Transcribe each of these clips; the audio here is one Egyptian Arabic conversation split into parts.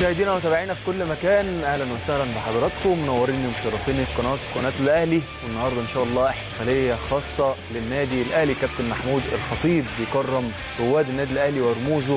مشاهدينا ومتابعينا في كل مكان اهلا وسهلا بحضراتكم منورين ومشرفين في قناه قناه الاهلي والنهارده ان شاء الله احتفاليه خاصه للنادي الاهلي كابتن محمود الخطيب بيكرم رواد النادي الاهلي ورموزه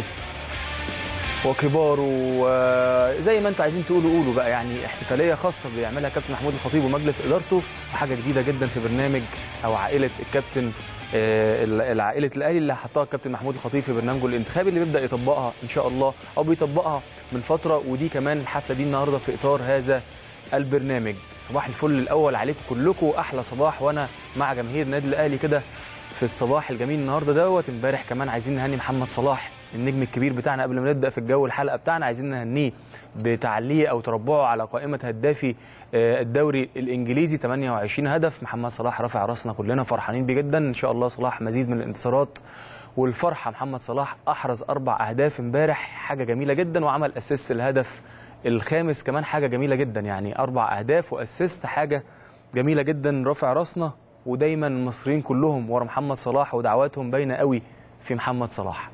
وكباره وزي ما انتوا عايزين تقولوا قولوا بقى يعني احتفاليه خاصه بيعملها كابتن محمود الخطيب ومجلس ادارته وحاجه جديده جدا في برنامج او عائله الكابتن آه، العائله الاهلي اللي حطها الكابتن محمود الخطيب في برنامجه الانتخابي اللي بيبدا يطبقها ان شاء الله او بيطبقها من فتره ودي كمان الحفله دي النهارده في اطار هذا البرنامج صباح الفل الاول عليكم كلكم احلى صباح وانا مع جماهير النادي الاهلي كده في الصباح الجميل النهارده دوت امبارح كمان عايزين نهني محمد صلاح النجم الكبير بتاعنا قبل ما نبدا في الجو الحلقه بتاعنا عايزين نهنيه بتعليه او تربعه على قائمه هدافي آه، الدوري الانجليزي 28 هدف محمد صلاح رافع راسنا كلنا فرحانين بيه جدا ان شاء الله صلاح مزيد من الانتصارات والفرحه محمد صلاح احرز اربع اهداف امبارح حاجه جميله جدا وعمل اسيست الهدف الخامس كمان حاجه جميله جدا يعني اربع اهداف واسيست حاجه جميله جدا رافع راسنا ودايما المصريين كلهم ورا محمد صلاح ودعواتهم باينه قوي في محمد صلاح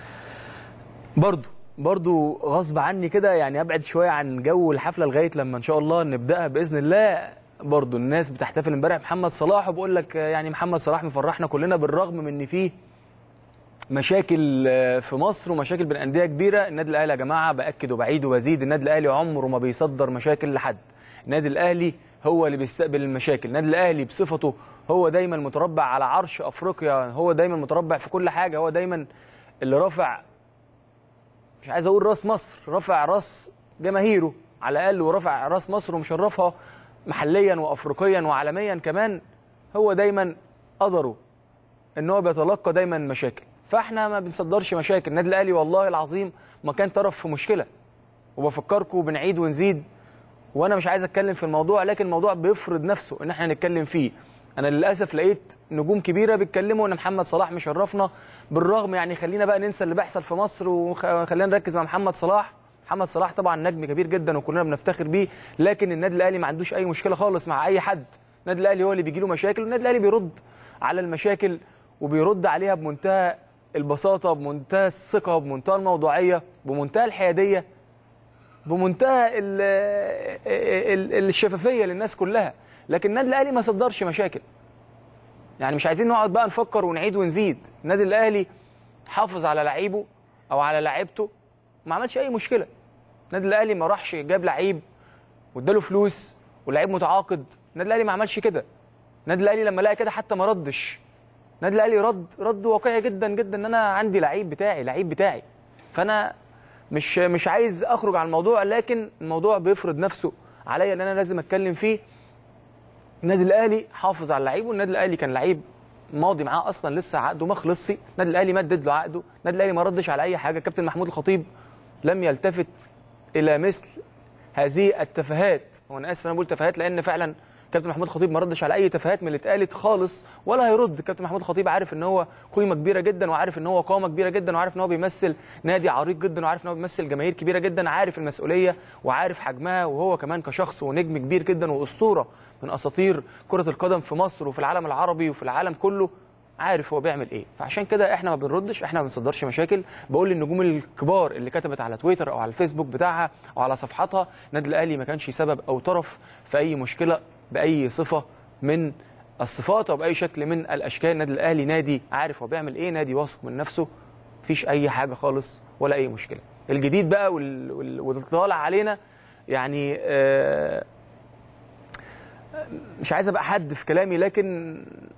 برضو برضو غصب عني كده يعني ابعد شويه عن جو الحفله لغايه لما ان شاء الله نبداها باذن الله برضو الناس بتحتفل امبارح محمد صلاح وبقول لك يعني محمد صلاح مفرحنا كلنا بالرغم من ان فيه مشاكل آه، في مصر ومشاكل بين انديه كبيره النادي الاهلي يا جماعه باكد وبعيد وبزيد النادي الاهلي عمره ما بيصدر مشاكل لحد النادي الاهلي هو اللي بيستقبل المشاكل النادي الاهلي بصفته هو دايما متربع على عرش افريقيا هو دايما متربع في كل حاجه هو دايما اللي رافع مش عايز اقول راس مصر رافع راس جماهيره على الاقل ورافع راس مصر ومشرفها محليا وافريقيا وعالميا كمان هو دايما قدره ان هو بيتلقى دايما مشاكل فاحنا ما بنصدرش مشاكل النادي الاهلي والله العظيم ما كان طرف في مشكله وبفكركم بنعيد ونزيد وانا مش عايز اتكلم في الموضوع لكن الموضوع بيفرض نفسه ان احنا نتكلم فيه انا للاسف لقيت نجوم كبيره بيتكلموا ان محمد صلاح مشرفنا بالرغم يعني خلينا بقى ننسى اللي بيحصل في مصر وخلينا نركز مع محمد صلاح محمد صلاح طبعا نجم كبير جدا وكلنا بنفتخر بيه لكن النادي الاهلي ما عندوش اي مشكله خالص مع اي حد النادي الاهلي هو اللي بيجي له مشاكل والنادي الاهلي بيرد على المشاكل وبيرد عليها بمنتهى البساطه بمنتهى الثقه بمنتهى الموضوعيه بمنتهى الحياديه بمنتهى ال ال الشفافيه للناس كلها لكن النادي الاهلي ما صدرش مشاكل يعني مش عايزين نقعد بقى نفكر ونعيد ونزيد النادي الاهلي حافظ على لعيبه او على لعيبته ما عملش اي مشكله النادي الاهلي ما راحش جاب لعيب واداله فلوس واللعيب متعاقد النادي الاهلي ما عملش كده النادي الاهلي لما لقى كده حتى ما ردش النادي الاهلي رد رد واقعي جدا جدا ان انا عندي لعيب بتاعي لعيب بتاعي فانا مش مش عايز اخرج عن الموضوع لكن الموضوع بيفرض نفسه عليا ان انا لازم اتكلم فيه النادي الاهلي حافظ على اللعيب والنادي الاهلي كان لعيب ماضي معاه اصلا لسه عقده ما خلصش النادي الاهلي مدد له عقده النادي الاهلي ما ردش على اي حاجه كابتن محمود الخطيب لم يلتفت الى مثل هذه التفاهات هو انا اسف انا بقول تفاهات لان فعلا كابتن محمود الخطيب ما ردش على اي تفاهات من اللي اتقالت خالص ولا هيرد كابتن محمود الخطيب عارف ان هو قيمه كبيره جدا وعارف ان هو قامه كبيره جدا وعارف ان هو بيمثل نادي عريق جدا وعارف ان هو بيمثل جماهير كبيره جدا عارف المسؤوليه وعارف حجمها وهو كمان كشخص ونجم كبير جدا واسطوره من اساطير كره القدم في مصر وفي العالم العربي وفي العالم كله عارف هو بيعمل ايه فعشان كده احنا ما بنردش احنا ما بنصدرش مشاكل بقول للنجوم الكبار اللي كتبت على تويتر او على الفيسبوك بتاعها او على صفحتها النادي الاهلي ما كانش سبب او طرف في اي مشكله باي صفه من الصفات او باي شكل من الاشكال النادي الاهلي نادي عارف هو بيعمل ايه نادي واثق من نفسه مفيش اي حاجه خالص ولا اي مشكله الجديد بقى وال- وال- واللي طالع علينا يعني آه مش عايز ابقى حد في كلامي لكن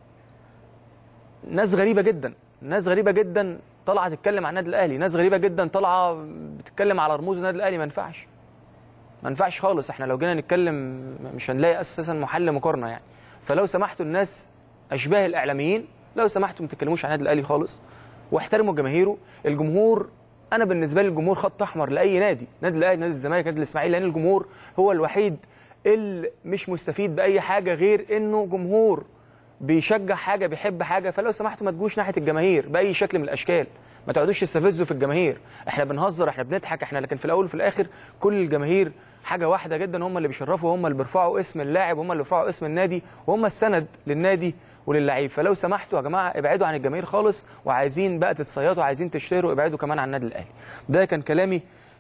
ناس غريبه جدا ناس غريبه جدا طالعه تتكلم عن النادي الاهلي ناس غريبه جدا طالعه بتتكلم على رموز النادي الاهلي ما ينفعش ما ينفعش خالص احنا لو جينا نتكلم مش هنلاقي اساسا محل مقارنه يعني فلو سمحتوا الناس اشباه الاعلاميين لو سمحتوا ما تتكلموش عن النادي الاهلي خالص واحترموا جماهيره الجمهور انا بالنسبه لي الجمهور خط احمر لاي نادي نادي الاهلي نادي الزمالك نادي الاسماعيلي لان الجمهور هو الوحيد اللي مش مستفيد باي حاجه غير انه جمهور بيشجع حاجه بيحب حاجه فلو سمحتوا ما تجوش ناحيه الجماهير باي شكل من الاشكال ما تقعدوش تستفزوا في الجماهير احنا بنهزر احنا بنضحك احنا لكن في الاول وفي الاخر كل الجماهير حاجه واحده جدا هم اللي بيشرفوا هم اللي بيرفعوا اسم اللاعب هم اللي بيرفعوا اسم النادي وهم السند للنادي وللعيب فلو سمحتوا يا جماعه ابعدوا عن الجماهير خالص وعايزين بقى تتصيدوا عايزين تشتروا ابعدوا كمان عن النادي الاهلي ده كان كلامي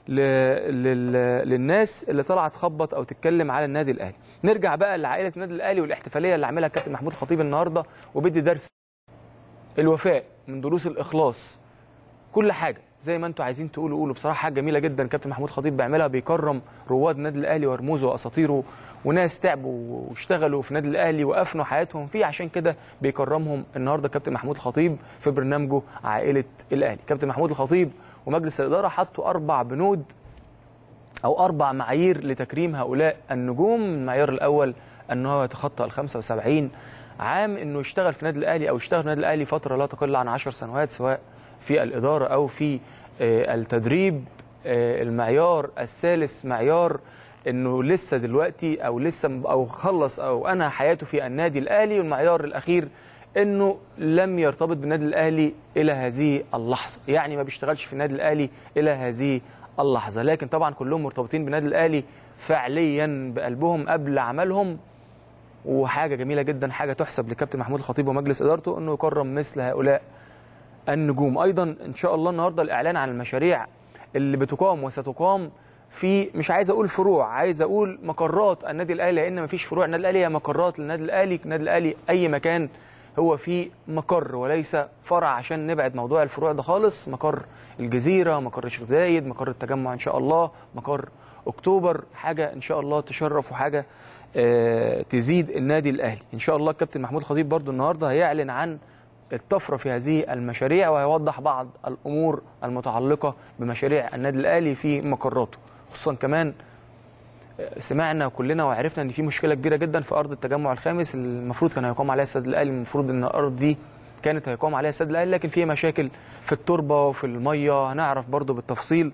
ل... لل... للناس اللي طالعه تخبط او تتكلم على النادي الاهلي نرجع بقى لعائله النادي الاهلي والاحتفاليه اللي عاملها الكابتن محمود الخطيب النهارده وبيدي درس الوفاء من دروس الاخلاص كل حاجه زي ما انتم عايزين تقولوا قولوا بصراحه حاجه جميله جدا كابتن محمود خطيب بيعملها بيكرم رواد النادي الاهلي ورموزه واساطيره وناس تعبوا واشتغلوا في النادي الاهلي وافنوا حياتهم فيه عشان كده بيكرمهم النهارده كابتن محمود الخطيب في برنامجه عائله الاهلي كابتن محمود الخطيب ومجلس الاداره حطوا اربع بنود او اربع معايير لتكريم هؤلاء النجوم المعيار الاول انه يتخطى ال 75 عام انه يشتغل في النادي الاهلي او يشتغل في النادي الاهلي فتره لا تقل عن 10 سنوات سواء في الاداره او في آه، التدريب آه، المعيار الثالث معيار انه لسه دلوقتي او لسه او خلص او انهى حياته في النادي الاهلي والمعيار الاخير انه لم يرتبط بالنادي الاهلي الى هذه اللحظه يعني ما بيشتغلش في النادي الاهلي الى هذه اللحظه لكن طبعا كلهم مرتبطين بالنادي الاهلي فعليا بقلبهم قبل عملهم وحاجه جميله جدا حاجه تحسب لكابتن محمود الخطيب ومجلس ادارته انه يكرم مثل هؤلاء النجوم ايضا ان شاء الله النهارده الاعلان عن المشاريع اللي بتقام وستقام في مش عايز اقول فروع عايز اقول مقرات النادي الاهلي لان مفيش فروع النادي الاهلي هي مقرات للنادي الاهلي النادي الاهلي اي مكان هو فيه مقر وليس فرع عشان نبعد موضوع الفروع ده خالص مقر الجزيره مقر الشيخ زايد مقر التجمع ان شاء الله مقر اكتوبر حاجه ان شاء الله تشرف وحاجه آه، تزيد النادي الاهلي ان شاء الله الكابتن محمود خطيب برضو النهارده هيعلن عن الطفره في هذه المشاريع وهيوضح بعض الامور المتعلقه بمشاريع النادي الاهلي في مقراته خصوصا كمان سمعنا كلنا وعرفنا ان في مشكله كبيره جدا في ارض التجمع الخامس اللي المفروض كان هيقام عليها السد الاهلي المفروض ان الارض دي كانت هيقام عليها السد الاهلي لكن في مشاكل في التربه وفي الميه هنعرف برضو بالتفصيل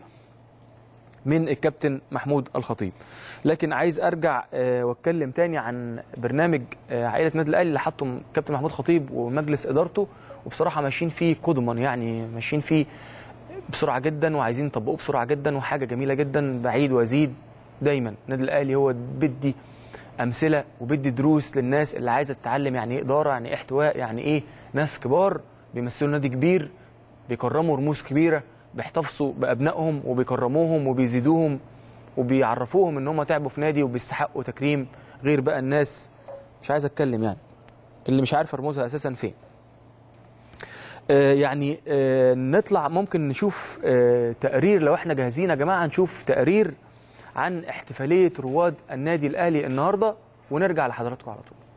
من الكابتن محمود الخطيب لكن عايز ارجع آه، واتكلم تاني عن برنامج آه، عائله النادي الاهلي اللي حطه كابتن محمود خطيب ومجلس ادارته وبصراحه ماشيين فيه قدما يعني ماشيين فيه بسرعه جدا وعايزين نطبقوه بسرعه جدا وحاجه جميله جدا بعيد وازيد دايما النادي الاهلي هو بدي امثله وبدي دروس للناس اللي عايزه تتعلم يعني ايه اداره يعني ايه احتواء يعني ايه ناس كبار بيمثلوا نادي كبير بيكرموا رموز كبيره بيحتفظوا بابنائهم وبيكرموهم وبيزيدوهم وبيعرفوهم ان هم تعبوا في نادي وبيستحقوا تكريم غير بقى الناس مش عايز اتكلم يعني اللي مش عارف رموزها اساسا فين آه، يعني آه، نطلع ممكن نشوف آه، تقرير لو احنا جاهزين يا جماعه نشوف تقرير عن احتفاليه رواد النادي الاهلي النهارده ونرجع لحضراتكم على طول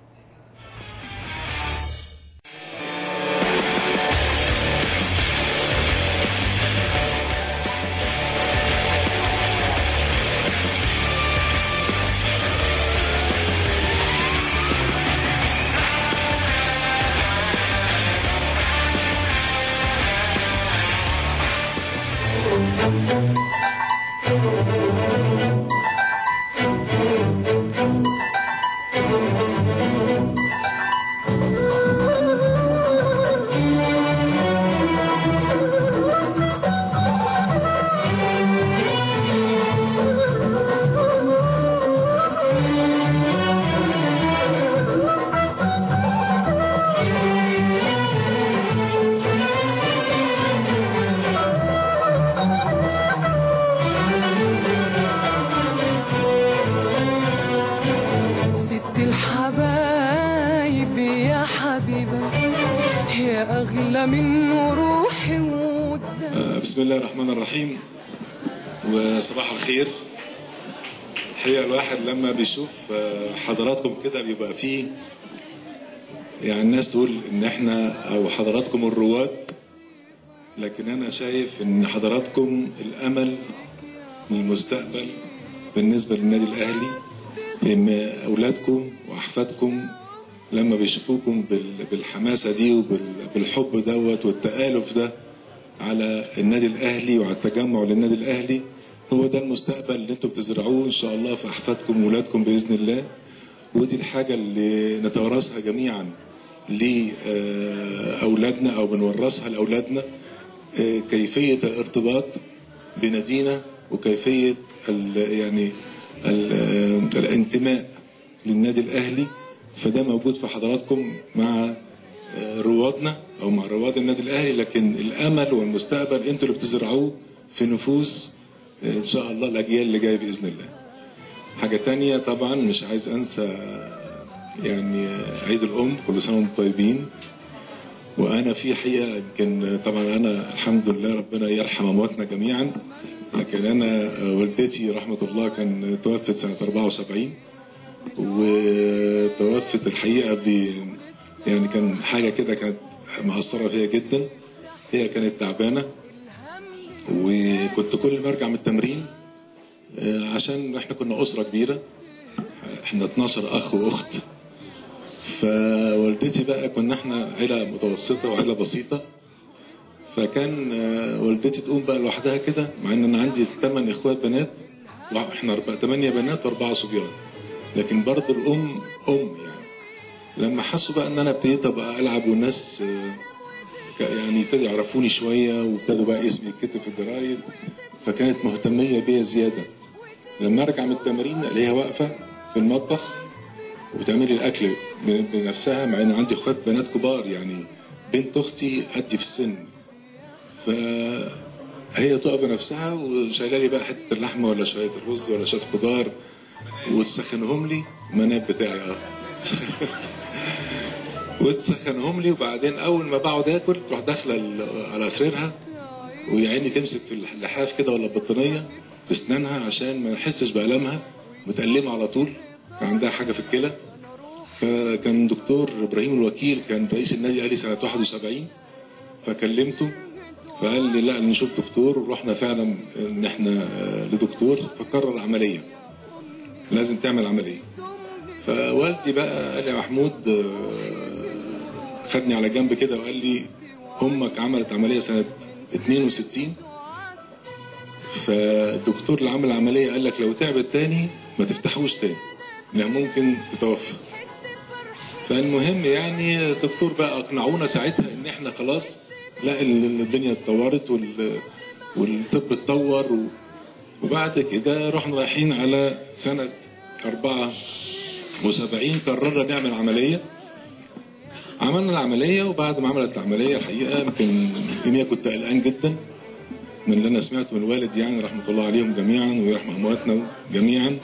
ست الحبايب يا حبيبة يا أغلى من روحي ودمي بسم الله الرحمن الرحيم وصباح الخير الحقيقة الواحد لما بيشوف آه، حضراتكم كده بيبقى فيه يعني الناس تقول ان احنا او حضراتكم الرواد لكن انا شايف ان حضراتكم الامل للمستقبل بالنسبة للنادي الاهلي لان اولادكم واحفادكم لما بيشوفوكم بال- بالحماسة دي وبالحب دوت والتآلف ده على النادي الاهلي وعلى التجمع للنادي الاهلي هو ده المستقبل اللي انتم بتزرعوه ان شاء الله في احفادكم واولادكم باذن الله ودي الحاجه اللي نتوارثها جميعا لاولادنا او بنورثها لاولادنا آه، كيفيه الارتباط بنادينا وكيفيه ال- يعني ال- آه، الانتماء للنادي الاهلي فده موجود في حضراتكم مع آه، روادنا او مع رواد النادي الاهلي لكن الامل والمستقبل انتوا اللي بتزرعوه في نفوس ان شاء الله الاجيال اللي جايه باذن الله حاجه تانية طبعا مش عايز انسى يعني عيد الام كل سنه وانتم طيبين وانا في حقيقه يمكن طبعا انا الحمد لله ربنا يرحم امواتنا جميعا لكن انا والدتي رحمه الله كان توفت سنه 74 وتوفت الحقيقه ب يعني كان حاجه كده كانت مأثره فيا جدا هي كانت تعبانه وكنت كل ما ارجع من التمرين آه، عشان احنا كنا اسره كبيره احنا 12 اخ واخت فوالدتي بقى كنا احنا عيله متوسطه وعيله بسيطه فكان آه، والدتي تقوم بقى لوحدها كده مع ان انا عندي ثمان اخوات بنات واحنا أربعة ثمانيه بنات واربعه صبيان لكن برضه الام ام يعني لما حسوا بقى ان انا ابتديت ابقى العب والناس آه، ك- يعني ابتدوا يعرفوني شويه وابتدوا بقى اسمي يتكتب في الجرايد فكانت مهتميه بيا زياده لما ارجع من التمرين الاقيها واقفه في المطبخ وبتعمل لي الاكل ب- بنفسها مع ان عندي اخوات بنات كبار يعني بنت اختي قدي في السن فهي تقف بنفسها وشايله لي بقى حته اللحمه ولا شويه الرز ولا شويه خضار وتسخنهم لي مناب بتاعي اه وتسخنهم لي وبعدين اول ما بقعد اكل تروح داخله ال- على سريرها ويا عيني تمسك في اللحاف كده ولا البطانيه باسنانها عشان ما نحسش بالامها متألمة على طول كان عندها حاجه في الكلى فكان دكتور ابراهيم الوكيل كان رئيس النادي قال لي سنه 71 فكلمته فقال لي لا نشوف دكتور ورحنا فعلا ان احنا آه، لدكتور فقرر عمليه لازم تعمل عمليه فوالدي بقى قال لي يا محمود آه، خدني على جنب كده وقال لي امك عملت عمليه سنه 62 فالدكتور اللي عمل العمليه قال لك لو تعبت تاني ما تفتحوش تاني لانها ممكن تتوفى فالمهم يعني الدكتور بقى اقنعونا ساعتها ان احنا خلاص لا ال- الدنيا اتطورت وال والطب اتطور و- وبعد كده رحنا رايحين على سنه 74 قررنا نعمل عمليه عملنا العمليه وبعد ما عملت العمليه الحقيقه يمكن يوميها كنت قلقان جدا من اللي انا سمعته من والدي يعني رحمه الله عليهم جميعا ويرحم امواتنا جميعا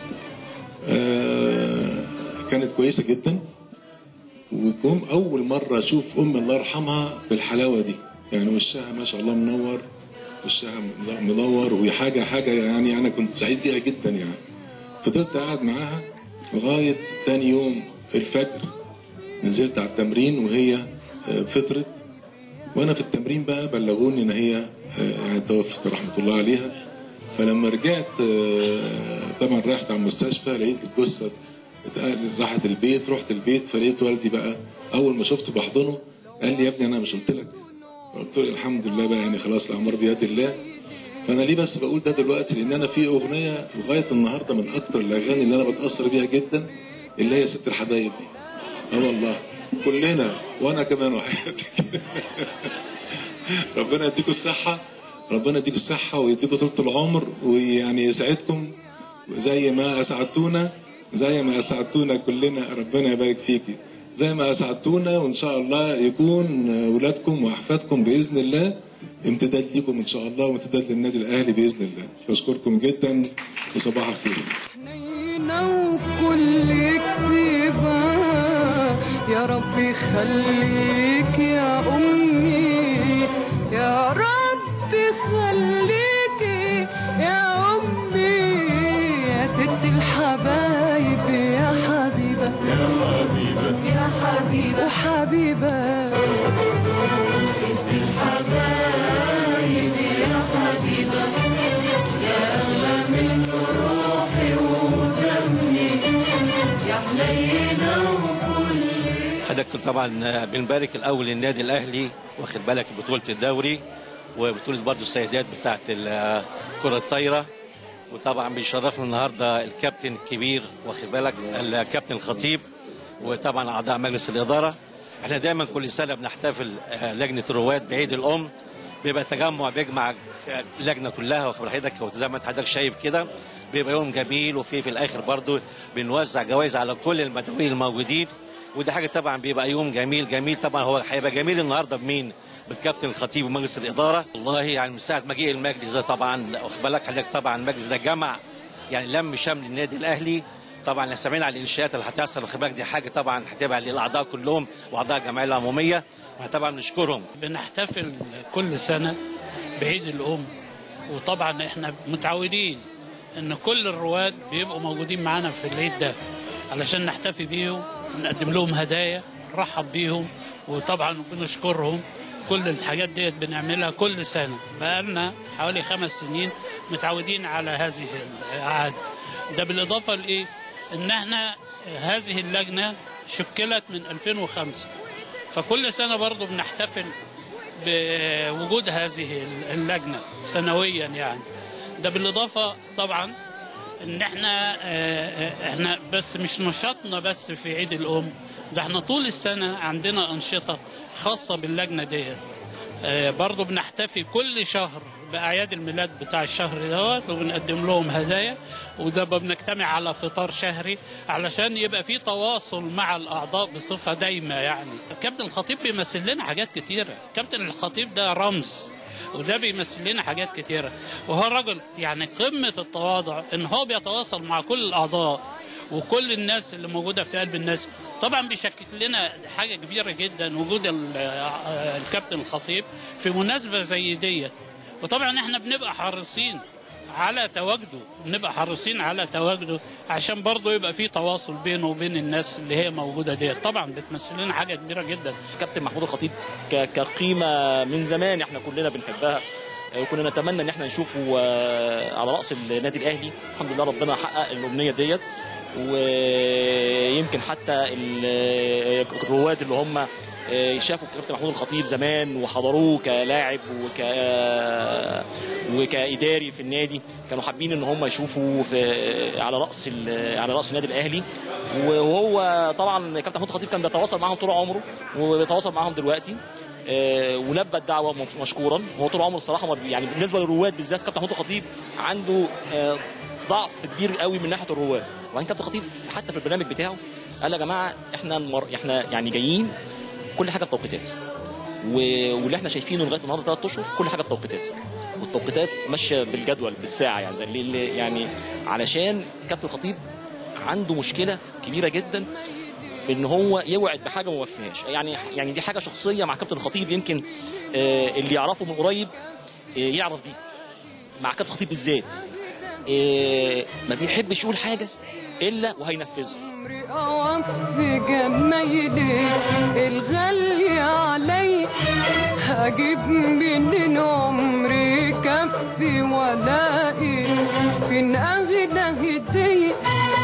آه كانت كويسه جدا وكم اول مره اشوف ام الله يرحمها بالحلاوه دي يعني وشها ما شاء الله منور وشها منور وهي حاجه حاجه يعني انا كنت سعيد بيها جدا يعني فضلت قاعد معاها لغايه تاني يوم الفجر نزلت على التمرين وهي آه، فطرت وانا في التمرين بقى بلغوني ان هي آه، يعني توفت رحمه الله عليها فلما رجعت آه، طبعا رحت على المستشفى لقيت الجثه اتقال- راحت البيت رحت البيت فلقيت والدي بقى اول ما شفته بحضنه قال لي يا ابني انا مش قلت لك قلت له الحمد لله بقى يعني خلاص الامر بيد الله فانا ليه بس بقول ده دلوقتي لان انا في اغنيه لغايه النهارده من اكتر الاغاني اللي انا بتاثر بيها جدا اللي هي ست الحبايب دي اه والله كلنا وانا كمان وحياتي ربنا يديكم الصحة ربنا يديكم الصحة ويديكم طولة العمر ويعني يسعدكم زي ما أسعدتونا زي ما أسعدتونا كلنا ربنا يبارك فيكي زي ما أسعدتونا وإن شاء الله يكون ولادكم وأحفادكم بإذن الله امتداد لكم إن شاء الله وامتداد للنادي الأهلي بإذن الله بشكركم جدا وصباح الخير حنينة وكل كتيبة يا رب يخليك يا أمي يا رب يخليك يا أمي يا ست الحبايب يا حبيبة يا حبيبة يا حبيبة وحبيبة ست الحبايب يا حبيبة يا أغلى من روحي ودمي يا حنينة وكل حضرتك طبعا بنبارك الاول للنادي الاهلي واخد بالك بطوله الدوري وبطوله برضه السيدات بتاعه الكره الطايره وطبعا بيشرفنا النهارده الكابتن الكبير واخد بالك الكابتن الخطيب وطبعا اعضاء مجلس الاداره احنا دايما كل سنه بنحتفل آه، لجنه الرواد بعيد الام بيبقى تجمع بيجمع آه، اللجنه كلها واخد حضرتك وزي ما انت حضرتك شايف كده بيبقى يوم جميل وفي في الاخر برضه بنوزع جوائز على كل المدعوين الموجودين ودي حاجه طبعا بيبقى يوم جميل جميل طبعا هو هيبقى جميل النهارده بمين؟ بالكابتن الخطيب ومجلس الاداره والله يعني من ساعه ما جه المجلس ده طبعا واخد بالك حضرتك طبعا المجلس ده جمع يعني لم شمل النادي الاهلي طبعا احنا سامعين على الانشاءات اللي هتحصل واخد بالك دي حاجه طبعا هتبقى للاعضاء كلهم واعضاء الجمعيه العموميه طبعا نشكرهم بنحتفل كل سنة بعيد الأم وطبعا احنا متعودين ان كل الرواد بيبقوا موجودين معانا في العيد ده علشان نحتفي بيهم ونقدم لهم هدايا نرحب بيهم وطبعا بنشكرهم كل الحاجات ديت بنعملها كل سنة بقالنا حوالي خمس سنين متعودين على هذه العادة ده بالإضافة لإيه إن احنا هذه اللجنة شكلت من 2005 فكل سنة برضو بنحتفل بوجود هذه اللجنة سنويا يعني ده بالإضافة طبعا ان احنا آه، احنا بس مش نشاطنا بس في عيد الام ده احنا طول السنة عندنا أنشطة خاصة باللجنة ديت آه، برضو بنحتفي كل شهر بأعياد الميلاد بتاع الشهر دوت وبنقدم لهم هدايا وده بنجتمع على فطار شهري علشان يبقى في تواصل مع الأعضاء بصفة دايمة يعني كابتن الخطيب بيمثل لنا حاجات كتيرة كابتن الخطيب ده رمز وده بيمثل لنا حاجات كتيرة وهو الراجل يعني قمة التواضع ان هو بيتواصل مع كل الأعضاء وكل الناس اللي موجودة في قلب الناس طبعا بيشكل لنا حاجة كبيرة جدا وجود ال- آه، الكابتن الخطيب في مناسبة زي ديت وطبعا احنا بنبقى حريصين على تواجده بنبقى حريصين على تواجده عشان برضه يبقى في تواصل بينه وبين الناس اللي هي موجودة ديت طبعا بتمثل لنا حاجة كبيرة جدا كابتن محمود الخطيب ك- كقيمه من زمان احنا كلنا بنحبها آه، وكنا نتمنى ان احنا نشوفه آه، على راس النادي الاهلي الحمد لله ربنا حقق الامنيه ديت ويمكن حتى ال- الرواد اللي هم آه، شافوا كابتن محمود الخطيب زمان وحضروه كلاعب وك وكاداري في النادي كانوا حابين ان هم يشوفوا في على راس ال- على راس النادي الاهلي وهو طبعا كابتن محمود الخطيب كان بيتواصل معاهم طول عمره وبيتواصل معاهم دلوقتي آه، ولبى الدعوه مش- مشكورا هو طول عمره الصراحه ما بي- يعني بالنسبه للرواد بالذات كابتن محمود الخطيب عنده آه، ضعف كبير قوي من ناحيه الرواد وبعدين كابتن الخطيب حتى في البرنامج بتاعه قال يا جماعه احنا المر... احنا يعني جايين كل حاجه بتوقيتات و... واللي احنا شايفينه لغايه النهارده ثلاث اشهر كل حاجه بتوقيتات والتوقيتات ماشيه بالجدول بالساعه يعني زي اللي يعني علشان كابتن الخطيب عنده مشكله كبيره جدا في ان هو يوعد بحاجه وما يوفيهاش يعني يعني دي حاجه شخصيه مع كابتن الخطيب يمكن آه، اللي يعرفه من قريب آه، يعرف دي مع كابتن الخطيب بالذات آه، ما بيحبش يقول حاجه الا وهينفذها عمري أوفي جمايلي الغالية علي هجيب منين عمري كفي ولاقي فين أغلى هدية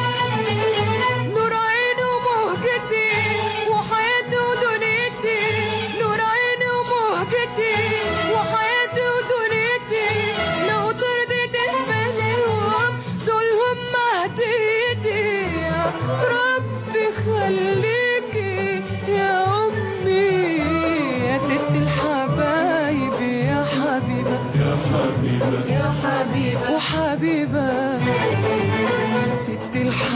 نور عيني ومهجتي وحياتي ودنيتي نور عيني ومهجتي وحياتي ودنيتي لو ترضيت تفهمهم دول هم هديتي يا ربي خليكي يا أمي يا ست الحبايب يا حبيبة يا حبيبة يا حبيبة وحبيبة ست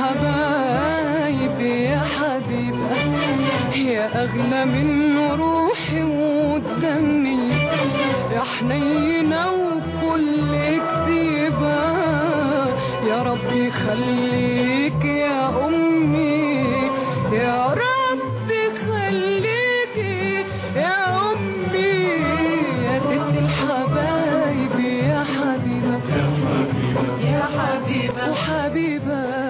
الحبايب يا حبيبة يا أغلى من روحي ودمي يا حنينة وكل كتيبة يا ربي خليك يا أمي يا ربي خليك يا أمي يا ست الحبايب يا حبيبة يا حبيبة يا حبيبة وحبيبة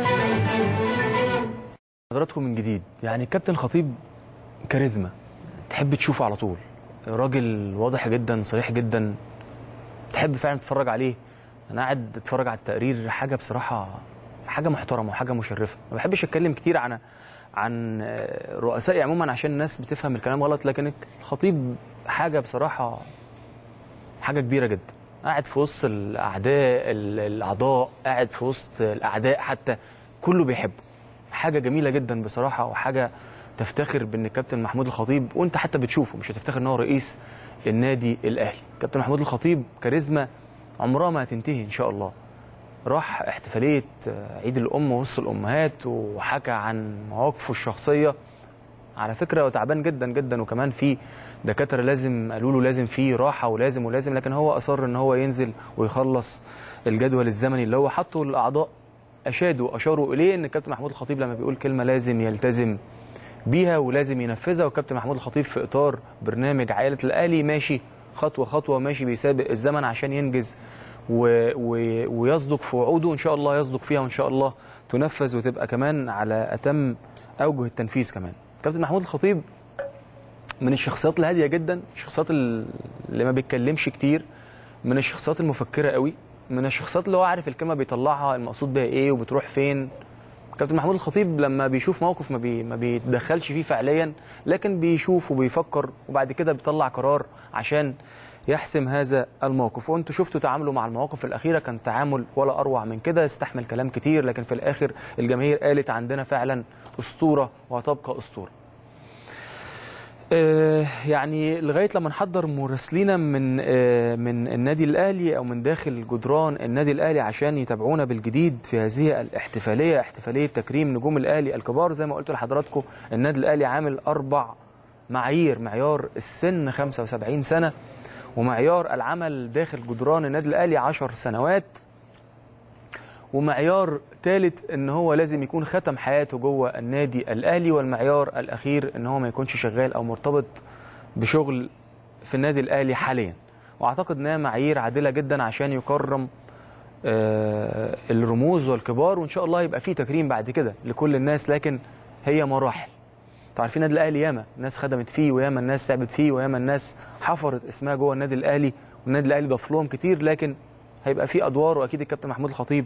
حضراتكم من جديد يعني كابتن خطيب كاريزما تحب تشوفه على طول راجل واضح جدا صريح جدا تحب فعلا تتفرج عليه انا قاعد اتفرج على التقرير حاجه بصراحه حاجه محترمه وحاجه مشرفه ما بحبش اتكلم كتير عن عن رؤسائي عموما عشان الناس بتفهم الكلام غلط لكن الخطيب حاجه بصراحه حاجه كبيره جدا قاعد في وسط الاعداء ال- الاعضاء قاعد في وسط الاعداء حتى كله بيحبه حاجه جميله جدا بصراحه وحاجه تفتخر بان الكابتن محمود الخطيب وانت حتى بتشوفه مش هتفتخر ان هو رئيس النادي الاهلي كابتن محمود الخطيب كاريزما عمرها ما هتنتهي ان شاء الله راح احتفاليه عيد الام وسط الامهات وحكى عن مواقفه الشخصيه على فكره هو تعبان جدا جدا وكمان في دكاتره لازم قالوا له لازم في راحه ولازم ولازم لكن هو اصر ان هو ينزل ويخلص الجدول الزمني اللي هو حطه للاعضاء اشادوا اشاروا اليه ان الكابتن محمود الخطيب لما بيقول كلمه لازم يلتزم بيها ولازم ينفذها والكابتن محمود الخطيب في اطار برنامج عائله الاهلي ماشي خطوه خطوه ماشي بيسابق الزمن عشان ينجز و... و... ويصدق في وعوده وان شاء الله يصدق فيها وان شاء الله تنفذ وتبقى كمان على اتم اوجه التنفيذ كمان كابتن محمود الخطيب من الشخصيات الهاديه جدا الشخصيات ال- اللي ما بيتكلمش كتير من الشخصيات المفكره قوي من الشخصيات اللي هو عارف الكلمه بيطلعها المقصود بيها ايه وبتروح فين كابتن محمود الخطيب لما بيشوف موقف ما, بي ما بيتدخلش فيه فعليا لكن بيشوف وبيفكر وبعد كده بيطلع قرار عشان يحسم هذا الموقف وانتوا شفتوا تعامله مع المواقف الاخيره كان تعامل ولا اروع من كده استحمل كلام كتير لكن في الاخر الجماهير قالت عندنا فعلا اسطوره وهتبقى اسطوره آه، يعني لغايه لما نحضر مراسلينا من آه، من النادي الاهلي او من داخل جدران النادي الاهلي عشان يتابعونا بالجديد في هذه الاحتفاليه احتفاليه تكريم نجوم الاهلي الكبار زي ما قلت لحضراتكم النادي الاهلي عامل اربع معايير معيار السن 75 سنه ومعيار العمل داخل جدران النادي الاهلي 10 سنوات ومعيار ثالث ان هو لازم يكون ختم حياته جوه النادي الاهلي والمعيار الاخير ان هو ما يكونش شغال او مرتبط بشغل في النادي الاهلي حاليا واعتقد انها معايير عادله جدا عشان يكرم آه، الرموز والكبار وان شاء الله يبقى في تكريم بعد كده لكل الناس لكن هي مراحل انتوا عارفين النادي الاهلي ياما الناس خدمت فيه وياما الناس تعبت فيه وياما الناس حفرت اسمها جوه النادي الاهلي والنادي الاهلي ضاف لهم كتير لكن هيبقى في ادوار واكيد الكابتن محمود الخطيب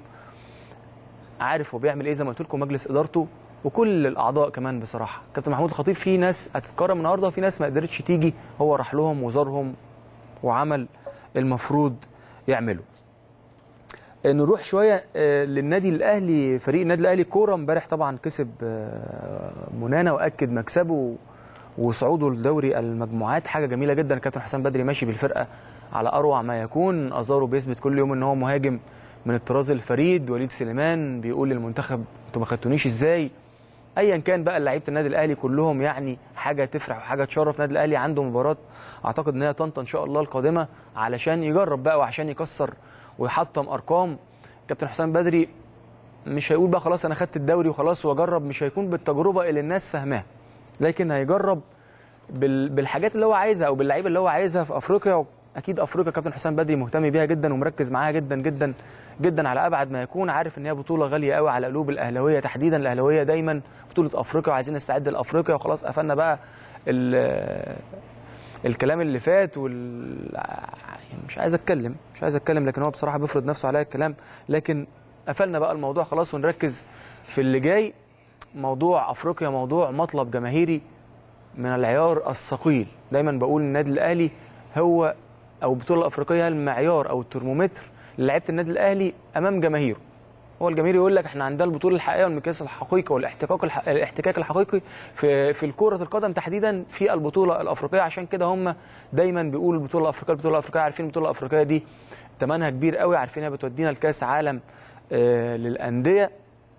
عارف هو بيعمل ايه زي ما قلت لكم مجلس ادارته وكل الاعضاء كمان بصراحه كابتن محمود الخطيب في ناس هتتكرم النهارده وفي ناس ما قدرتش تيجي هو راح لهم وزارهم وعمل المفروض يعمله آه، نروح شويه آه، للنادي الاهلي فريق النادي الاهلي كوره امبارح طبعا كسب آه، منانا واكد مكسبه وصعوده لدوري المجموعات حاجه جميله جدا كابتن حسام بدري ماشي بالفرقه على اروع ما يكون ازارو بيثبت كل يوم ان هو مهاجم من الطراز الفريد وليد سليمان بيقول للمنتخب انتوا ما خدتونيش ازاي ايا كان بقى لعيبه النادي الاهلي كلهم يعني حاجه تفرح وحاجه تشرف النادي الاهلي عنده مباراه اعتقد ان هي طنطا ان شاء الله القادمه علشان يجرب بقى وعشان يكسر ويحطم ارقام كابتن حسام بدري مش هيقول بقى خلاص انا خدت الدوري وخلاص واجرب مش هيكون بالتجربه اللي الناس فاهماها لكن هيجرب بال- بالحاجات اللي هو عايزها او باللعيبه اللي هو عايزها في افريقيا اكيد افريقيا كابتن حسام بدري مهتم بيها جدا ومركز معاها جدا جدا جدا على ابعد ما يكون عارف ان هي بطوله غاليه قوي على قلوب الاهلاويه تحديدا الاهلاويه دايما بطوله افريقيا وعايزين نستعد لافريقيا وخلاص قفلنا بقى ال- الكلام اللي فات وال يعني مش عايز اتكلم مش عايز اتكلم لكن هو بصراحه بيفرض نفسه عليا الكلام لكن قفلنا بقى الموضوع خلاص ونركز في اللي جاي موضوع افريقيا موضوع مطلب جماهيري من العيار الثقيل دايما بقول النادي الاهلي هو او البطوله الافريقيه المعيار او الترمومتر لعيبه النادي الاهلي امام جماهيره هو الجماهير يقول لك احنا عندنا البطوله الحقيقيه والمقياس الحقيقي والاحتكاك الح... الاحتكاك الحقيقي في في كره القدم تحديدا في البطوله الافريقيه عشان كده هم دايما بيقولوا البطوله الافريقيه البطوله الافريقيه عارفين البطوله الافريقيه دي ثمنها كبير قوي عارفين انها بتودينا لكاس عالم آه للانديه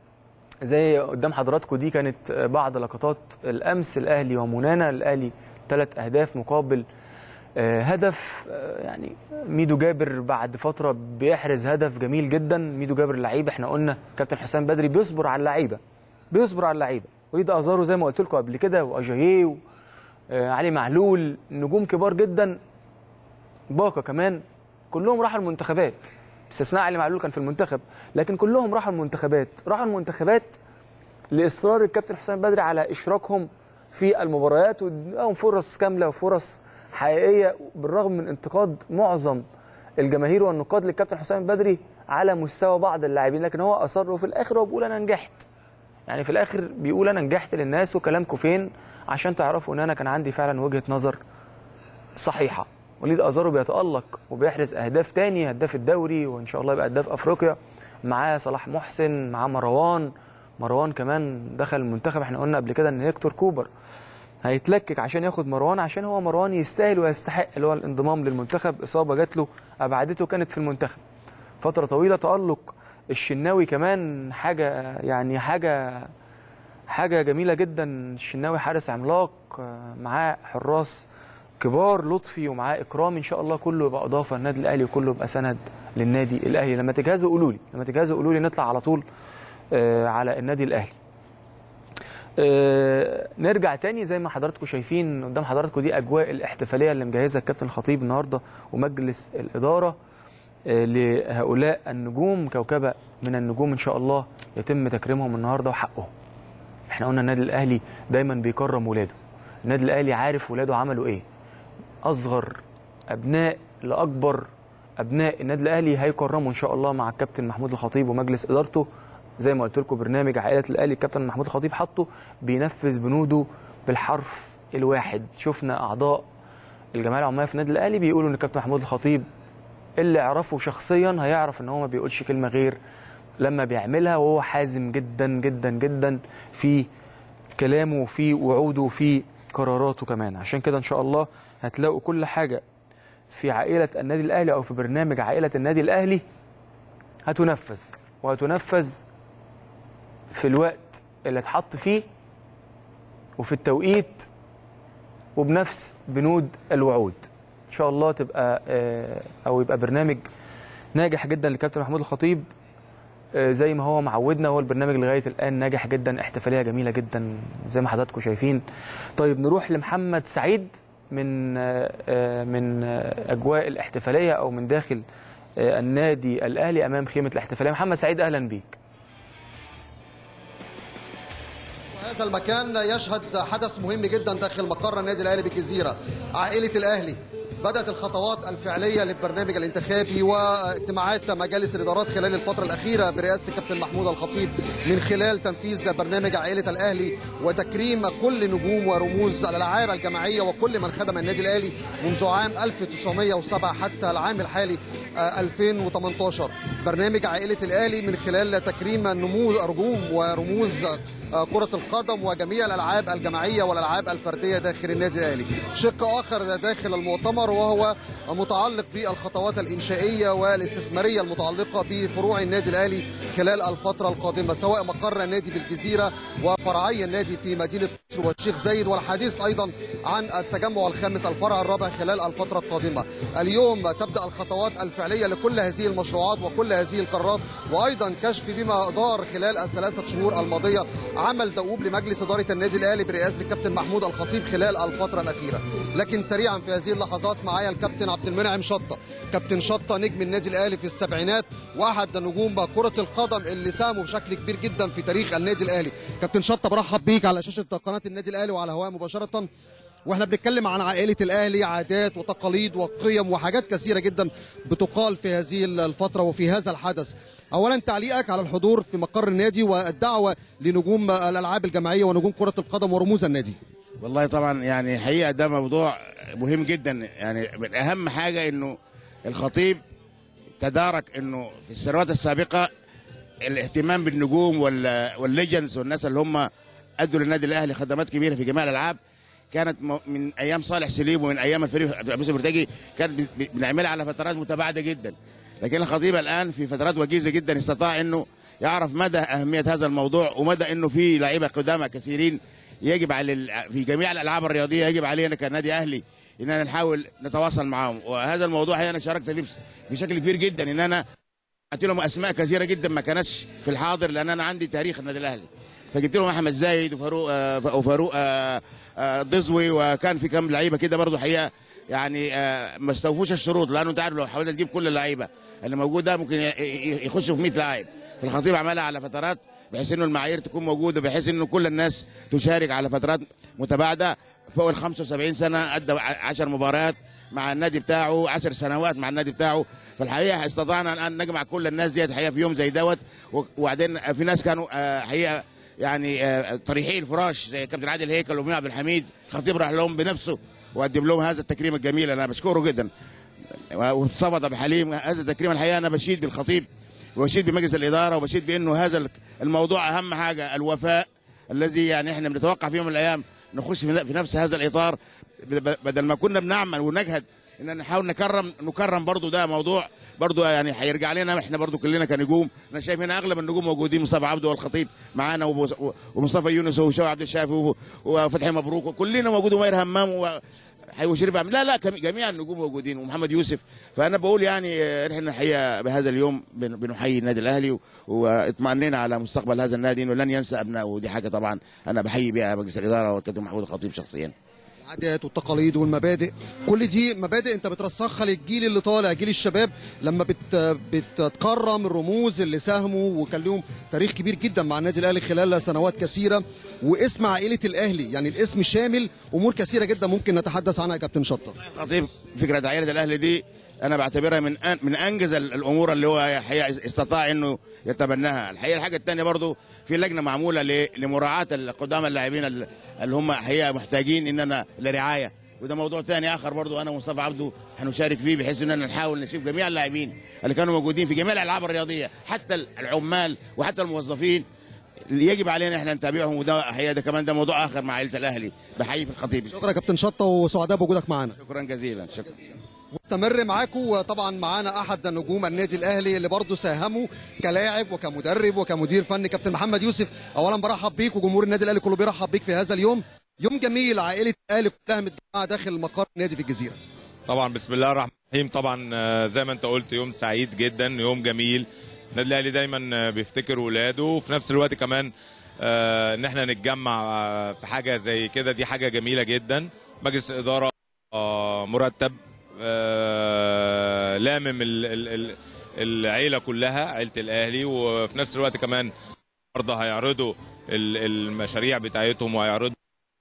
زي قدام حضراتكم دي كانت بعض لقطات الامس الاهلي ومنانا الاهلي ثلاث اهداف مقابل آه، هدف آه، يعني ميدو جابر بعد فتره بيحرز هدف جميل جدا ميدو جابر لعيب احنا قلنا كابتن حسام بدري بيصبر على اللعيبه بيصبر على اللعيبه وليد ازارو زي ما قلت لكم قبل كده واجاييه علي معلول نجوم كبار جدا باقه كمان كلهم راحوا المنتخبات باستثناء علي معلول كان في المنتخب لكن كلهم راحوا المنتخبات راحوا المنتخبات لاصرار الكابتن حسام بدري على اشراكهم في المباريات واداهم فرص كامله وفرص حقيقيه بالرغم من انتقاد معظم الجماهير والنقاد للكابتن حسام بدري على مستوى بعض اللاعبين لكن هو اصر وفي الاخر هو بيقول انا نجحت يعني في الاخر بيقول انا نجحت للناس وكلامكم فين عشان تعرفوا ان انا كان عندي فعلا وجهه نظر صحيحه وليد ازارو بيتالق وبيحرز اهداف تاني هداف الدوري وان شاء الله يبقى هداف افريقيا معاه صلاح محسن معاه مروان مروان كمان دخل المنتخب احنا قلنا قبل كده ان هيكتور كوبر هيتلكك عشان ياخد مروان عشان هو مروان يستاهل ويستحق اللي هو الانضمام للمنتخب اصابه جات له ابعدته كانت في المنتخب فتره طويله تالق الشناوي كمان حاجه يعني حاجه حاجه جميله جدا الشناوي حارس عملاق آه، معاه حراس كبار لطفي ومعاه اكرام ان شاء الله كله يبقى اضافه للنادي الاهلي وكله يبقى سند للنادي الاهلي لما تجهزوا قولوا لي لما تجهزوا قولوا لي نطلع على طول آه، على النادي الاهلي آه، نرجع تاني زي ما حضراتكم شايفين قدام حضراتكم دي اجواء الاحتفاليه اللي مجهزها الكابتن الخطيب النهارده ومجلس الاداره آه، لهؤلاء النجوم كوكبه من النجوم ان شاء الله يتم تكريمهم النهارده وحقهم احنا قلنا النادي الاهلي دايما بيكرم ولاده النادي الاهلي عارف ولاده عملوا ايه اصغر ابناء لاكبر ابناء النادي الاهلي هيكرموا ان شاء الله مع الكابتن محمود الخطيب ومجلس ادارته زي ما قلت لكم برنامج عائله الاهلي الكابتن محمود الخطيب حطه بينفذ بنوده بالحرف الواحد شفنا اعضاء الجمعيه العموميه في النادي الاهلي بيقولوا ان الكابتن محمود الخطيب اللي يعرفه شخصيا هيعرف ان هو ما بيقولش كلمه غير لما بيعملها وهو حازم جدا جدا جدا في كلامه وفي وعوده وفي قراراته كمان عشان كده ان شاء الله هتلاقوا كل حاجه في عائله النادي الاهلي او في برنامج عائله النادي الاهلي هتنفذ وهتنفذ في الوقت اللي اتحط فيه وفي التوقيت وبنفس بنود الوعود ان شاء الله تبقى آه، او يبقى برنامج ناجح جدا لكابتن محمود الخطيب آه، زي ما هو معودنا هو البرنامج لغايه الان ناجح جدا احتفاليه جميله جدا زي ما حضراتكم شايفين طيب نروح لمحمد سعيد من آه، آه، من آه، اجواء الاحتفاليه او من داخل آه، النادي الاهلي امام خيمه الاحتفاليه محمد سعيد اهلا بيك هذا المكان يشهد حدث مهم جدا داخل مقر النادي الاهلي بالجزيره عائله الاهلي بدات الخطوات الفعليه للبرنامج الانتخابي واجتماعات مجالس الادارات خلال الفتره الاخيره برئاسه الكابتن محمود الخطيب من خلال تنفيذ برنامج عائله الاهلي وتكريم كل نجوم ورموز الالعاب الجماعيه وكل من خدم النادي الاهلي منذ عام 1907 حتى العام الحالي آه، 2018 برنامج عائله الاهلي من خلال تكريم نمو نجوم ورموز آه، كرة القدم وجميع الألعاب الجماعية والألعاب الفردية داخل النادي الأهلي شق آخر داخل المؤتمر وهو متعلق بالخطوات الإنشائية والاستثمارية المتعلقة بفروع النادي الأهلي خلال الفترة القادمة سواء مقر النادي بالجزيرة وفرعي النادي في مدينة مصر والشيخ زايد والحديث أيضا عن التجمع الخامس الفرع الرابع خلال الفترة القادمة اليوم تبدأ الخطوات الفعلية لكل هذه المشروعات وكل هذه القرارات وأيضا كشف بما دار خلال الثلاثة شهور الماضية عمل دؤوب لمجلس إدارة النادي الأهلي برئاسة الكابتن محمود الخطيب خلال الفترة الأخيرة لكن سريعا في هذه اللحظات معايا الكابتن عبد المنعم شطة كابتن شطة نجم النادي الأهلي في السبعينات واحد نجوم كرة القدم اللي ساهموا بشكل كبير جدا في تاريخ النادي الأهلي كابتن شطة برحب بيك على شاشة قناة النادي الأهلي وعلى هواء مباشرة واحنا بنتكلم عن عائلة الأهلي عادات وتقاليد وقيم وحاجات كثيرة جدا بتقال في هذه الفترة وفي هذا الحدث أولا تعليقك على الحضور في مقر النادي والدعوة لنجوم الألعاب الجماعية ونجوم كرة القدم ورموز النادي والله طبعا يعني حقيقه ده موضوع مهم جدا يعني من اهم حاجه انه الخطيب تدارك انه في السنوات السابقه الاهتمام بالنجوم وال- والليجندز والناس اللي هم ادوا للنادي الاهلي خدمات كبيره في جميع الالعاب كانت م- من ايام صالح سليم ومن ايام الفريق عبد العزيز البرتاجي كانت ب- ب- بنعملها على فترات متباعده جدا لكن الخطيب الان في فترات وجيزه جدا استطاع انه يعرف مدى اهميه هذا الموضوع ومدى انه في لعيبه قدامى كثيرين يجب على ال- في جميع الالعاب الرياضيه يجب علينا كنادي اهلي اننا نحاول نتواصل معهم وهذا الموضوع انا شاركت فيه بش- بشكل كبير جدا ان انا جبت لهم اسماء كثيره جدا ما كانتش في الحاضر لان انا عندي تاريخ النادي الاهلي فجبت لهم احمد زايد وفاروق آه، وفاروق آه، آه، ضزوي وكان في كام لعيبه كده برضو حقيقه يعني آه، ما استوفوش الشروط لانه انت عارف لو حاولت تجيب كل اللعيبه اللي موجوده ممكن ي- ي- يخشوا في 100 لاعب فالخطيب عملها على فترات بحيث انه المعايير تكون موجوده بحيث انه كل الناس تشارك على فترات متباعده فوق ال 75 سنه ادى 10 مباريات مع النادي بتاعه 10 سنوات مع النادي بتاعه فالحقيقه استطعنا الان نجمع كل الناس ديت الحقيقه في يوم زي دوت وبعدين في ناس كانوا آه، حقيقه يعني آه، طريحي الفراش زي كابتن عادل هيكل وميع عبد الحميد خطيب راح لهم بنفسه وقدم لهم هذا التكريم الجميل انا بشكره جدا وصفد ابو حليم هذا التكريم الحقيقه انا بشيد بالخطيب وبشيد بمجلس الاداره وبشيد بانه هذا الموضوع اهم حاجه الوفاء الذي يعني احنا بنتوقع في يوم من الايام نخش في في نفس هذا الاطار بدل ما كنا بنعمل ونجهد ان نحاول نكرم نكرم برضو ده موضوع برضو يعني هيرجع لنا احنا برضو كلنا كنجوم انا شايف هنا اغلب النجوم موجودين مصطفى عبده والخطيب معانا وبو- ومصطفى يونس وهشام عبد الشافي و- وفتحي مبروك وكلنا موجودين وماهر همام و- وشريف عم لا لا كم- جميع النجوم موجودين ومحمد يوسف فانا بقول يعني آه، احنا الحقيقه بهذا اليوم بن- بنحيي النادي الاهلي و- واطمئننا على مستقبل هذا النادي انه لن ينسى ابنائه ودي حاجه طبعا انا بحيي بها مجلس الاداره والكابتن محمود الخطيب شخصيا العادات والتقاليد والمبادئ كل دي مبادئ انت بترسخها للجيل اللي طالع جيل الشباب لما بت بتكرم الرموز اللي ساهموا وكان لهم تاريخ كبير جدا مع النادي الاهلي خلال سنوات كثيره واسم عائله الاهلي يعني الاسم شامل امور كثيره جدا ممكن نتحدث عنها يا كابتن شطه خطيب فكره عائله الاهلي دي انا بعتبرها من أن من انجز ال- الامور اللي هو الحقيقه استطاع انه يتبناها الحقيقه الحاجه الثانيه برضو في لجنه معموله ل- لمراعاه القدامى اللاعبين ال- اللي هم حقيقه محتاجين اننا لرعايه وده موضوع ثاني اخر برضو انا ومصطفى عبده هنشارك فيه بحيث اننا نحاول نشوف جميع اللاعبين اللي كانوا موجودين في جميع الالعاب الرياضيه حتى العمال وحتى الموظفين اللي يجب علينا احنا نتابعهم وده حقيقه ده كمان ده موضوع اخر مع عائله الاهلي بحيي في الخطيب شكرا يا كابتن شطه وسعداء بوجودك معانا شكرا جزيلا شكرا مستمر معاكم وطبعا معانا احد نجوم النادي الاهلي اللي برضه ساهموا كلاعب وكمدرب وكمدير فني كابتن محمد يوسف اولا برحب بيك وجمهور النادي الاهلي كله بيرحب بيك في هذا اليوم يوم جميل عائله الاهلي كلها متجمعه داخل مقر النادي في الجزيره طبعا بسم الله الرحمن الرحيم طبعا آه، زي ما انت قلت يوم سعيد جدا يوم جميل النادي الاهلي دايما آه، بيفتكر ولاده وفي نفس الوقت كمان آه، ان احنا نتجمع آه، في حاجه زي كده دي حاجه جميله جدا مجلس اداره آه، مرتب آه، لامم ال- ال- ال- العيله كلها عيله الاهلي وفي نفس الوقت كمان النهارده هيعرضوا ال- المشاريع بتاعتهم وهيعرضوا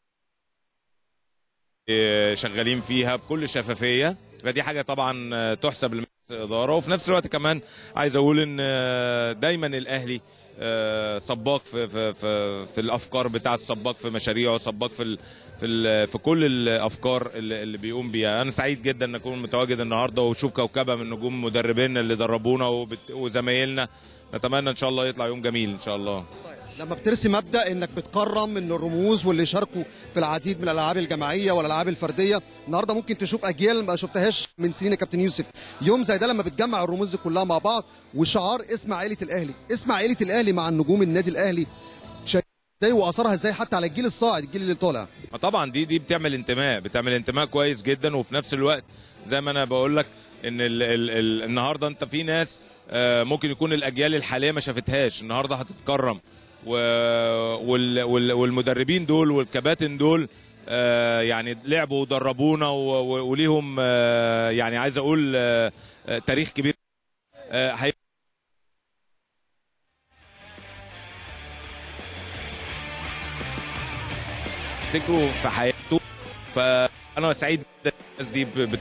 شغالين فيها بكل شفافيه فدي حاجه طبعا تحسب لمجلس الاداره وفي نفس الوقت كمان عايز اقول ان دايما الاهلي سباق في في في, في الافكار بتاعته سباق في مشاريعه سباق في ال في ال في كل الافكار اللي, اللي بيقوم بيها انا سعيد جدا ان اكون متواجد النهارده واشوف كوكبه من نجوم مدربينا اللي دربونا وبت- وزمايلنا نتمنى ان شاء الله يطلع يوم جميل ان شاء الله لما بترسم مبدا انك بتكرم من الرموز واللي شاركوا في العديد من الالعاب الجماعيه والالعاب الفرديه النهارده ممكن تشوف اجيال ما شفتهاش من سنين يا كابتن يوسف يوم زي ده لما بتجمع الرموز دي كلها مع بعض وشعار اسم عائله الاهلي اسم عائله الاهلي مع النجوم النادي الاهلي شايف ازاي واثرها ازاي حتى على الجيل الصاعد الجيل اللي طالع ما طبعا دي دي بتعمل انتماء بتعمل انتماء كويس جدا وفي نفس الوقت زي ما انا بقول لك ان ال ال ال النهارده انت في ناس آه، ممكن يكون الاجيال الحاليه ما شافتهاش النهارده هتتكرم و وال وال والمدربين دول والكباتن دول آه، يعني لعبوا ودربونا و- و- وليهم آه، يعني عايز اقول آه، آه، تاريخ كبير آه، هي تفتكروا في حياته فانا سعيد جدا الناس دي ب- بت-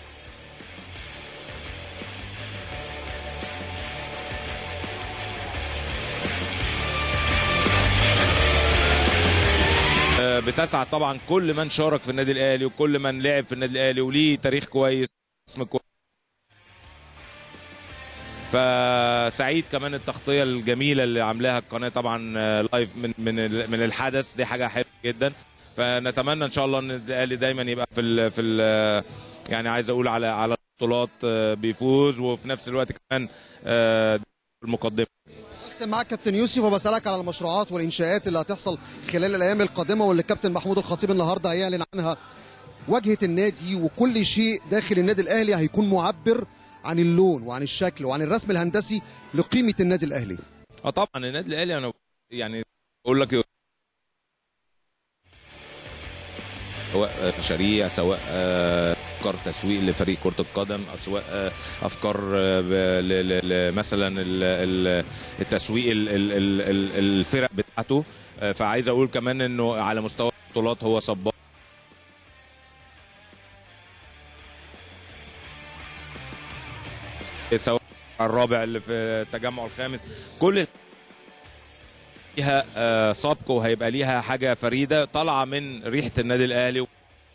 آه، بتسعد طبعا كل من شارك في النادي الاهلي وكل من لعب في النادي الاهلي وليه تاريخ كويس اسم كويس فسعيد كمان التغطيه الجميله اللي عاملاها القناه طبعا آه، لايف من من ال- من الحدث دي حاجه حلوه جدا فنتمنى ان شاء الله ان الاهلي دايما يبقى في ال في ال يعني عايز اقول على على البطولات آه، بيفوز وفي نفس الوقت كمان آه، المقدمه اختم معاك كابتن يوسف وبسالك على المشروعات والانشاءات اللي هتحصل خلال الايام القادمه واللي الكابتن محمود الخطيب النهارده هيعلن عنها واجهه النادي وكل شيء داخل النادي الاهلي هيكون معبر عن اللون وعن الشكل وعن الرسم الهندسي لقيمه النادي الاهلي اه طبعا النادي الاهلي انا يعني اقول لك سواء مشاريع سواء آه، افكار تسويق لفريق كره القدم سواء آه، افكار آه، ب- ل- ل- ل- مثلا ال- ال- التسويق ال- ال- ال- ال- الفرق بتاعته آه، فعايز اقول كمان انه على مستوى البطولات هو سباق سواء الرابع اللي في التجمع الخامس كل ليها آه، سابق وهيبقى ليها حاجه فريده طالعه من ريحه النادي الاهلي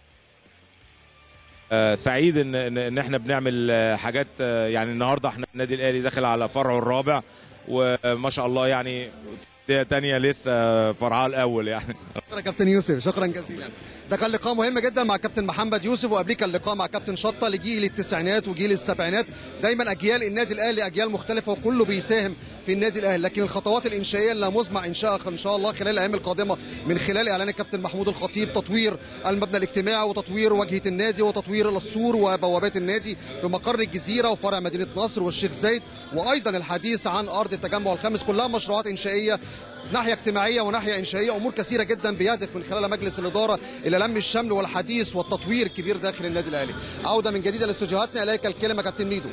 آه، سعيد ان ان إن احنا بنعمل آه، حاجات آه، يعني النهارده احنا النادي الاهلي داخل على فرعه الرابع وما شاء الله يعني في تانية لسه فرعها الاول يعني شكرا يا كابتن يوسف شكرا جزيلا ده كان لقاء مهم جدا مع كابتن محمد يوسف وقبليه كان لقاء مع كابتن شطه لجيل التسعينات وجيل السبعينات دايما اجيال النادي الاهلي اجيال مختلفه وكله بيساهم في النادي الاهلي لكن الخطوات الانشائيه اللي مزمع انشائها ان شاء الله خلال الايام القادمه من خلال اعلان الكابتن محمود الخطيب تطوير المبنى الاجتماعي وتطوير واجهه النادي وتطوير السور وبوابات النادي في مقر الجزيره وفرع مدينه نصر والشيخ زايد وايضا الحديث عن ارض التجمع الخامس كلها مشروعات انشائيه ناحيه اجتماعيه وناحيه انشائيه امور كثيره جدا بيهدف من خلالها مجلس الاداره الى لم الشمل والحديث والتطوير الكبير داخل النادي الاهلي عوده من جديد لاستوديوهاتنا اليك الكلمه كابتن ميدو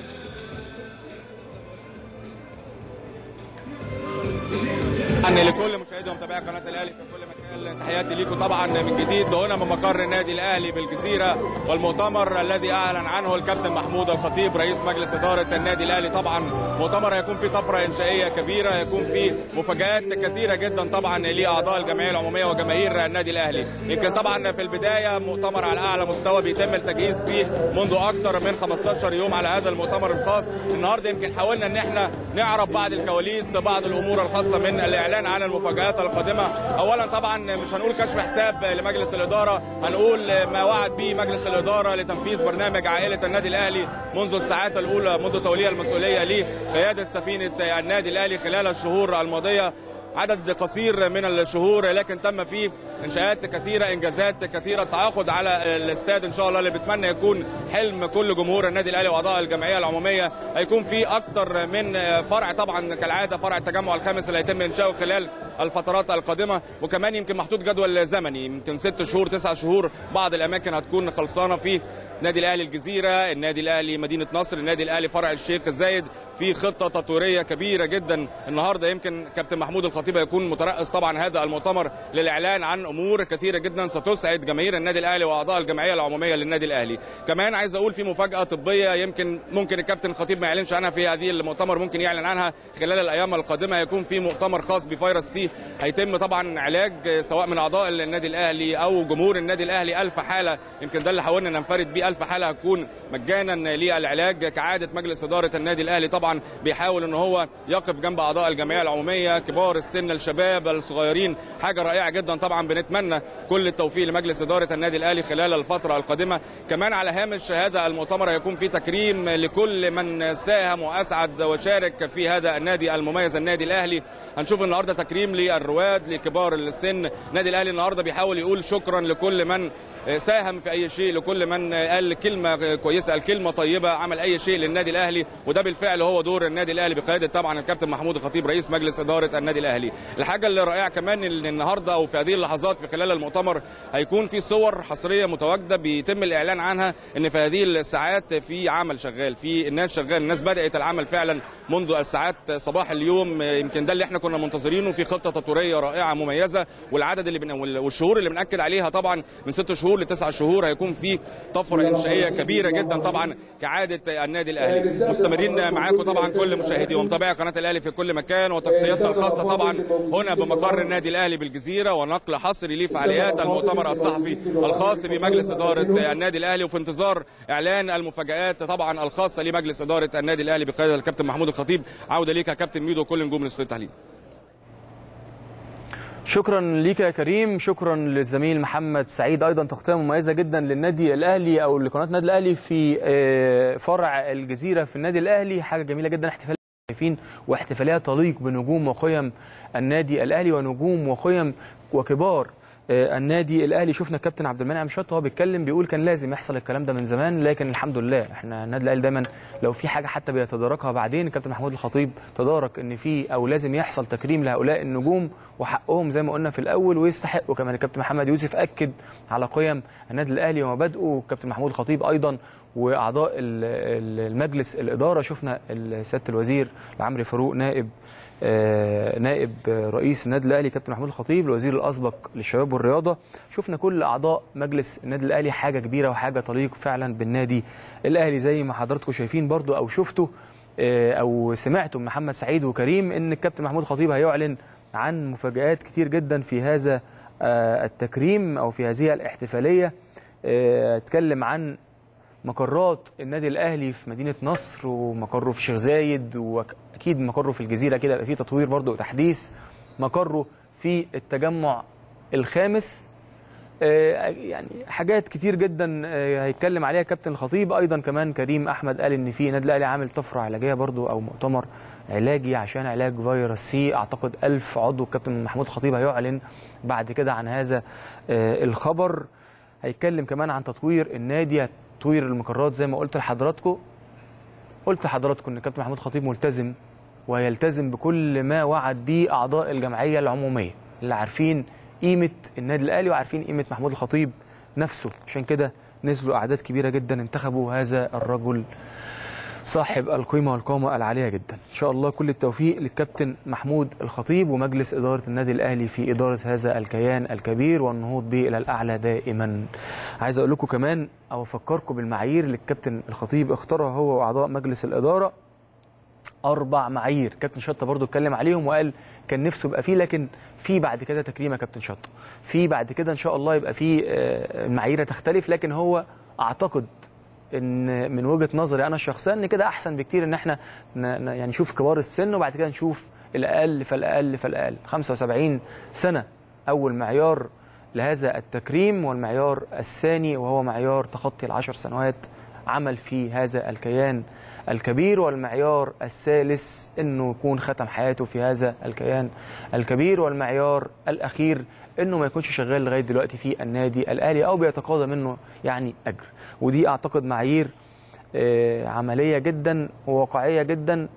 طبعا لكل مشاهدي ومتابعي قناه الاهلي في كل مكان تحياتي ليكم طبعا من جديد هنا من مقر النادي الاهلي بالجزيره والمؤتمر الذي اعلن عنه الكابتن محمود الخطيب رئيس مجلس اداره النادي الاهلي طبعا مؤتمر هيكون فيه طفره انشائيه كبيره هيكون فيه مفاجات كثيره جدا طبعا لاعضاء الجمعيه العموميه وجماهير النادي الاهلي يمكن طبعا في البدايه مؤتمر على اعلى مستوى بيتم التجهيز فيه منذ اكثر من 15 يوم على هذا المؤتمر الخاص النهارده يمكن حاولنا ان احنا نعرف بعض الكواليس بعض الامور الخاصه من الاعلان عن المفاجات القادمه اولا طبعا مش هنقول كشف حساب لمجلس الاداره هنقول ما وعد به مجلس الاداره لتنفيذ برنامج عائله النادي الاهلي منذ الساعات الاولى منذ توليه المسؤوليه لقياده سفينه النادي الاهلي خلال الشهور الماضيه عدد قصير من الشهور لكن تم فيه انشاءات كثيره انجازات كثيره التعاقد على الاستاد ان شاء الله اللي بتمنى يكون حلم كل جمهور النادي الاهلي واعضاء الجمعيه العموميه هيكون في اكثر من فرع طبعا كالعاده فرع التجمع الخامس اللي هيتم انشاؤه خلال الفترات القادمه وكمان يمكن محدود جدول زمني يمكن ست شهور تسع شهور بعض الاماكن هتكون خلصانه في النادي الاهلي الجزيره النادي الاهلي مدينه نصر النادي الاهلي فرع الشيخ زايد في خطه تطويريه كبيره جدا النهارده يمكن كابتن محمود الخطيب هيكون مترأس طبعا هذا المؤتمر للاعلان عن امور كثيره جدا ستسعد جماهير النادي الاهلي واعضاء الجمعيه العموميه للنادي الاهلي كمان عايز اقول في مفاجاه طبيه يمكن ممكن الكابتن الخطيب ما يعلنش عنها في هذه المؤتمر ممكن يعلن عنها خلال الايام القادمه هيكون في مؤتمر خاص بفيروس سي هيتم طبعا علاج سواء من اعضاء النادي الاهلي او جمهور النادي الاهلي ألف حاله يمكن ده اللي حاولنا ننفرد بيه ألف حاله هتكون مجانا للعلاج كعاده مجلس اداره النادي الاهلي طبعا بيحاول ان هو يقف جنب اعضاء الجمعيه العموميه كبار السن الشباب الصغيرين حاجه رائعه جدا طبعا بنتمنى كل التوفيق لمجلس اداره النادي الاهلي خلال الفتره القادمه كمان على هامش هذا المؤتمر هيكون في تكريم لكل من ساهم واسعد وشارك في هذا النادي المميز النادي الاهلي هنشوف النهارده تكريم للرواد لكبار السن النادي الاهلي النهارده بيحاول يقول شكرا لكل من ساهم في اي شيء لكل من قال كلمه كويسه قال كلمه طيبه عمل اي شيء للنادي الاهلي وده بالفعل هو دور النادي الاهلي بقياده طبعا الكابتن محمود الخطيب رئيس مجلس اداره النادي الاهلي الحاجه اللي رائعه كمان ان النهارده او في هذه اللحظات في خلال المؤتمر هيكون في صور حصريه متواجده بيتم الاعلان عنها ان في هذه الساعات في عمل شغال في الناس شغال الناس بدات العمل فعلا منذ الساعات صباح اليوم يمكن ده اللي احنا كنا منتظرينه في خطه تطويريه رائعه مميزه والعدد اللي بن... والشهور اللي بناكد عليها طبعا من ست شهور لتسع شهور هيكون في طفره انشائيه كبيره جدا طبعا كعاده النادي الاهلي مستمرين معاكم طبعا كل مشاهدي ومتابعي قناه الاهلي في كل مكان وتغطيتنا الخاصه طبعا هنا بمقر النادي الاهلي بالجزيره ونقل حصري لفعاليات المؤتمر الصحفي الخاص بمجلس اداره النادي الاهلي وفي انتظار اعلان المفاجات طبعا الخاصه لمجلس اداره النادي الاهلي بقياده الكابتن محمود الخطيب عوده ليك يا كابتن ميدو كل نجوم الاستوديو التحليل شكرا ليك يا كريم شكرا للزميل محمد سعيد ايضا تغطيه مميزه جدا للنادي الاهلي او لقناه النادي الاهلي في فرع الجزيره في النادي الاهلي حاجه جميله جدا احتفال شايفين واحتفاليه تليق بنجوم وقيم النادي الاهلي ونجوم وقيم وكبار النادي الاهلي شفنا الكابتن عبد المنعم شط وهو بيتكلم بيقول كان لازم يحصل الكلام ده من زمان لكن الحمد لله احنا النادي الاهلي دايما لو في حاجه حتى بيتداركها بعدين الكابتن محمود الخطيب تدارك ان في او لازم يحصل تكريم لهؤلاء النجوم وحقهم زي ما قلنا في الاول ويستحقوا كمان الكابتن محمد يوسف اكد على قيم النادي الاهلي ومبادئه الكابتن محمود الخطيب ايضا واعضاء المجلس الاداره شفنا سياده الوزير العمري فاروق نائب نائب رئيس النادي الاهلي كابتن محمود الخطيب الوزير الاسبق للشباب والرياضه شفنا كل اعضاء مجلس النادي الاهلي حاجه كبيره وحاجه تليق فعلا بالنادي الاهلي زي ما حضراتكم شايفين برضو او شفتوا او سمعتوا من محمد سعيد وكريم ان الكابتن محمود الخطيب هيعلن عن مفاجات كتير جدا في هذا التكريم او في هذه الاحتفاليه اتكلم عن مقرات النادي الاهلي في مدينه نصر ومقره في شيخ زايد واكيد مقره في الجزيره كده يبقى فيه تطوير برضه وتحديث مقره في التجمع الخامس آه، يعني حاجات كتير جدا آه، هيتكلم عليها كابتن الخطيب ايضا كمان كريم احمد قال ان في نادي الاهلي عامل طفره علاجيه برضو او مؤتمر علاجي عشان علاج فيروس سي اعتقد ألف عضو الكابتن محمود الخطيب هيعلن بعد كده عن هذا آه، الخبر هيتكلم كمان عن تطوير النادي تطوير المقرات زي ما قلت لحضراتكم قلت لحضراتكم ان كابتن محمود الخطيب ملتزم ويلتزم بكل ما وعد به اعضاء الجمعيه العموميه اللي عارفين قيمه النادي الاهلي وعارفين قيمه محمود الخطيب نفسه عشان كده نزلوا اعداد كبيره جدا انتخبوا هذا الرجل صاحب القيمه والقامه العاليه جدا ان شاء الله كل التوفيق للكابتن محمود الخطيب ومجلس اداره النادي الاهلي في اداره هذا الكيان الكبير والنهوض به الى الاعلى دائما عايز اقول لكم كمان او افكركم بالمعايير اللي الكابتن الخطيب اختارها هو واعضاء مجلس الاداره اربع معايير كابتن شطه برضو اتكلم عليهم وقال كان نفسه يبقى فيه لكن في بعد كده تكريم يا كابتن شطه في بعد كده ان شاء الله يبقى في آه، المعايير تختلف لكن هو اعتقد ان من وجهه نظري انا الشخصيه ان كده احسن بكتير ان احنا ن- ن- يعني نشوف كبار السن وبعد كده نشوف الاقل فالاقل فالاقل 75 سنه اول معيار لهذا التكريم والمعيار الثاني وهو معيار تخطي العشر سنوات عمل في هذا الكيان الكبير والمعيار الثالث انه يكون ختم حياته في هذا الكيان الكبير والمعيار الاخير انه ما يكونش شغال لغايه دلوقتي في النادي الاهلي او بيتقاضى منه يعني اجر ودي اعتقد معايير آه، عمليه جدا وواقعيه جدا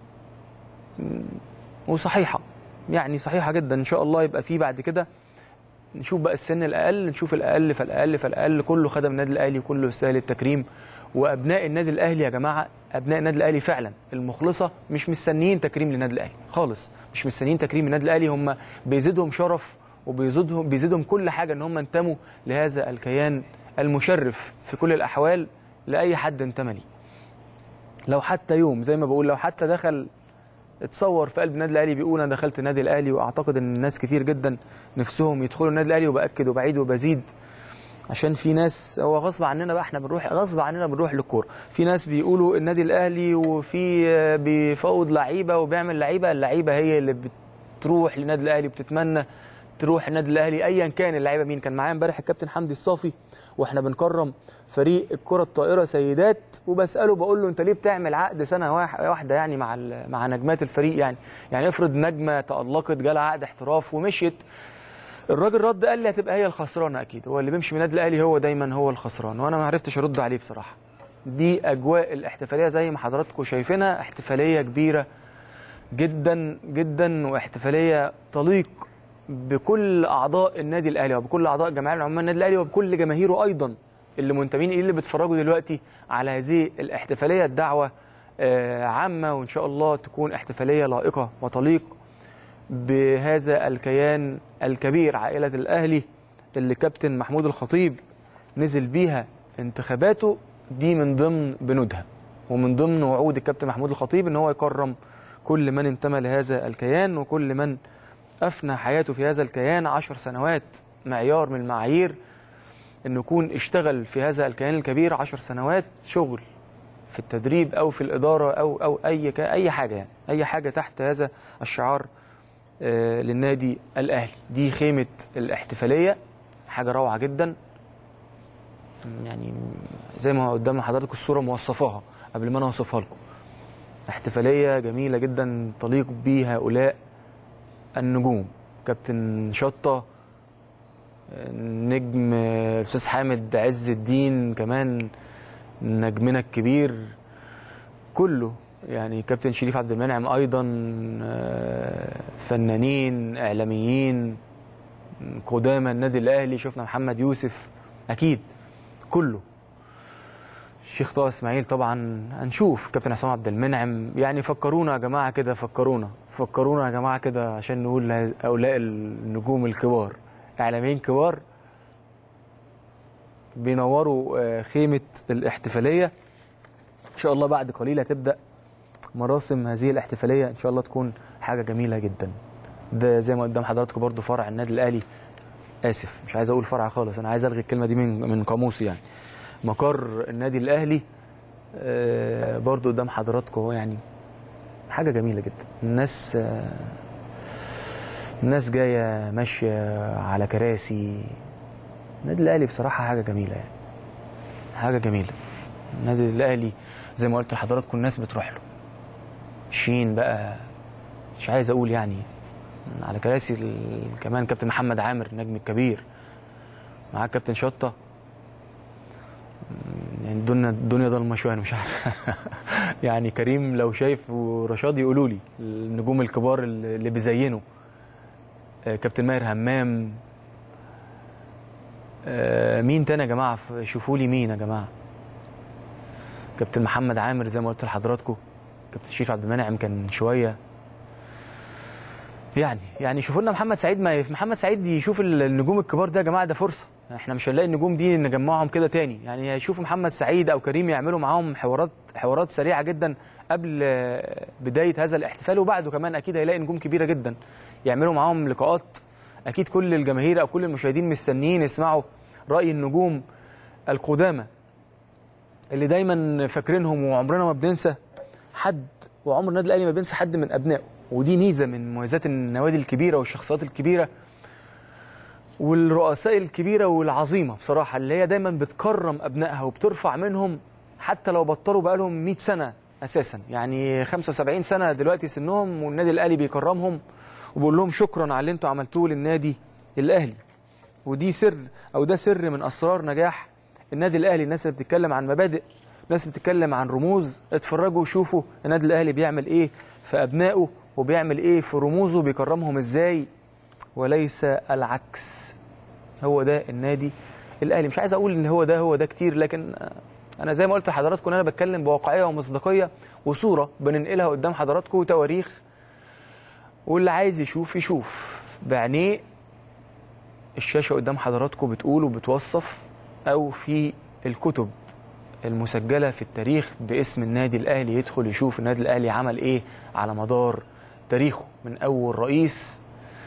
م، وصحيحه يعني صحيحه جدا ان شاء الله يبقى في بعد كده نشوف بقى السن الاقل نشوف الاقل فالاقل فالاقل كله خدم النادي الاهلي وكله يستاهل التكريم وابناء النادي الاهلي يا جماعه ابناء النادي الاهلي فعلا المخلصه مش مستنيين تكريم للنادي الاهلي خالص مش مستنيين تكريم للنادي الاهلي هم بيزيدهم شرف وبيزيدهم بيزيدهم كل حاجه ان هم انتموا لهذا الكيان المشرف في كل الاحوال لاي حد انتمى ليه لو حتى يوم زي ما بقول لو حتى دخل اتصور في قلب النادي الاهلي بيقول انا دخلت النادي الاهلي واعتقد ان الناس كتير جدا نفسهم يدخلوا النادي الاهلي وباكد وبعيد وبزيد عشان في ناس هو غصب عننا بقى احنا بنروح غصب عننا بنروح للكوره في ناس بيقولوا النادي الاهلي وفي آه، بيفوض لعيبه وبيعمل لعيبه اللعيبه هي اللي بتروح للنادي الاهلي وبتتمنى تروح النادي الاهلي ايا كان اللعيبه مين كان معايا امبارح الكابتن حمدي الصافي واحنا بنكرم فريق الكره الطائره سيدات وبساله بقول له انت ليه بتعمل عقد سنه واح- واحده يعني مع ال- مع نجمات الفريق يعني يعني افرض نجمه تالقت جالها عقد احتراف ومشيت الراجل رد قال لي هتبقى هي الخسرانه اكيد هو اللي بيمشي من النادي الاهلي هو دايما هو الخسران وانا ما عرفتش ارد عليه بصراحه دي اجواء الاحتفاليه زي ما حضراتكم شايفينها احتفاليه كبيره جدا جدا واحتفاليه تليق بكل اعضاء النادي الاهلي وبكل اعضاء جمعيه العمال النادي الاهلي وبكل جماهيره ايضا اللي منتمين اليه اللي بيتفرجوا دلوقتي على هذه الاحتفاليه الدعوه آه، عامه وان شاء الله تكون احتفاليه لائقه وتليق بهذا الكيان الكبير عائله الاهلي اللي كابتن محمود الخطيب نزل بيها انتخاباته دي من ضمن بنودها ومن ضمن وعود الكابتن محمود الخطيب ان هو يكرم كل من انتمى لهذا الكيان وكل من افنى حياته في هذا الكيان عشر سنوات معيار من المعايير انه يكون اشتغل في هذا الكيان الكبير عشر سنوات شغل في التدريب او في الاداره او او اي ك- اي حاجه يعني اي حاجه تحت هذا الشعار آه، للنادي الاهلي دي خيمه الاحتفاليه حاجه روعه جدا يعني زي ما قدام حضراتكم الصوره موصفاها قبل ما انا اوصفها لكم احتفاليه جميله جدا تليق بهؤلاء النجوم كابتن شطه نجم الاستاذ حامد عز الدين كمان نجمنا الكبير كله يعني كابتن شريف عبد المنعم ايضا آه، فنانين اعلاميين قدامى النادي الاهلي شفنا محمد يوسف اكيد كله الشيخ طه اسماعيل طبعا هنشوف كابتن عصام عبد المنعم يعني فكرونا يا جماعه كده فكرونا فكرونا يا جماعه كده عشان نقول هؤلاء النجوم الكبار اعلاميين كبار بينوروا آه، خيمه الاحتفاليه ان شاء الله بعد قليل هتبدا مراسم هذه الاحتفاليه ان شاء الله تكون حاجه جميله جدا ده زي ما قدام حضراتكم برضو فرع النادي الاهلي اسف مش عايز اقول فرع خالص انا عايز الغي الكلمه دي من من قاموسي يعني مقر النادي الاهلي آه، برضو قدام حضراتكم هو يعني حاجه جميله جدا الناس آه، الناس جايه ماشيه على كراسي النادي الاهلي بصراحه حاجه جميله يعني حاجه جميله النادي الاهلي زي ما قلت لحضراتكم الناس بتروح له شين بقى مش عايز اقول يعني على كراسي ال- كمان كابتن محمد عامر النجم الكبير معاه كابتن شطه يعني الدنيا الدنيا ضلمه شويه انا مش عارف يعني كريم لو شايف ورشاد يقولوا لي النجوم الكبار اللي اللي بيزينوا آه، كابتن ماهر همام آه، مين تاني يا جماعه ف- شوفوا لي مين يا جماعه كابتن محمد عامر زي ما قلت لحضراتكم كابتن شريف عبد المنعم كان شويه يعني يعني شوفوا لنا محمد سعيد ما محمد سعيد يشوف ال- النجوم الكبار ده يا جماعه ده فرصه احنا مش هنلاقي النجوم دي نجمعهم كده تاني يعني هيشوفوا محمد سعيد او كريم يعملوا معاهم حوارات حوارات سريعه جدا قبل آه، بدايه هذا الاحتفال وبعده كمان اكيد هيلاقي نجوم كبيره جدا يعملوا معاهم لقاءات اكيد كل الجماهير او كل المشاهدين مستنيين يسمعوا راي النجوم القدامى اللي دايما فاكرينهم وعمرنا ما بننسى حد وعمر النادي الاهلي ما بينسى حد من ابنائه ودي ميزه من مميزات النوادي الكبيره والشخصيات الكبيره والرؤساء الكبيره والعظيمه بصراحه اللي هي دايما بتكرم ابنائها وبترفع منهم حتى لو بطلوا بقالهم 100 سنه اساسا يعني 75 سنه دلوقتي سنهم والنادي الاهلي بيكرمهم وبيقول لهم شكرا على اللي انتوا عملتوه للنادي الاهلي ودي سر او ده سر من اسرار نجاح النادي الاهلي الناس اللي بتتكلم عن مبادئ ناس بتتكلم عن رموز اتفرجوا وشوفوا النادي الاهلي بيعمل ايه في ابنائه وبيعمل ايه في رموزه بيكرمهم ازاي وليس العكس هو ده النادي الاهلي مش عايز اقول ان هو ده هو ده كتير لكن آه، انا زي ما قلت لحضراتكم انا بتكلم بواقعيه ومصداقيه وصوره بننقلها قدام حضراتكم وتواريخ واللي عايز يشوف يشوف بعينيه الشاشه قدام حضراتكم بتقول وبتوصف او في الكتب المسجله في التاريخ باسم النادي الاهلي يدخل يشوف النادي الاهلي عمل ايه على مدار تاريخه من اول رئيس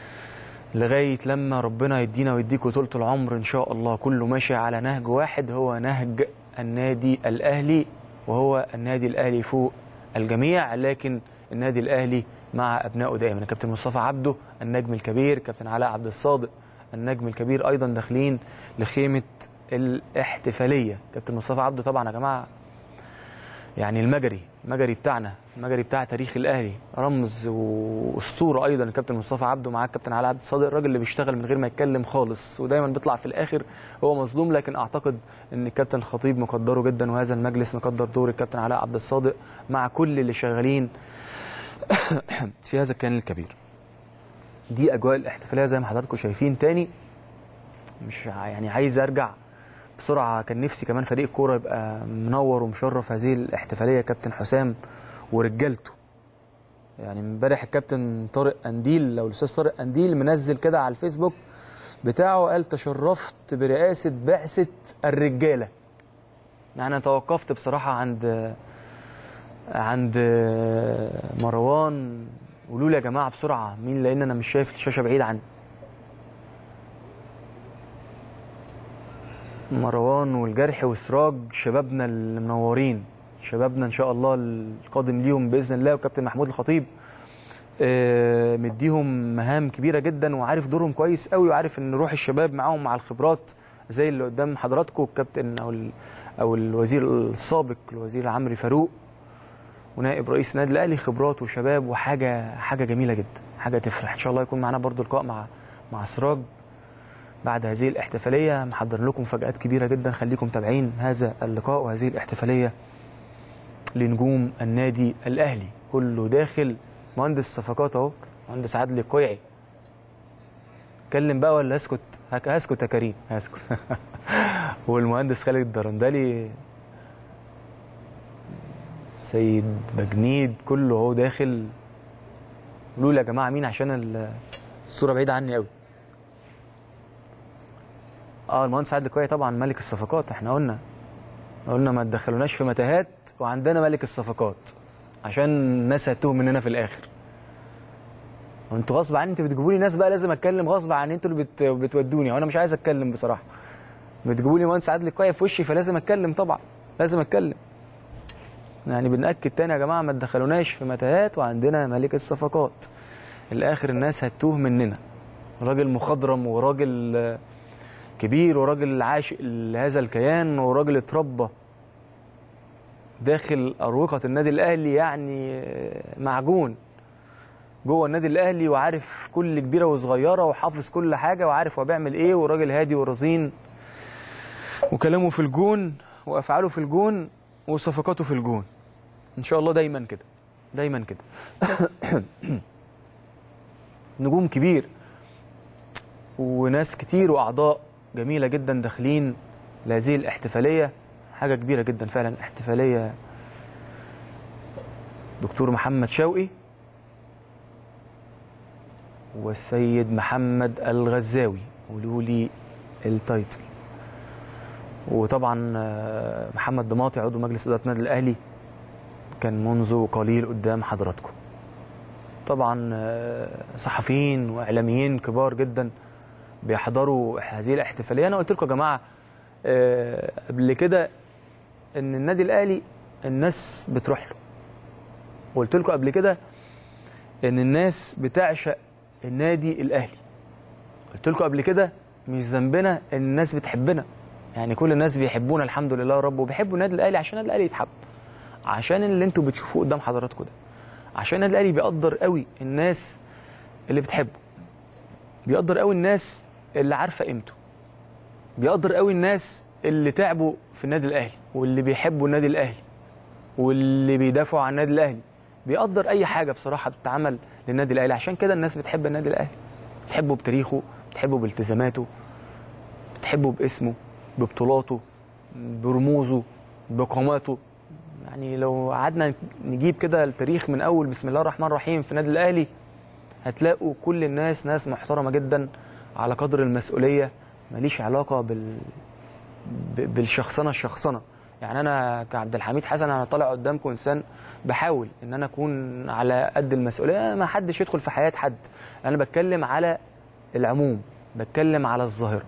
لغايه لما ربنا يدينا ويديكوا طولة العمر ان شاء الله كله ماشي على نهج واحد هو نهج النادي الاهلي وهو النادي الاهلي فوق الجميع لكن النادي الاهلي مع ابنائه دائما كابتن مصطفى عبده النجم الكبير كابتن علاء عبد الصادق النجم الكبير ايضا داخلين لخيمه الاحتفاليه كابتن مصطفى عبده طبعا يا جماعه يعني المجري المجري بتاعنا المجري بتاع تاريخ الاهلي رمز واسطوره ايضا الكابتن مصطفى عبده معاه الكابتن علاء عبد الصادق الراجل اللي بيشتغل من غير ما يتكلم خالص ودايما بيطلع في الاخر هو مظلوم لكن اعتقد ان الكابتن خطيب مقدره جدا وهذا المجلس مقدر دور الكابتن علاء عبد الصادق مع كل اللي شغالين في هذا الكيان الكبير دي اجواء الاحتفاليه زي ما حضراتكم شايفين تاني مش ع- يعني عايز ارجع بسرعه كان نفسي كمان فريق الكوره يبقى منور ومشرف هذه الاحتفاليه كابتن حسام ورجالته يعني امبارح الكابتن طارق انديل لو الاستاذ طارق انديل منزل كده على الفيسبوك بتاعه قال تشرفت برئاسه بعثه الرجاله يعني انا توقفت بصراحه عند عند مروان قولوا لي يا جماعه بسرعه مين لان انا مش شايف الشاشه بعيد عني مروان والجرح وسراج شبابنا المنورين شبابنا ان شاء الله القادم ليهم باذن الله وكابتن محمود الخطيب آه، مديهم مهام كبيره جدا وعارف دورهم كويس قوي وعارف ان روح الشباب معاهم مع الخبرات زي اللي قدام حضراتكم الكابتن او ال- او الوزير السابق الوزير عمرو فاروق ونائب رئيس النادي الاهلي خبرات وشباب وحاجه حاجه جميله جدا حاجه تفرح ان شاء الله يكون معانا برضو لقاء مع مع سراج بعد هذه الاحتفاليه محضر لكم مفاجات كبيره جدا خليكم متابعين هذا اللقاء وهذه الاحتفاليه لنجوم النادي الاهلي كله داخل مهندس صفقات اهو مهندس عادل القيعي اتكلم بقى ولا اسكت هك- هسكت يا كريم هسكت والمهندس خالد الدرندلي سيد بجنيد كله اهو داخل قولوا لي يا جماعه مين عشان ال- الصوره بعيده عني قوي اه المهندس عادل القيعي طبعا ملك الصفقات احنا قلنا قلنا ما تدخلوناش في متاهات وعندنا ملك الصفقات عشان الناس هتوه مننا في الاخر وانتوا غصب عني انتوا بتجيبوا لي ناس بقى لازم اتكلم غصب عني انتوا اللي بت... بتودوني وانا مش عايز اتكلم بصراحه بتجيبوا لي مهندس عادل القيعي في وشي فلازم اتكلم طبعا لازم اتكلم يعني بنأكد تاني يا جماعه ما تدخلوناش في متاهات وعندنا ملك الصفقات الاخر الناس هتوه مننا راجل مخضرم وراجل آه، كبير وراجل عاشق لهذا الكيان وراجل اتربى داخل أروقة النادي الأهلي يعني آه، معجون جوه النادي الأهلي وعارف كل كبيرة وصغيرة وحافظ كل حاجة وعارف هو بيعمل إيه وراجل هادي ورزين وكلامه في الجون وأفعاله في الجون وصفقاته في الجون إن شاء الله دايما كده دايما كده نجوم كبير وناس كتير واعضاء جميله جدا داخلين لهذه الاحتفاليه حاجه كبيره جدا فعلا احتفاليه دكتور محمد شوقي والسيد محمد الغزاوي قولوا لي التايتل وطبعا آه، محمد ضماطي عضو مجلس اداره النادي الاهلي كان منذ قليل قدام حضراتكم طبعا آه، صحفيين واعلاميين كبار جدا بيحضروا هذه الاحتفاليه انا قلت لكم يا جماعه آه، قبل كده ان النادي الاهلي الناس بتروح له وقلت لكم قبل كده ان الناس بتعشق النادي الاهلي قلت لكم قبل كده مش ذنبنا ان الناس بتحبنا يعني كل الناس بيحبونا الحمد لله يا رب وبيحبوا النادي الاهلي عشان النادي الاهلي يتحب عشان اللي انتوا بتشوفوه قدام حضراتكم ده عشان النادي الاهلي بيقدر قوي الناس اللي بتحبه بيقدر قوي الناس اللي عارفه قيمته بيقدر قوي الناس اللي تعبوا في النادي الاهلي واللي بيحبوا النادي الاهلي واللي بيدافعوا عن النادي الاهلي بيقدر اي حاجه بصراحه بتتعمل للنادي الاهلي عشان كده الناس بتحب النادي الاهلي بتحبه بتاريخه بتحبه بالتزاماته بتحبه باسمه ببطولاته برموزه بقاماته يعني لو قعدنا نجيب كده التاريخ من اول بسم الله الرحمن الرحيم في النادي الاهلي هتلاقوا كل الناس ناس محترمه جدا على قدر المسؤوليه ماليش علاقه بال ب- بالشخصنه الشخصنه يعني انا كعبد الحميد حسن انا طالع قدامكم انسان بحاول ان انا اكون على قد المسؤوليه ما حدش يدخل في حياه حد انا بتكلم على العموم بتكلم على الظاهره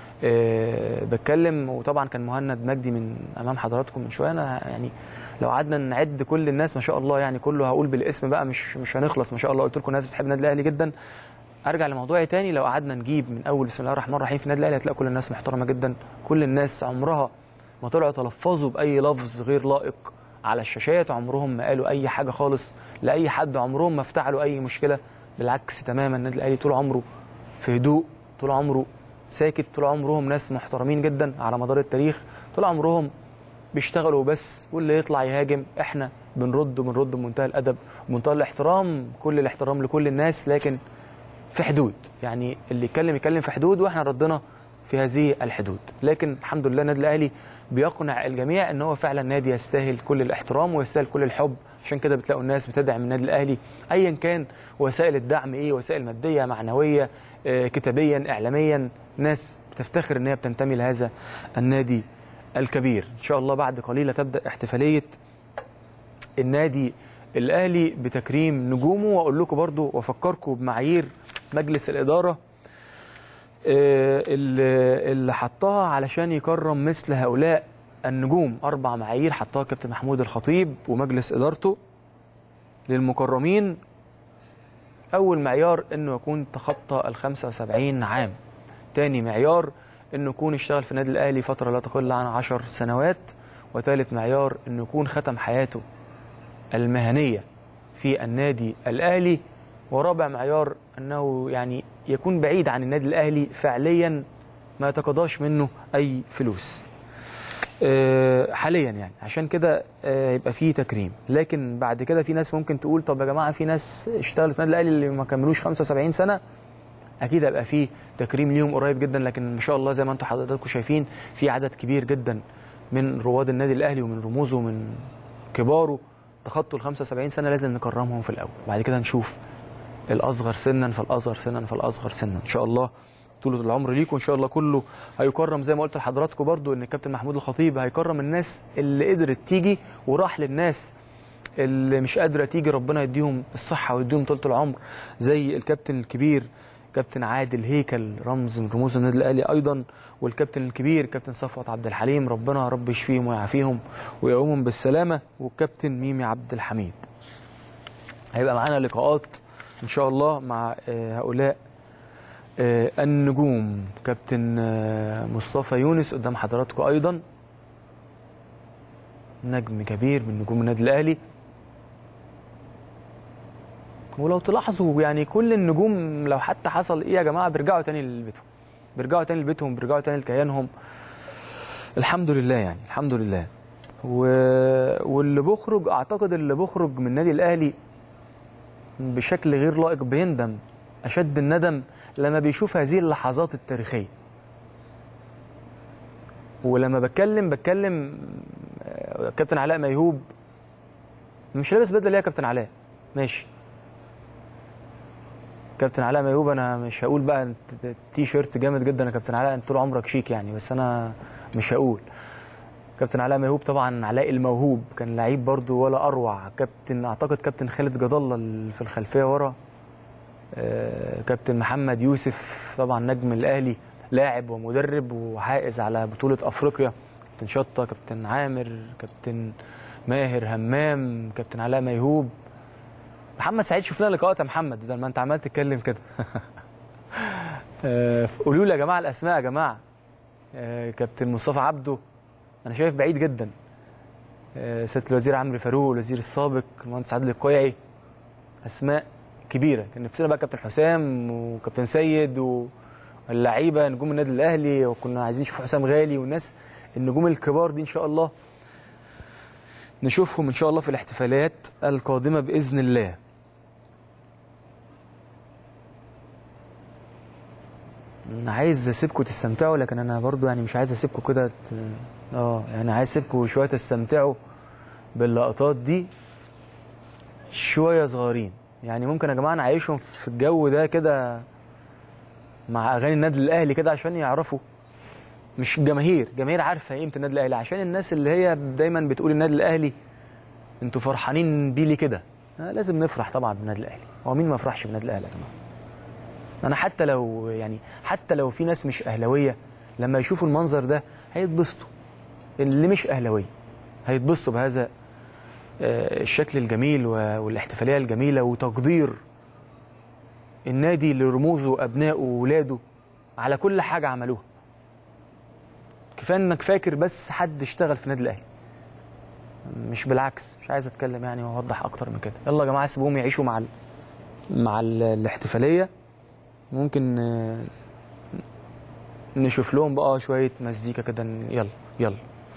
أه بتكلم وطبعا كان مهند مجدي من امام حضراتكم من شويه انا يعني لو قعدنا نعد كل الناس ما شاء الله يعني كله هقول بالاسم بقى مش مش هنخلص ما شاء الله قلت لكم ناس بتحب النادي الاهلي جدا ارجع لموضوعي تاني لو قعدنا نجيب من اول بسم الله الرحمن الرحيم في النادي الاهلي هتلاقي كل الناس محترمه جدا كل الناس عمرها ما طلعوا تلفظوا باي لفظ غير لائق على الشاشات عمرهم ما قالوا اي حاجه خالص لاي حد عمرهم ما افتعلوا اي مشكله بالعكس تماما النادي الاهلي طول عمره في هدوء طول عمره ساكت طول عمرهم ناس محترمين جدا على مدار التاريخ طول عمرهم بيشتغلوا بس واللي يطلع يهاجم احنا بنرد وبنرد بمنتهى الادب ومنتهى الاحترام كل الاحترام لكل الناس لكن في حدود يعني اللي يتكلم يتكلم في حدود واحنا ردنا في هذه الحدود لكن الحمد لله النادي الاهلي بيقنع الجميع ان هو فعلا نادي يستاهل كل الاحترام ويستاهل كل الحب عشان كده بتلاقوا الناس بتدعم النادي الاهلي ايا كان وسائل الدعم ايه وسائل ماديه معنويه آه، كتابيا اعلاميا ناس بتفتخر ان هي بتنتمي لهذا النادي الكبير ان شاء الله بعد قليل تبدا احتفاليه النادي الاهلي بتكريم نجومه واقول لكم برضو وافكركم بمعايير مجلس الاداره آه، اللي اللي حطها علشان يكرم مثل هؤلاء النجوم اربع معايير حطها كابتن محمود الخطيب ومجلس ادارته للمكرمين اول معيار انه يكون تخطى ال 75 عام تاني معيار انه يكون اشتغل في النادي الاهلي فتره لا تقل عن 10 سنوات وثالث معيار انه يكون ختم حياته المهنيه في النادي الاهلي ورابع معيار انه يعني يكون بعيد عن النادي الاهلي فعليا ما يتقاضاش منه اي فلوس آه، حاليا يعني عشان كده آه، يبقى فيه تكريم لكن بعد كده في ناس ممكن تقول طب يا جماعه في ناس اشتغلوا في النادي الاهلي اللي ما كملوش 75 سنه اكيد هيبقى فيه تكريم ليهم قريب جدا لكن ما شاء الله زي ما انتم حضراتكم شايفين في عدد كبير جدا من رواد النادي الاهلي ومن رموزه ومن كباره تخطوا ال 75 سنه لازم نكرمهم في الاول بعد كده نشوف الاصغر سنا فالاصغر سنا فالاصغر سنا ان شاء الله طول العمر ليكم ان شاء الله كله هيكرم زي ما قلت لحضراتكم برضو ان الكابتن محمود الخطيب هيكرم الناس اللي قدرت تيجي وراح للناس اللي مش قادره تيجي ربنا يديهم الصحه ويديهم طول العمر زي الكابتن الكبير كابتن عادل هيكل رمز من رموز النادي الاهلي ايضا والكابتن الكبير كابتن صفوت عبد الحليم ربنا يا رب يشفيهم ويعافيهم ويقومهم بالسلامه والكابتن ميمي عبد الحميد هيبقى معانا لقاءات ان شاء الله مع آه، هؤلاء آه، النجوم كابتن آه، مصطفى يونس قدام حضراتكم ايضا نجم كبير من نجوم النادي الاهلي ولو تلاحظوا يعني كل النجوم لو حتى حصل ايه يا جماعه بيرجعوا تاني لبيتهم بيرجعوا تاني لبيتهم بيرجعوا تاني لكيانهم الحمد لله يعني الحمد لله و... واللي بيخرج اعتقد اللي بيخرج من النادي الاهلي بشكل غير لائق بيندم اشد الندم لما بيشوف هذه اللحظات التاريخيه ولما بتكلم بتكلم آه، كابتن علاء ميهوب مش لابس بدله ليه يا كابتن علاء ماشي كابتن علاء ميهوب انا مش هقول بقى انت تي شيرت جامد جدا يا كابتن علاء انت طول عمرك شيك يعني بس انا مش هقول كابتن علاء ميهوب طبعا علاء الموهوب كان لعيب برضو ولا اروع كابتن اعتقد كابتن خالد جد الله اللي في الخلفيه ورا آه، كابتن محمد يوسف طبعا نجم الاهلي لاعب ومدرب وحائز على بطوله افريقيا كابتن شطه كابتن عامر كابتن ماهر همام كابتن علاء ميهوب محمد سعيد شفنا لقاءات يا محمد زي ما انت عمال تتكلم كده آه، قولوا لي يا جماعه الاسماء يا جماعه آه، كابتن مصطفى عبده انا شايف بعيد جدا آه، سياده الوزير عمرو فاروق الوزير السابق المهندس عادل القيعي اسماء كبيره كان نفسنا بقى كابتن حسام وكابتن سيد و- واللعيبه نجوم النادي الاهلي وكنا عايزين نشوف حسام غالي والناس النجوم الكبار دي ان شاء الله نشوفهم ان شاء الله في الاحتفالات القادمه باذن الله انا عايز اسيبكم تستمتعوا لكن انا برضو يعني مش عايز اسيبكم كده ت- اه يعني عايز اسيبكم شويه تستمتعوا باللقطات دي شويه صغيرين يعني ممكن يا جماعه نعيشهم في الجو ده كده مع اغاني النادي الاهلي كده عشان يعرفوا مش الجماهير الجماهير عارفه قيمه النادي الاهلي عشان الناس اللي هي دايما بتقول النادي الاهلي انتوا فرحانين بيه ليه كده آه لازم نفرح طبعا بالنادي الاهلي هو مين ما يفرحش بالنادي الاهلي يا جماعه انا حتى لو يعني حتى لو في ناس مش اهلاويه لما يشوفوا المنظر ده هيتبسطوا اللي مش اهلاويه هيتبسطوا بهذا آه، الشكل الجميل و- والاحتفاليه الجميله وتقدير النادي لرموزه وابنائه وولاده على كل حاجه عملوها كفايه انك فاكر بس حد اشتغل في النادي الاهلي مش بالعكس مش عايز اتكلم يعني واوضح اكتر من كده يلا يا جماعه سيبوهم يعيشوا مع ال... مع ال... الاحتفاليه ممكن آه، نشوف لهم بقى شويه مزيكا كده يلا يلا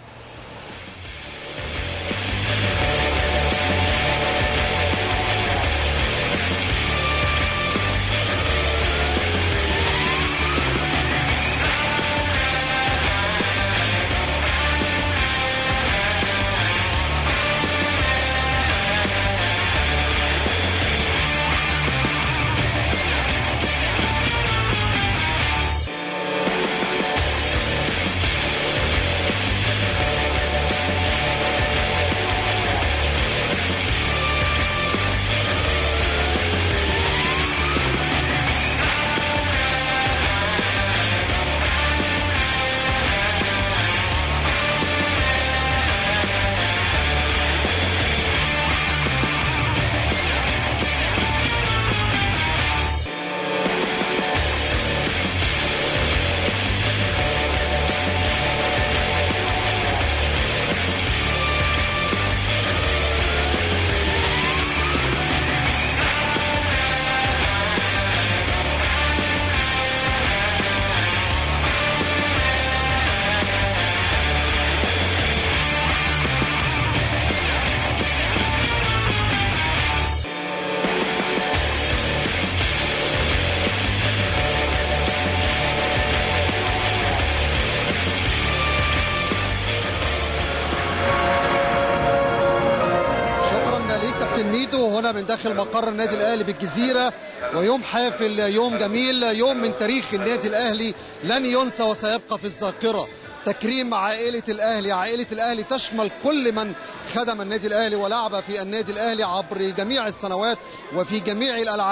شكرا ليك كابتن ميدو هنا من داخل مقر النادي الاهلي بالجزيره ويوم حافل يوم جميل يوم من تاريخ النادي الاهلي لن ينسى وسيبقى في الذاكره تكريم عائله الاهلي عائله الاهلي تشمل كل من خدم النادي الاهلي ولعب في النادي الاهلي عبر جميع السنوات وفي جميع الالعاب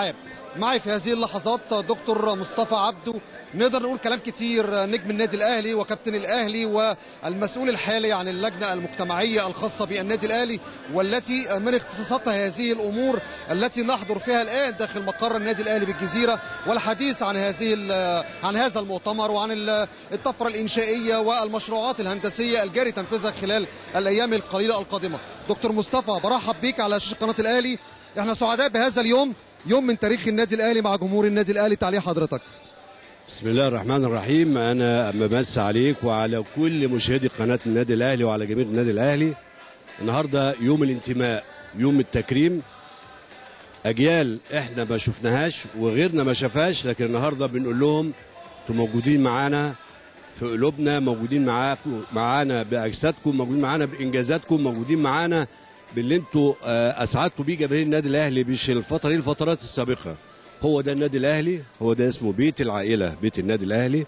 معي في هذه اللحظات دكتور مصطفى عبده نقدر نقول كلام كتير نجم النادي الاهلي وكابتن الاهلي والمسؤول الحالي عن اللجنه المجتمعيه الخاصه بالنادي الاهلي والتي من اختصاصاتها هذه الامور التي نحضر فيها الان داخل مقر النادي الاهلي بالجزيره والحديث عن هذه ال- عن هذا المؤتمر وعن ال- الطفره الانشائيه والمشروعات الهندسيه الجاري تنفيذها خلال الايام القليله القادمه. دكتور مصطفى برحب بيك على شاشه قناه الاهلي احنا سعداء بهذا اليوم يوم من تاريخ النادي الاهلي مع جمهور النادي الاهلي تعليق حضرتك بسم الله الرحمن الرحيم انا بمس عليك وعلى كل مشاهدي قناه النادي الاهلي وعلى جماهير النادي الاهلي النهارده يوم الانتماء يوم التكريم اجيال احنا ما شفناهاش وغيرنا ما شافهاش لكن النهارده بنقول لهم انتوا موجودين معانا في قلوبنا موجودين معاكم معانا باجسادكم موجودين معانا بانجازاتكم موجودين معانا باللي انتوا آه، اسعدتوا بيه جماهير النادي الاهلي مش الفتره دي الفترات السابقه هو ده النادي الاهلي هو ده اسمه بيت العائله بيت النادي الاهلي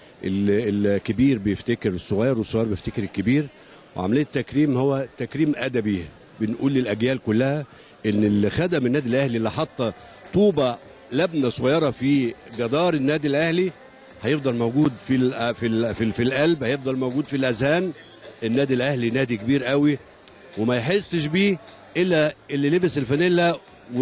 ال- الكبير بيفتكر الصغير والصغير بيفتكر الكبير وعمليه التكريم هو تكريم ادبي بنقول للاجيال كلها ان اللي خدم النادي الاهلي اللي حط طوبه لبنه صغيره في جدار النادي الاهلي هيفضل موجود في ال في ال في, ال في القلب هيفضل موجود في الاذهان النادي الاهلي نادي كبير قوي وما يحسش بيه الا اللي لبس الفانيلا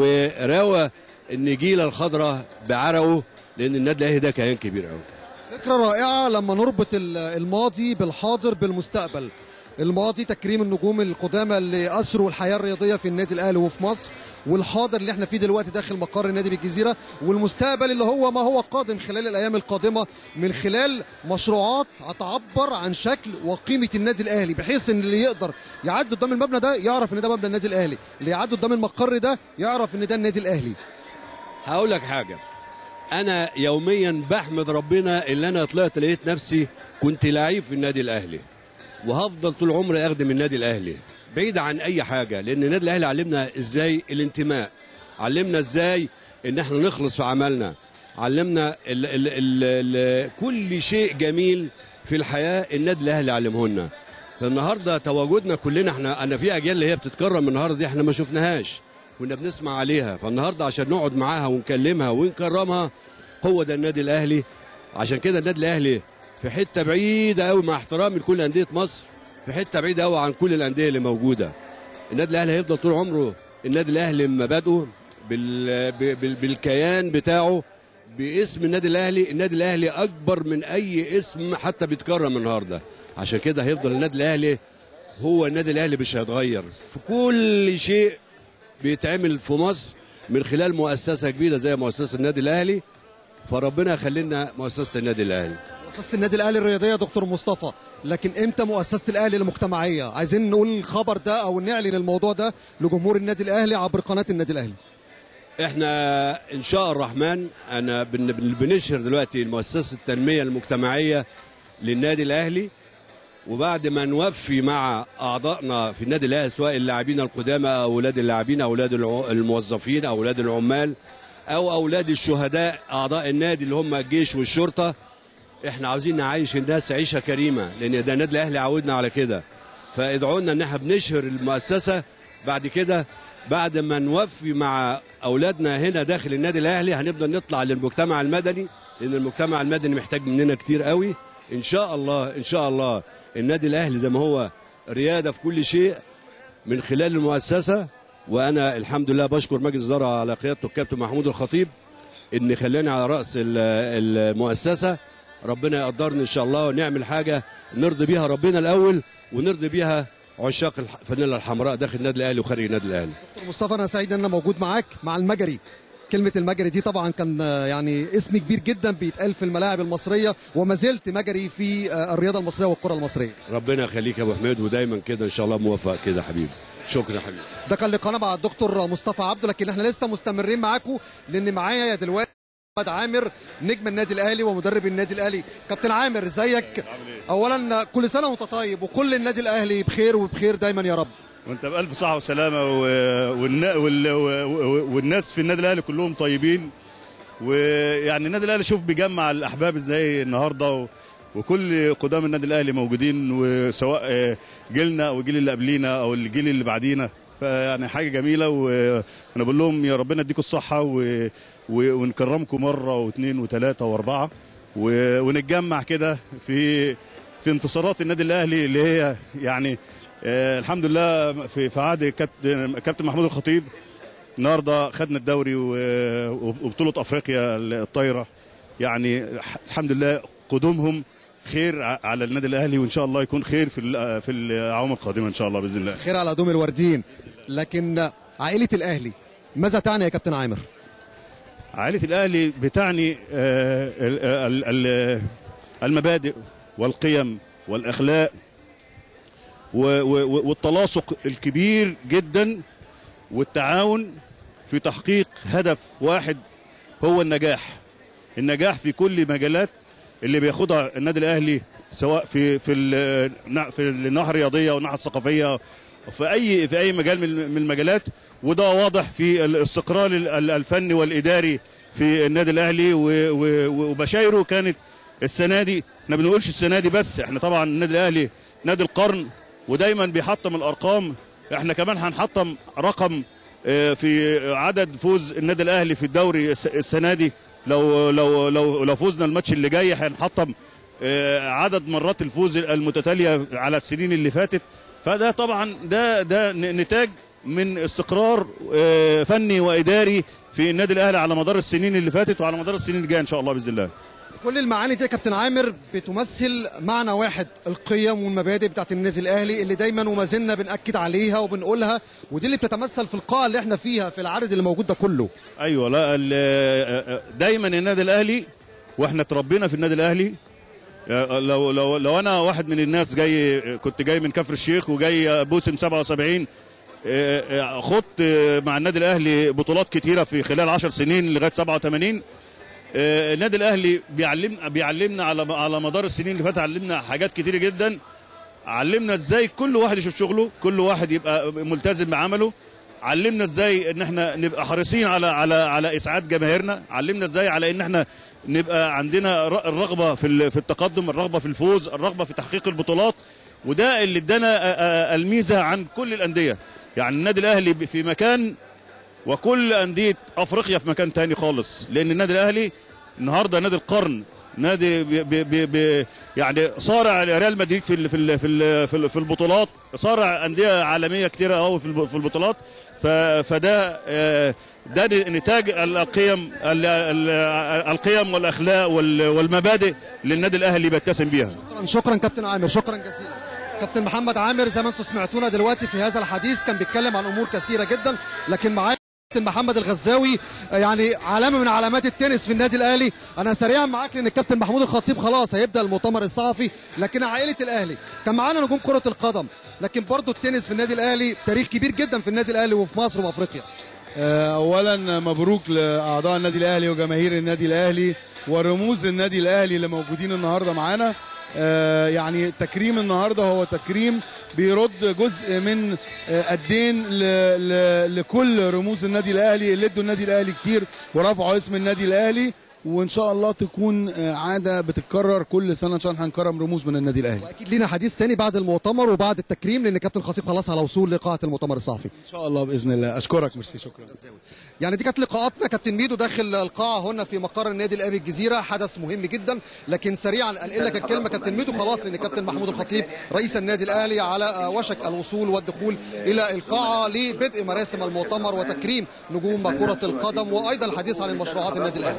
وراوى النجيله الخضراء بعرقه لان النادي الاهلي ده كيان كبير قوي فكرة رائعة لما نربط ال- الماضي بالحاضر بالمستقبل الماضي تكريم النجوم القدامى اللي أسروا الحياة الرياضية في النادي الأهلي وفي مصر والحاضر اللي احنا فيه دلوقتي داخل مقر النادي بالجزيرة والمستقبل اللي هو ما هو قادم خلال الأيام القادمة من خلال مشروعات هتعبر عن شكل وقيمة النادي الأهلي بحيث إن اللي يقدر يعدي قدام المبنى ده يعرف إن ده مبنى النادي الأهلي اللي يعدي قدام المقر ده يعرف إن ده النادي الأهلي هقول لك حاجه انا يوميا بحمد ربنا اللي انا طلعت لقيت نفسي كنت لعيب في النادي الاهلي وهفضل طول عمري اخدم النادي الاهلي بعيد عن اي حاجه لان النادي الاهلي علمنا ازاي الانتماء علمنا ازاي ان احنا نخلص في عملنا علمنا ال ال ال ال كل شيء جميل في الحياه النادي الاهلي علمه لنا فالنهارده تواجدنا كلنا احنا انا في اجيال اللي هي بتتكرم النهارده دي احنا ما شفناهاش كنا بنسمع عليها فالنهارده عشان نقعد معاها ونكلمها ونكرمها هو ده النادي الاهلي عشان كده النادي الاهلي في حته بعيده قوي مع احترامي لكل انديه مصر في حته بعيده قوي عن كل الانديه اللي موجوده النادي الاهلي هيفضل طول عمره النادي الاهلي مبادئه بال... بال... بالكيان بتاعه باسم النادي الاهلي النادي الاهلي اكبر من اي اسم حتى بيتكرم النهارده عشان كده هيفضل النادي الاهلي هو النادي الاهلي مش هيتغير في كل شيء بيتعمل في مصر من خلال مؤسسه كبيره زي مؤسسه النادي الاهلي فربنا يخلي لنا مؤسسه النادي الاهلي مؤسسة النادي الأهلي الرياضية دكتور مصطفى لكن امتى مؤسسة الأهلي المجتمعية عايزين نقول الخبر ده أو نعلن الموضوع ده لجمهور النادي الأهلي عبر قناة النادي الأهلي احنا ان شاء الرحمن انا بن- بن- بنشهر دلوقتي مؤسسه التنميه المجتمعيه للنادي الاهلي وبعد ما نوفي مع اعضائنا في النادي الاهلي سواء اللاعبين القدامى او اولاد اللاعبين او اولاد الع- الموظفين او اولاد العمال او اولاد الشهداء اعضاء النادي اللي هم الجيش والشرطه احنا عاوزين نعيش الناس عيشه كريمه لان ده النادي الاهلي عودنا على كده فادعوا لنا ان احنا بنشهر المؤسسه بعد كده بعد ما نوفي مع اولادنا هنا داخل النادي الاهلي هنبدا نطلع للمجتمع المدني لان المجتمع المدني محتاج مننا كتير قوي ان شاء الله ان شاء الله النادي الاهلي زي ما هو رياده في كل شيء من خلال المؤسسه وانا الحمد لله بشكر مجلس الاداره على قيادته الكابتن محمود الخطيب ان خلاني على راس ال- المؤسسه ربنا يقدرني ان شاء الله ونعمل حاجه نرضي بيها ربنا الاول ونرضي بيها عشاق الح- الفانيلا الحمراء داخل النادي الاهلي وخارج النادي الاهلي دكتور مصطفى أنا سعيد إن أنا موجود معاك مع المجري كلمة المجري دي طبعا كان آه، يعني اسم كبير جدا بيتقال في الملاعب المصرية وما زلت مجري في آه، الرياضة المصرية والكرة المصرية ربنا يخليك يا ابو حميد ودايما كده ان شاء الله موفق كده يا حبيبي شكرا يا حبيبي ده كان لقاءنا مع الدكتور مصطفى عبده لكن احنا لسه مستمرين معاكم لان معايا دلوقتي محمد عامر نجم النادي الاهلي ومدرب النادي الاهلي كابتن عامر ازيك اولا كل سنه وانت طيب وكل النادي الاهلي بخير وبخير دايما يا رب وانت بألف صحة وسلامة و... والنا... وال... و... والناس في النادي الأهلي كلهم طيبين ويعني النادي الأهلي شوف بيجمع الأحباب ازاي النهاردة و... وكل قدام النادي الأهلي موجودين وسواء آه، جيلنا أو الجيل اللي قبلينا أو الجيل اللي بعدينا فيعني حاجه جميله وانا بقول لهم يا ربنا يديكم الصحه و... و... ونكرمكم مره واثنين وثلاثه واربعه و... ونتجمع كده في في انتصارات النادي الاهلي اللي هي يعني آه الحمد لله في في عهد كابتن كابتن محمود الخطيب النهارده خدنا الدوري و- وبطوله افريقيا الطايره يعني الحمد لله قدومهم خير ع- على النادي الاهلي وان شاء الله يكون خير في ال- في الاعوام القادمه ان شاء الله باذن الله خير على دوم الوردين لكن عائله الاهلي ماذا تعني يا كابتن عامر عائله الاهلي بتعني آه، ال- ال- ال- المبادئ والقيم والاخلاق و- و- والتلاصق الكبير جدا والتعاون في تحقيق هدف واحد هو النجاح النجاح في كل مجالات اللي بياخدها النادي الاهلي سواء في في ال- في الناحيه الرياضيه والناحيه الثقافيه في اي في اي مجال من من المجالات وده واضح في الاستقرار ال- ال- الفني والاداري في النادي الاهلي و- و- وبشايره كانت السنه دي احنا ما بنقولش السنه دي بس احنا طبعا النادي الاهلي نادي القرن ودايما بيحطم الارقام احنا كمان هنحطم رقم آه، في عدد فوز النادي الاهلي في الدوري الس- السنه دي لو لو لو لو فوزنا الماتش اللي جاي هنحطم آه، عدد مرات الفوز المتتاليه على السنين اللي فاتت فده طبعا ده ده ن- نتاج من استقرار آه، فني واداري في النادي الاهلي على مدار السنين اللي فاتت وعلى مدار السنين الجايه ان شاء الله باذن الله كل المعاني دي يا كابتن عامر بتمثل معنى واحد القيم والمبادئ بتاعت النادي الاهلي اللي دايما وما زلنا بناكد عليها وبنقولها ودي اللي بتتمثل في القاعه اللي احنا فيها في العدد اللي موجود ده كله ايوه لا ال- دايما النادي الاهلي واحنا اتربينا في النادي الاهلي لو لو لو انا واحد من الناس جاي كنت جاي من كفر الشيخ وجاي بوسم 77 خدت مع النادي الاهلي بطولات كتيره في خلال 10 سنين لغايه 87 آه، النادي الاهلي بيعلمنا بيعلمنا على على مدار السنين اللي فاتت علمنا حاجات كتيره جدا علمنا ازاي كل واحد يشوف شغله كل واحد يبقى ملتزم بعمله علمنا ازاي ان احنا نبقى حريصين على على على اسعاد جماهيرنا علمنا ازاي على ان احنا نبقى عندنا ر- الرغبه في ال- في التقدم الرغبه في الفوز الرغبه في تحقيق البطولات وده اللي ادانا آه، آه، الميزه عن كل الانديه يعني النادي الاهلي في مكان وكل انديه افريقيا في مكان تاني خالص لان النادي الاهلي النهارده نادي القرن نادي بي بي بي بي يعني صارع ريال مدريد في ال في ال في ال في, ال في البطولات صارع انديه عالميه كتيره قوي في الب- في البطولات ف- فده آه، ده نتاج القيم ال- ال- القيم والاخلاق وال- والمبادئ اللي النادي الاهلي بيتسم بيها شكرا شكرا كابتن عامر شكرا جزيلا كابتن محمد عامر زي ما انتم سمعتونا دلوقتي في هذا الحديث كان بيتكلم عن امور كثيره جدا لكن معايا كابتن محمد الغزاوي يعني علامه من علامات التنس في النادي الاهلي انا سريعا معاك لان الكابتن محمود الخطيب خلاص هيبدا المؤتمر الصحفي لكن عائله الاهلي كان معانا نجوم كره القدم لكن برضه التنس في النادي الاهلي تاريخ كبير جدا في النادي الاهلي وفي مصر وفي افريقيا آه، اولا مبروك لاعضاء النادي الاهلي وجماهير النادي الاهلي ورموز النادي الاهلي اللي موجودين النهارده معانا آه، يعني تكريم النهارده هو تكريم بيرد جزء من آه، الدين ل- ل- لكل رموز النادي الاهلي اللي ادوا النادي الاهلي كتير ورفعوا اسم النادي الاهلي وان شاء الله تكون آه، عاده بتتكرر كل سنه عشان هنكرم رموز من النادي الاهلي اكيد لينا حديث تاني بعد المؤتمر وبعد التكريم لان كابتن خطيب خلاص على وصول لقاعه المؤتمر الصحفي ان شاء الله باذن الله اشكرك ميرسي شكرا يعني دي كانت لقاءاتنا كابتن ميدو داخل القاعه هنا في مقر النادي الاهلي الجزيره حدث مهم جدا لكن سريعا انقل لك الكلمه كابتن ميدو خلاص لان كابتن محمود الخطيب رئيس النادي الاهلي على آه، وشك الوصول والدخول الى القاعه لبدء مراسم المؤتمر وتكريم نجوم كره القدم وايضا الحديث عن المشروعات النادي الاهلي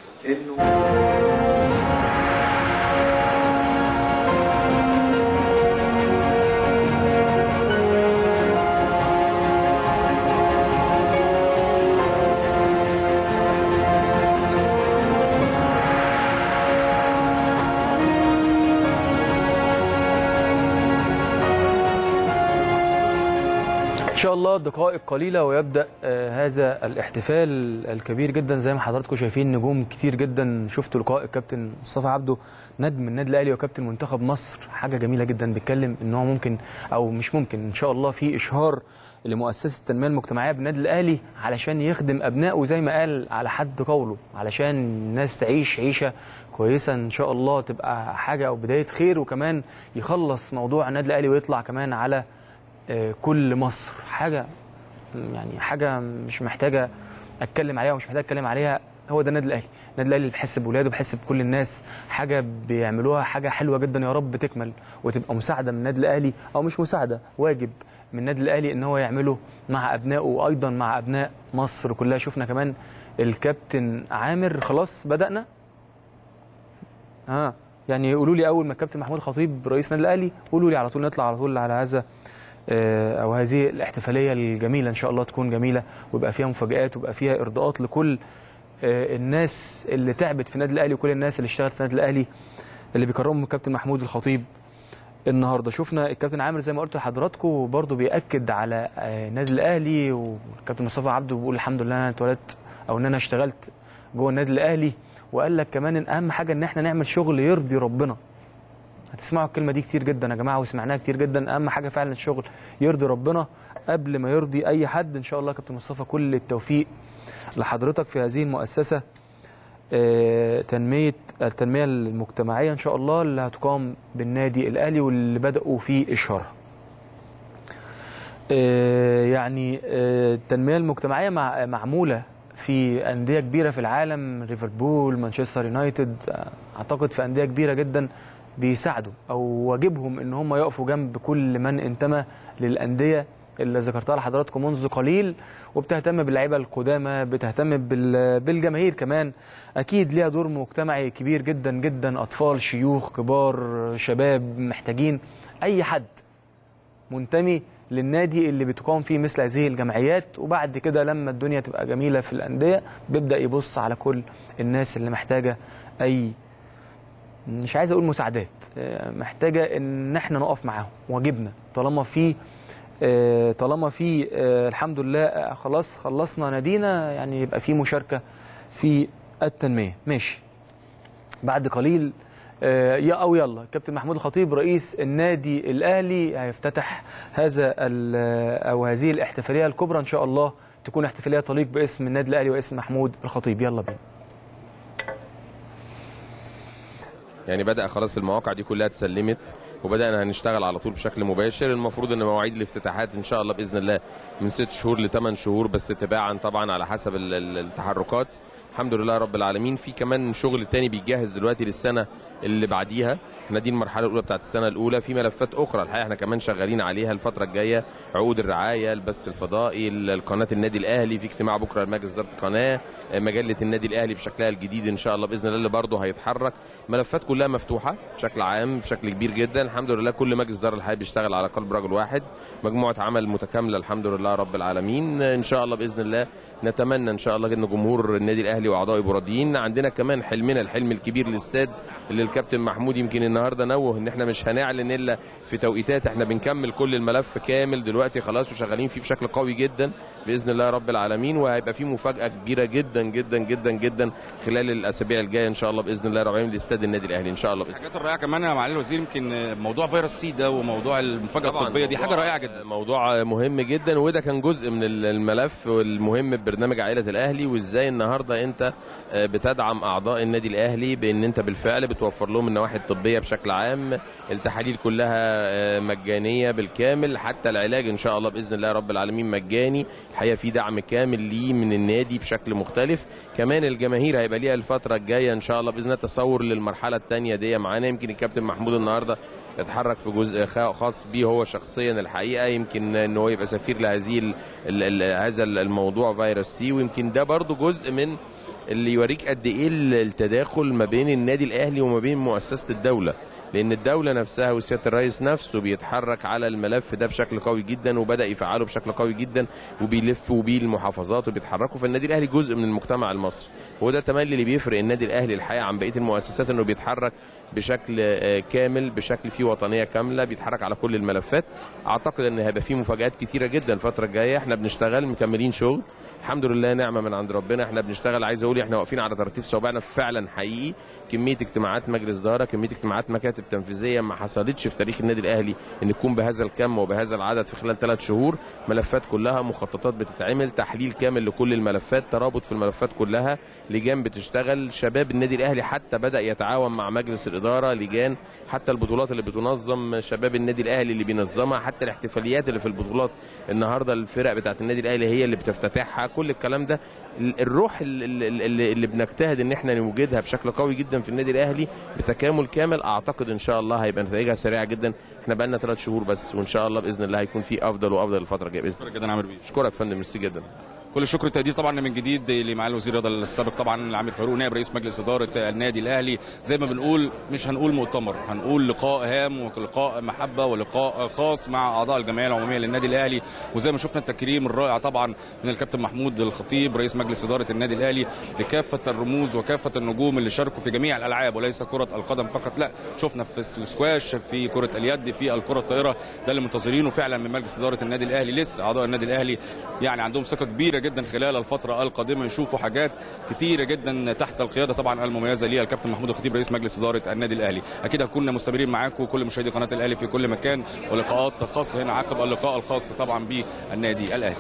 ان شاء الله دقائق قليله ويبدا آه، هذا الاحتفال الكبير جدا زي ما حضراتكم شايفين نجوم كتير جدا شفتوا لقاء الكابتن مصطفى عبده نجم النادي الاهلي وكابتن منتخب مصر حاجه جميله جدا بيتكلم ان هو ممكن او مش ممكن ان شاء الله في اشهار لمؤسسه التنميه المجتمعيه بالنادي الاهلي علشان يخدم ابنائه زي ما قال على حد قوله علشان الناس تعيش عيشه كويسه ان شاء الله تبقى حاجه او بدايه خير وكمان يخلص موضوع النادي الاهلي ويطلع كمان على آه، كل مصر حاجه يعني حاجه مش محتاجه اتكلم عليها ومش محتاج اتكلم عليها هو ده النادي الاهلي النادي الاهلي اللي بيحس باولاده بيحس بكل الناس حاجه بيعملوها حاجه حلوه جدا يا رب تكمل وتبقى مساعده من النادي الاهلي او مش مساعده واجب من النادي الاهلي ان هو يعمله مع ابنائه وايضا مع ابناء مصر كلها شفنا كمان الكابتن عامر خلاص بدانا ها يعني قولوا لي اول ما الكابتن محمود خطيب رئيس النادي الاهلي قولوا لي على طول نطلع على طول على هذا آه، او هذه الاحتفاليه الجميله ان شاء الله تكون جميله ويبقى فيها مفاجات ويبقى فيها ارضاءات لكل آه، الناس اللي تعبت في النادي الاهلي وكل الناس اللي اشتغلت في النادي الاهلي اللي بيكرمهم الكابتن محمود الخطيب النهارده شفنا الكابتن عامر زي ما قلت لحضراتكم برضه بياكد على آه، النادي الاهلي والكابتن مصطفى عبده بيقول الحمد لله انا اتولدت او ان انا اشتغلت جوه النادي الاهلي وقال لك كمان ان اهم حاجه ان احنا نعمل شغل يرضي ربنا هتسمعوا الكلمه دي كتير جدا يا جماعه وسمعناها كتير جدا اهم حاجه فعلا الشغل يرضي ربنا قبل ما يرضي اي حد ان شاء الله يا كابتن مصطفى كل التوفيق لحضرتك في هذه المؤسسه آه، تنميه التنميه المجتمعيه ان شاء الله اللي هتقام بالنادي الاهلي واللي بداوا في اشهارها آه، يعني آه، التنميه المجتمعيه مع معموله في انديه كبيره في العالم ليفربول مانشستر يونايتد آه، اعتقد في انديه كبيره جدا بيساعدوا او واجبهم ان هم يقفوا جنب كل من انتمى للانديه اللي ذكرتها لحضراتكم منذ قليل وبتهتم باللعيبه القدامى بتهتم بال- بالجماهير كمان اكيد ليها دور مجتمعي كبير جدا جدا اطفال شيوخ كبار شباب محتاجين اي حد منتمي للنادي اللي بتقام فيه مثل هذه الجمعيات وبعد كده لما الدنيا تبقى جميله في الانديه بيبدا يبص على كل الناس اللي محتاجه اي مش عايز اقول مساعدات آه، محتاجه ان احنا نقف معاهم واجبنا طالما في آه، طالما في آه، الحمد لله آه، خلاص خلصنا نادينا يعني يبقى في مشاركه في التنميه ماشي بعد قليل آه، يا او يلا كابتن محمود الخطيب رئيس النادي الاهلي هيفتتح هذا ال- او هذه الاحتفاليه الكبرى ان شاء الله تكون احتفاليه تليق باسم النادي الاهلي واسم محمود الخطيب يلا بينا يعني بدأ خلاص المواقع دي كلها اتسلمت وبدأنا هنشتغل على طول بشكل مباشر المفروض ان مواعيد الافتتاحات ان شاء الله باذن الله من ست شهور لثمان شهور بس تباعا طبعا على حسب ال- ال- التحركات الحمد لله رب العالمين في كمان شغل تاني بيجهز دلوقتي للسنه اللي بعديها احنا دي المرحله الاولى بتاعت السنه الاولى في ملفات اخرى الحقيقه احنا كمان شغالين عليها الفتره الجايه عقود الرعايه البث الفضائي ال- قناه النادي الاهلي في اجتماع بكره لمجلس اداره القناه مجله النادي الاهلي بشكلها الجديد ان شاء الله باذن الله اللي برضه هيتحرك ملفات كلها مفتوحه بشكل عام بشكل كبير جدا الحمد لله كل مجلس اداره الحياه بيشتغل على قلب رجل واحد مجموعه عمل متكامله الحمد لله رب العالمين ان شاء الله باذن الله نتمنى ان شاء الله ان جمهور النادي الاهلي واعضائه يبقوا راضيين عندنا كمان حلمنا الحلم الكبير للاستاد اللي الكابتن محمود يمكن النهارده نوه ان احنا مش هنعلن الا في توقيتات احنا بنكمل كل الملف كامل دلوقتي خلاص وشغالين فيه بشكل قوي جدا باذن الله رب العالمين وهيبقى فيه مفاجاه كبيره جدا جدا جدا جدا خلال الاسابيع الجايه ان شاء الله باذن الله رب العالمين لاستاد النادي الاهلي ان شاء الله باذن الحاجات الرائعه كمان يا معالي الوزير يمكن موضوع فيروس سي ده وموضوع المفاجاه طبعاً الطبيه دي حاجه موضوع- رائعه جدا موضوع مهم جدا وده كان جزء من الملف والمهم ببرنامج عائله الاهلي وازاي النهارده انت آه، بتدعم اعضاء النادي الاهلي بان انت بالفعل بتوفر لهم النواحي الطبيه بشكل عام التحاليل كلها آه، مجانيه بالكامل حتى العلاج ان شاء الله باذن الله رب العالمين مجاني الحقيقه في دعم كامل ليه من النادي بشكل مختلف كمان الجماهير هيبقى ليها الفتره الجايه ان شاء الله باذن الله تصور للمرحله الثانيه دي معانا يمكن الكابتن محمود النهارده اتحرك في جزء خا- خاص بيه هو شخصيا الحقيقه يمكن ان هو يبقى سفير لهذه ال ال ال هذا الموضوع فيروس سي ويمكن ده برضو جزء من اللي يوريك قد ايه التداخل ما بين النادي الاهلي وما بين مؤسسه الدوله لان الدوله نفسها وسياده الرئيس نفسه بيتحرك على الملف ده بشكل قوي جدا وبدا يفعله بشكل قوي جدا وبيلفوا بيه المحافظات وبيتحركوا فالنادي الاهلي جزء من المجتمع المصري وهو ده تملي اللي بيفرق النادي الاهلي الحقيقه عن بقيه المؤسسات انه بيتحرك بشكل آه، كامل بشكل فيه وطنيه كامله بيتحرك على كل الملفات اعتقد ان هيبقى فيه مفاجات كتيره جدا الفتره الجايه احنا بنشتغل مكملين شغل الحمد لله نعمه من عند ربنا احنا بنشتغل عايز اقول احنا واقفين على ترتيب صوابعنا فعلا حقيقي كميه اجتماعات مجلس اداره كميه اجتماعات مكاتب تنفيذيه ما حصلتش في تاريخ النادي الاهلي ان تكون بهذا الكم وبهذا العدد في خلال ثلاث شهور ملفات كلها مخططات بتتعمل تحليل كامل لكل الملفات ترابط في الملفات كلها لجان بتشتغل شباب النادي الاهلي حتى بدا يتعاون مع مجلس الاداره لجان حتى البطولات اللي بتنظم شباب النادي الاهلي اللي بينظمها حتى الاحتفاليات اللي في البطولات النهارده الفرق بتاعت النادي الاهلي هي اللي بتفتتحها كل الكلام ده ال- الروح ال- ال- اللي, اللي بنجتهد ان احنا نوجدها بشكل قوي جدا في النادي الاهلي بتكامل كامل اعتقد ان شاء الله هيبقى نتائجها سريعه جدا احنا بقى لنا ثلاث شهور بس وان شاء الله باذن الله هيكون في افضل وافضل الفتره الجايه باذن الله جدا عامر بيه اشكرك يا فندم ميرسي جدا كل الشكر والتقدير طبعا من جديد لمعالي الوزير رضا السابق طبعا العامر فاروق نائب رئيس مجلس اداره النادي الاهلي زي ما بنقول مش هنقول مؤتمر هنقول لقاء هام ولقاء محبه ولقاء خاص مع اعضاء الجمعيه العموميه للنادي الاهلي وزي ما شفنا التكريم الرائع طبعا من الكابتن محمود الخطيب رئيس مجلس اداره النادي الاهلي لكافه الرموز وكافه النجوم اللي شاركوا في جميع الالعاب وليس كره القدم فقط لا شفنا في السكواش في كره اليد في الكره الطائره ده اللي منتظرينه فعلا من مجلس اداره النادي الاهلي لسه اعضاء النادي الاهلي يعني عندهم ثقه كبيره جدا خلال الفتره القادمه يشوفوا حاجات كتيره جدا تحت القياده طبعا المميزه ليها الكابتن محمود الخطيب رئيس مجلس اداره النادي الاهلي اكيد هنكون مستمرين معاكم كل مشاهدي قناه الاهلي في كل مكان ولقاءات خاصه هنا عقب اللقاء الخاص طبعا بالنادي الاهلي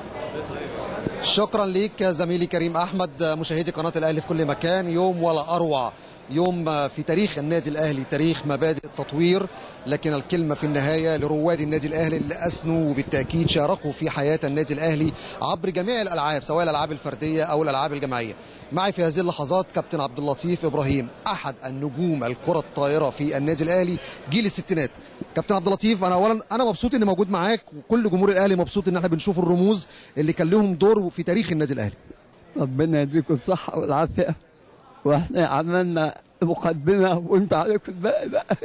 شكرا ليك زميلي كريم احمد مشاهدي قناه الاهلي في كل مكان يوم ولا اروع يوم في تاريخ النادي الاهلي تاريخ مبادئ التطوير لكن الكلمه في النهايه لرواد النادي الاهلي اللي اسنوا وبالتاكيد شاركوا في حياه النادي الاهلي عبر جميع الالعاب سواء الالعاب الفرديه او الالعاب الجماعيه معي في هذه اللحظات كابتن عبد اللطيف ابراهيم احد النجوم الكره الطائره في النادي الاهلي جيل الستينات كابتن عبد اللطيف انا اولا انا مبسوط اني موجود معاك وكل جمهور الاهلي مبسوط ان احنا بنشوف الرموز اللي كان لهم دور في تاريخ النادي الاهلي ربنا يديكم الصحة والعافية واحنا عملنا مقدمة وانت عليكم الباقي بقى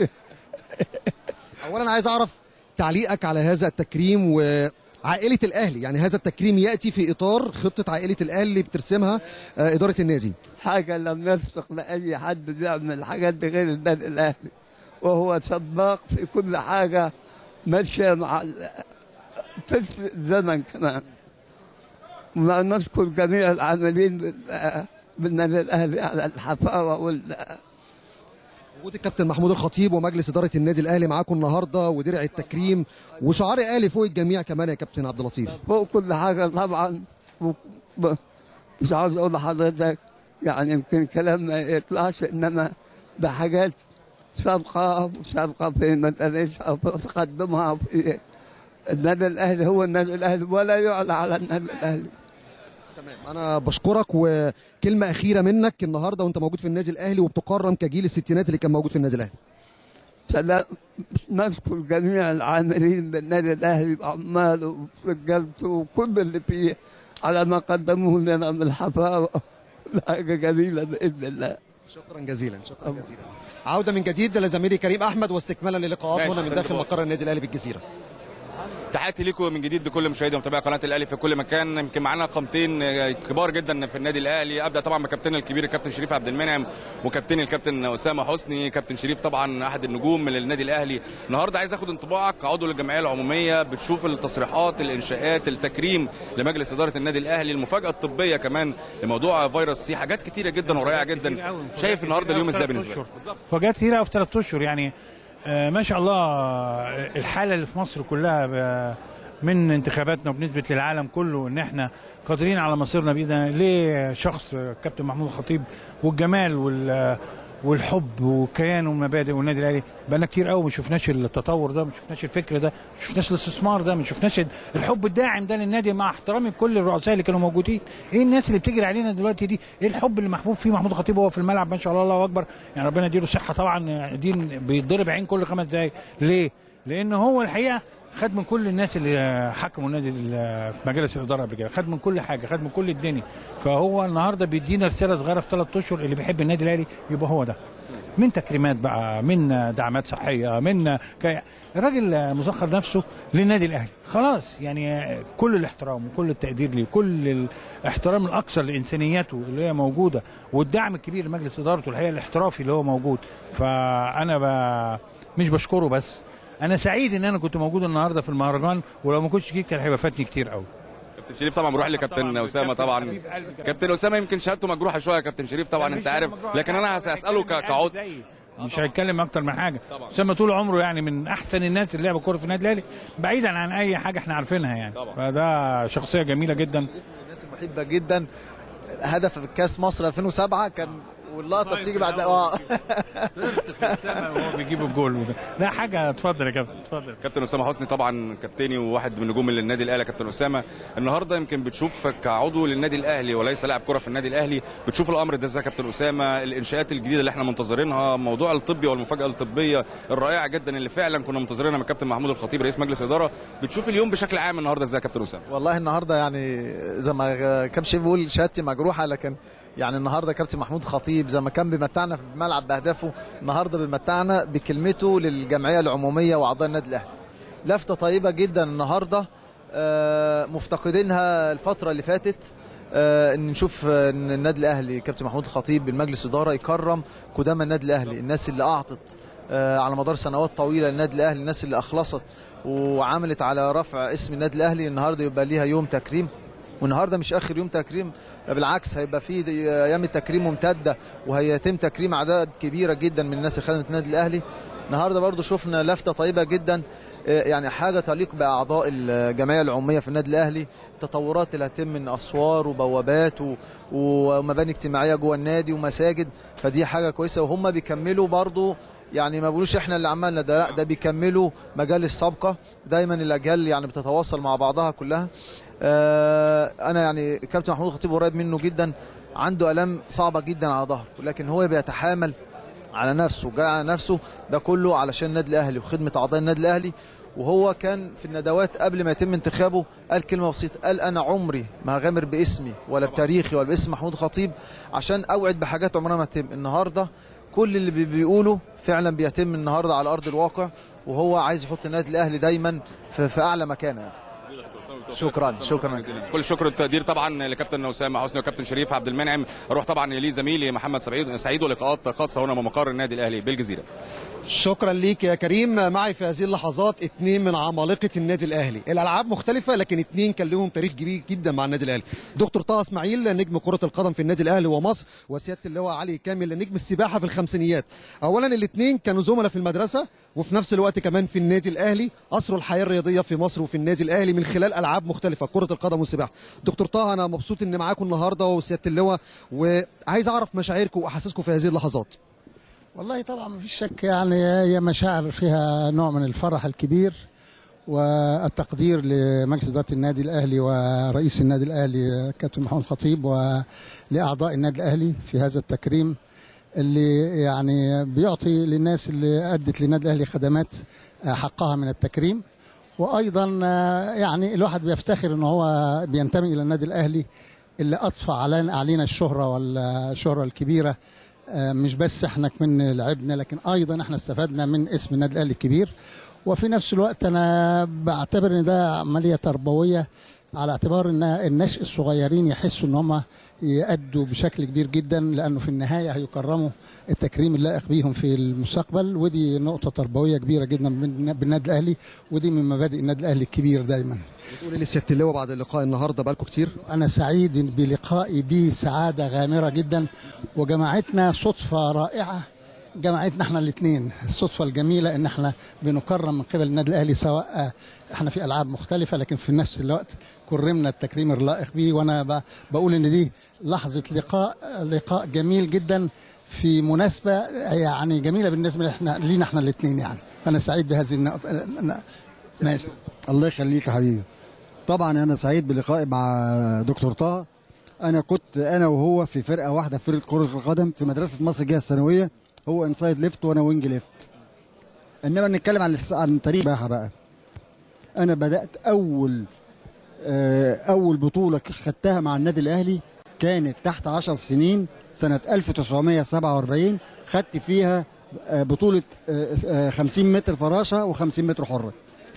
اولا عايز اعرف تعليقك على هذا التكريم وعائله الاهلي يعني هذا التكريم ياتي في اطار خطه عائله الاهلي اللي بترسمها آه، اداره النادي حاجة لم يسبق لأي حد بيعمل الحاجات دي غير النادي الأهلي وهو سباق في كل حاجة ماشية مع ال- في الزمن كمان ونشكر جميع العاملين بال- بالنادي الأهلي على الحفاوة وال وجود الكابتن محمود الخطيب ومجلس اداره النادي الاهلي معاكم النهارده ودرع التكريم وشعار الاهلي فوق الجميع كمان يا كابتن عبد اللطيف فوق كل حاجة طبعا و- ب- مش عاوز أقول لحضرتك يعني يمكن كلام ما يطلعش إنما ده حاجات سابقة وسابقة في مدارسها وفي تقدمها في النادي الأهلي هو النادي الأهلي ولا يعلى على النادي الأهلي انا بشكرك وكلمه اخيره منك النهارده وانت موجود في النادي الاهلي وبتكرم كجيل الستينات اللي كان موجود في النادي الاهلي سلام نشكر جميع العاملين بالنادي الاهلي بعماله ورجالته وكل اللي فيه على ما قدموه لنا من الحفاوه حاجه جميله باذن الله شكرا جزيلا شكرا جزيلا عوده من جديد لزميلي كريم احمد واستكمالا للقاءات ماشي، هنا من سلام داخل الله. مقر النادي الاهلي بالجزيره تحياتي لكم من جديد لكل مشاهدي ومتابعي قناه الاهلي في كل مكان يمكن معانا قامتين كبار جدا في النادي الاهلي ابدا طبعا بكابتن الكبير الكابتن شريف عبد المنعم وكابتن الكابتن اسامه حسني كابتن شريف طبعا احد النجوم من النادي الاهلي النهارده عايز اخد انطباعك عضو للجمعيه العموميه بتشوف التصريحات الانشاءات التكريم لمجلس اداره النادي الاهلي المفاجاه الطبيه كمان لموضوع فيروس سي حاجات كتيره جدا ورائعه جدا شايف النهارده اليوم ازاي بالنسبه لك فجات كتير قوي في ثلاث اشهر يعني آه، ما شاء الله آه، الحاله اللي في مصر كلها ب- من انتخاباتنا وبنثبت للعالم كله ان احنا قادرين على مصيرنا بايدنا ليه شخص آه، كابتن محمود الخطيب والجمال وال والحب والكيان والمبادئ والنادي الاهلي بقالنا كتير قوي ما شفناش التطور ده ما شفناش الفكر ده ما شفناش الاستثمار ده ما شفناش الحب الداعم ده للنادي مع احترامي لكل الرؤساء اللي كانوا موجودين ايه الناس اللي بتجري علينا دلوقتي دي ايه الحب اللي محبوب فيه محمود الخطيب وهو في الملعب ما شاء الله الله اكبر يعني ربنا يديله صحه طبعا دي بيتضرب عين كل خمس دقايق ليه لان هو الحقيقه خد من كل الناس اللي حكموا النادي ال- في مجالس الاداره قبل كده خد من كل حاجه خد من كل الدنيا فهو النهارده بيدينا رساله صغيره في ثلاث اشهر اللي بيحب النادي الاهلي يبقى هو ده من تكريمات بقى من دعمات صحيه من ك... الراجل مسخر نفسه للنادي الاهلي خلاص يعني كل الاحترام وكل التقدير ليه كل الاحترام الاكثر لانسانياته اللي هي موجوده والدعم الكبير لمجلس ادارته الحقيقه الاحترافي اللي هو موجود فانا ب... مش بشكره بس انا سعيد ان انا كنت موجود النهارده في المهرجان ولو ما كنتش جيت كان هيبقى فاتني كتير قوي كابتن شريف طبعا بروح لكابتن اسامه طبعا كابتن اسامه يمكن شهادته مجروحه شويه يا كابتن شريف طبعا انت عارف لكن انا هساله ك- كعضو مش هيتكلم اكتر من حاجه اسامه طول عمره يعني من احسن الناس اللي لعبوا كوره في النادي الاهلي بعيدا عن اي حاجه احنا عارفينها يعني فده شخصيه جميله جدا الناس محبه جدا هدف كاس مصر 2007 كان واللقطه بتيجي بعد اه وهو بيجيب الجول وده. لا حاجه اتفضل يا كابتن اتفضل كابتن اسامه حسني طبعا كابتني وواحد من نجوم النادي الاهلي كابتن اسامه النهارده يمكن بتشوف كعضو للنادي الاهلي وليس لاعب كره في النادي الاهلي بتشوف الامر ده ازاي يا كابتن اسامه الانشاءات الجديده اللي احنا منتظرينها موضوع الطبي والمفاجاه الطبيه الرائعه جدا اللي فعلا كنا منتظرينها من الكابتن محمود الخطيب رئيس مجلس اداره بتشوف اليوم بشكل عام النهارده ازاي يا كابتن اسامه والله النهارده يعني زي ما كابتن شريف بيقول شهادتي مجروحه لكن يعني النهارده كابتن محمود خطيب زي ما كان بيمتعنا في الملعب باهدافه النهارده بيمتعنا بكلمته للجمعيه العموميه واعضاء النادي الاهلي لفته طيبه جدا النهارده آه، مفتقدينها الفتره اللي فاتت آه، ان نشوف آه، ان النادي الاهلي كابتن محمود الخطيب بالمجلس اداره يكرم قدامى النادي الاهلي الناس اللي اعطت آه، على مدار سنوات طويله للنادي الاهلي الناس اللي اخلصت وعملت على رفع اسم النادي الاهلي النهارده يبقى ليها يوم تكريم والنهارده مش اخر يوم تكريم بالعكس هيبقى في دي- ايام التكريم ممتده وهيتم تكريم اعداد كبيره جدا من الناس اللي خدمت النادي الاهلي النهارده برضو شفنا لفته طيبه جدا آه، يعني حاجه تليق باعضاء الجمعيه العموميه في النادي الاهلي التطورات اللي هتتم من اسوار وبوابات و- ومباني اجتماعيه جوه النادي ومساجد فدي حاجه كويسه وهم بيكملوا برضو يعني ما بيقولوش احنا اللي عملنا ده لا ده بيكملوا مجالس سابقه دايما الاجيال يعني بتتواصل مع بعضها كلها آه، انا يعني كابتن محمود الخطيب قريب منه جدا عنده الام صعبه جدا على ظهره ولكن هو بيتحامل على نفسه جاي على نفسه ده كله علشان النادي الاهلي وخدمه اعضاء النادي الاهلي وهو كان في الندوات قبل ما يتم انتخابه قال كلمه بسيطه قال انا عمري ما هغامر باسمي ولا بتاريخي ولا باسم محمود خطيب عشان اوعد بحاجات عمرها ما تتم النهارده كل اللي بي- بيقوله فعلا بيتم النهارده على ارض الواقع وهو عايز يحط النادي الاهلي دايما في, في اعلى مكانه يعني. شكرا شكرا كل الشكر والتقدير طبعا لكابتن اسامه حسني وكابتن شريف عبد المنعم اروح طبعا ليه زميلي محمد سعيد سعيد ولقاءات خاصه هنا بمقر النادي الاهلي بالجزيره شكرا ليك يا كريم معي في هذه اللحظات اثنين من عمالقه النادي الاهلي الالعاب مختلفه لكن اثنين كان لهم تاريخ كبير جدا مع النادي الاهلي دكتور طه اسماعيل نجم كره القدم في النادي الاهلي ومصر وسياده اللواء علي كامل نجم السباحه في الخمسينيات اولا الاثنين كانوا زملاء في المدرسه وفي نفس الوقت كمان في النادي الاهلي اثروا الحياه الرياضيه في مصر وفي النادي الاهلي من خلال العاب مختلفه كره القدم والسباحه دكتور طه انا مبسوط ان معاكم النهارده وسياده اللواء وعايز اعرف مشاعركم واحاسيسكم في هذه اللحظات والله طبعا ما فيش شك يعني هي مشاعر فيها نوع من الفرح الكبير والتقدير لمجلس اداره النادي الاهلي ورئيس النادي الاهلي كابتن محمود الخطيب ولاعضاء النادي الاهلي في هذا التكريم اللي يعني بيعطي للناس اللي ادت للنادي الاهلي خدمات حقها من التكريم وايضا يعني الواحد بيفتخر ان هو بينتمي الى النادي الاهلي اللي اضفى علينا علينا الشهره والشهره الكبيره آه، مش بس احنا كمان لعبنا لكن ايضا احنا استفدنا من اسم النادي الاهلي الكبير وفي نفس الوقت انا بعتبر ان ده عمليه تربويه على اعتبار ان النشء الصغيرين يحسوا ان هم يأدوا بشكل كبير جدا لانه في النهايه هيكرموا التكريم اللائق بيهم في المستقبل ودي نقطه تربويه كبيره جدا من- بالنادي الاهلي ودي من مبادئ النادي الاهلي الكبير دايما بتقول لي سياده اللواء بعد اللقاء النهارده بقالكم كتير أنا سعيد بلقائي به سعادة غامرة جدا وجماعتنا صدفة رائعة جماعتنا احنا الاثنين الصدفة الجميلة ان احنا بنكرم من قبل النادي الاهلي سواء احنا في العاب مختلفة لكن في نفس الوقت كرمنا التكريم اللائق به وانا ب- بقول ان دي لحظة لقاء لقاء جميل جدا في مناسبة يعني جميلة بالنسبة لنا لينا احنا الاثنين يعني انا سعيد بهذه النقطة ماشي الله يخليك يا حبيبي طبعا انا سعيد بلقائي مع دكتور طه انا كنت انا وهو في فرقه واحده في فرقه كره القدم في مدرسه مصر الجايه الثانويه هو انسايد ليفت وانا وينج ليفت انما نتكلم عن عن تاريخ السباحه بقى انا بدات اول آه، اول بطوله خدتها مع النادي الاهلي كانت تحت 10 سنين سنه 1947 خدت فيها آه، بطوله آه، آه، 50 متر فراشه و50 متر حره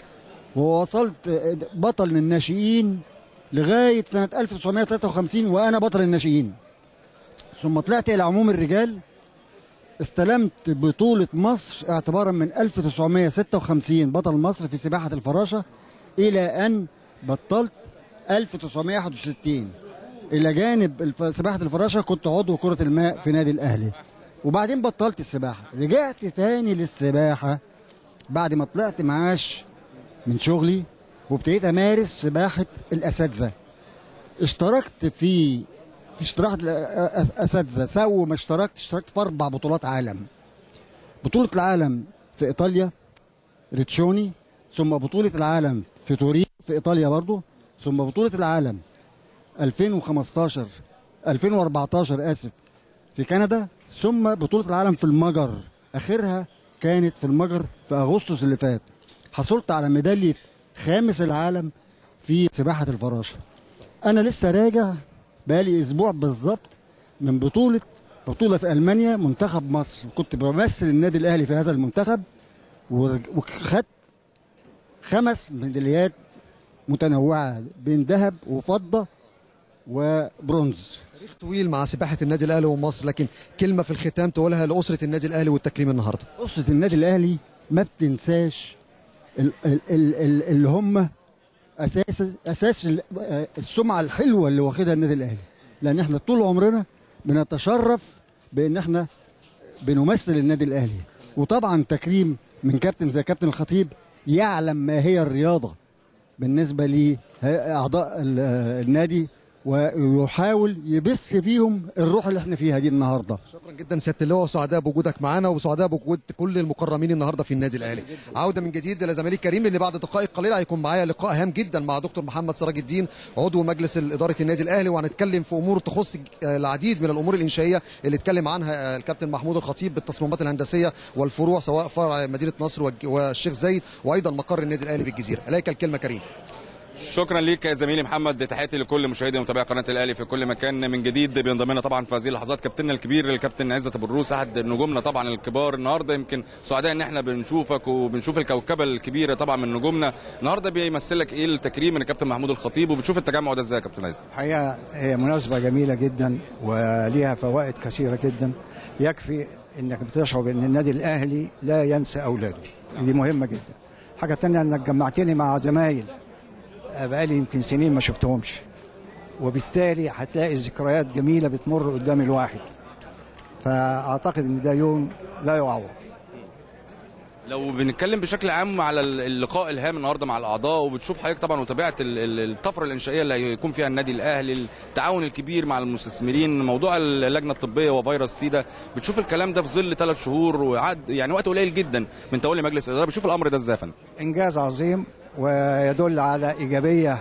ووصلت آه، بطل الناشئين لغايه سنه 1953 وانا بطل الناشئين ثم طلعت الى عموم الرجال استلمت بطولة مصر اعتبارا من 1956 بطل مصر في سباحة الفراشة إلى أن بطلت 1961 الى جانب الف- سباحه الفراشه كنت عضو كره الماء في نادي الاهلي وبعدين بطلت السباحه رجعت تاني للسباحه بعد ما طلعت معاش من شغلي وابتديت امارس سباحه الاساتذه اشتركت في في اشتراك الاساتذه سووا ما اشتركت اشتركت في اربع بطولات عالم بطوله العالم في ايطاليا ريتشوني ثم بطوله العالم في تورين في ايطاليا برضو ثم بطوله العالم 2015 2014 اسف في كندا ثم بطوله العالم في المجر اخرها كانت في المجر في اغسطس اللي فات حصلت على ميداليه خامس العالم في سباحه الفراشه انا لسه راجع بقالي اسبوع بالظبط من بطوله بطوله في المانيا منتخب مصر كنت بمثل النادي الاهلي في هذا المنتخب ورج- وخدت خمس ميداليات متنوعه بين ذهب وفضه وبرونز تاريخ طويل مع سباحه النادي الاهلي ومصر لكن كلمه في الختام تقولها لاسره النادي الاهلي والتكريم النهارده أسرة النادي الأهلي ما بتنساش ال- ال- ال- ال- اللي هم أساس أساس ال- آه، السمعة الحلوة اللي واخدها النادي الأهلي لأن احنا طول عمرنا بنتشرف بأن احنا بنمثل النادي الأهلي وطبعا تكريم من كابتن زي كابتن الخطيب يعلم ما هي الرياضة بالنسبة لأعضاء ال- آه، النادي ويحاول يبث فيهم الروح اللي احنا فيها دي النهارده شكرا جدا سياده اللواء وسعداء بوجودك معانا وسعداء بوجود كل المكرمين النهارده في النادي الاهلي عوده من جديد لزميلي كريم لان بعد دقائق قليله هيكون معايا لقاء هام جدا مع دكتور محمد سراج الدين عضو مجلس اداره النادي الاهلي وهنتكلم في امور تخص آه، العديد من الامور الانشائيه اللي اتكلم عنها آه، الكابتن محمود الخطيب بالتصميمات الهندسيه والفروع سواء فرع مدينه نصر والج- والشيخ زايد وايضا مقر النادي الاهلي بالجزيره اليك الكلمه كريم شكرا ليك يا زميلي محمد تحياتي لكل مشاهدي ومتابعي قناه الاهلي في كل مكان من جديد بينضم لنا طبعا في هذه اللحظات كابتننا الكبير الكابتن عزت ابو الروس احد نجومنا طبعا الكبار النهارده يمكن سعداء ان احنا بنشوفك وبنشوف الكوكبه الكبيره طبعا من نجومنا النهارده بيمثل لك ايه التكريم من الكابتن محمود الخطيب وبتشوف التجمع ده ازاي يا كابتن عزت الحقيقه هي مناسبه جميله جدا وليها فوائد كثيره جدا يكفي انك بتشعر بان النادي الاهلي لا ينسى اولاده دي مهمه جدا حاجه تانية انك جمعتني مع زمايل بقالي يمكن سنين ما شفتهمش وبالتالي هتلاقي ذكريات جميله بتمر قدام الواحد فاعتقد ان ده يوم لا يعوض لو بنتكلم بشكل عام على اللقاء الهام النهارده مع الاعضاء وبتشوف حضرتك طبعا وتابعت ال- ال- الطفره الانشائيه اللي هيكون فيها النادي الاهلي التعاون الكبير مع المستثمرين موضوع اللجنه الطبيه وفيروس سيدا بتشوف الكلام ده في ظل ثلاث شهور وعد يعني وقت قليل جدا من تولي مجلس الاداره بتشوف الامر ده ازاي يا فندم انجاز عظيم ويدل على ايجابيه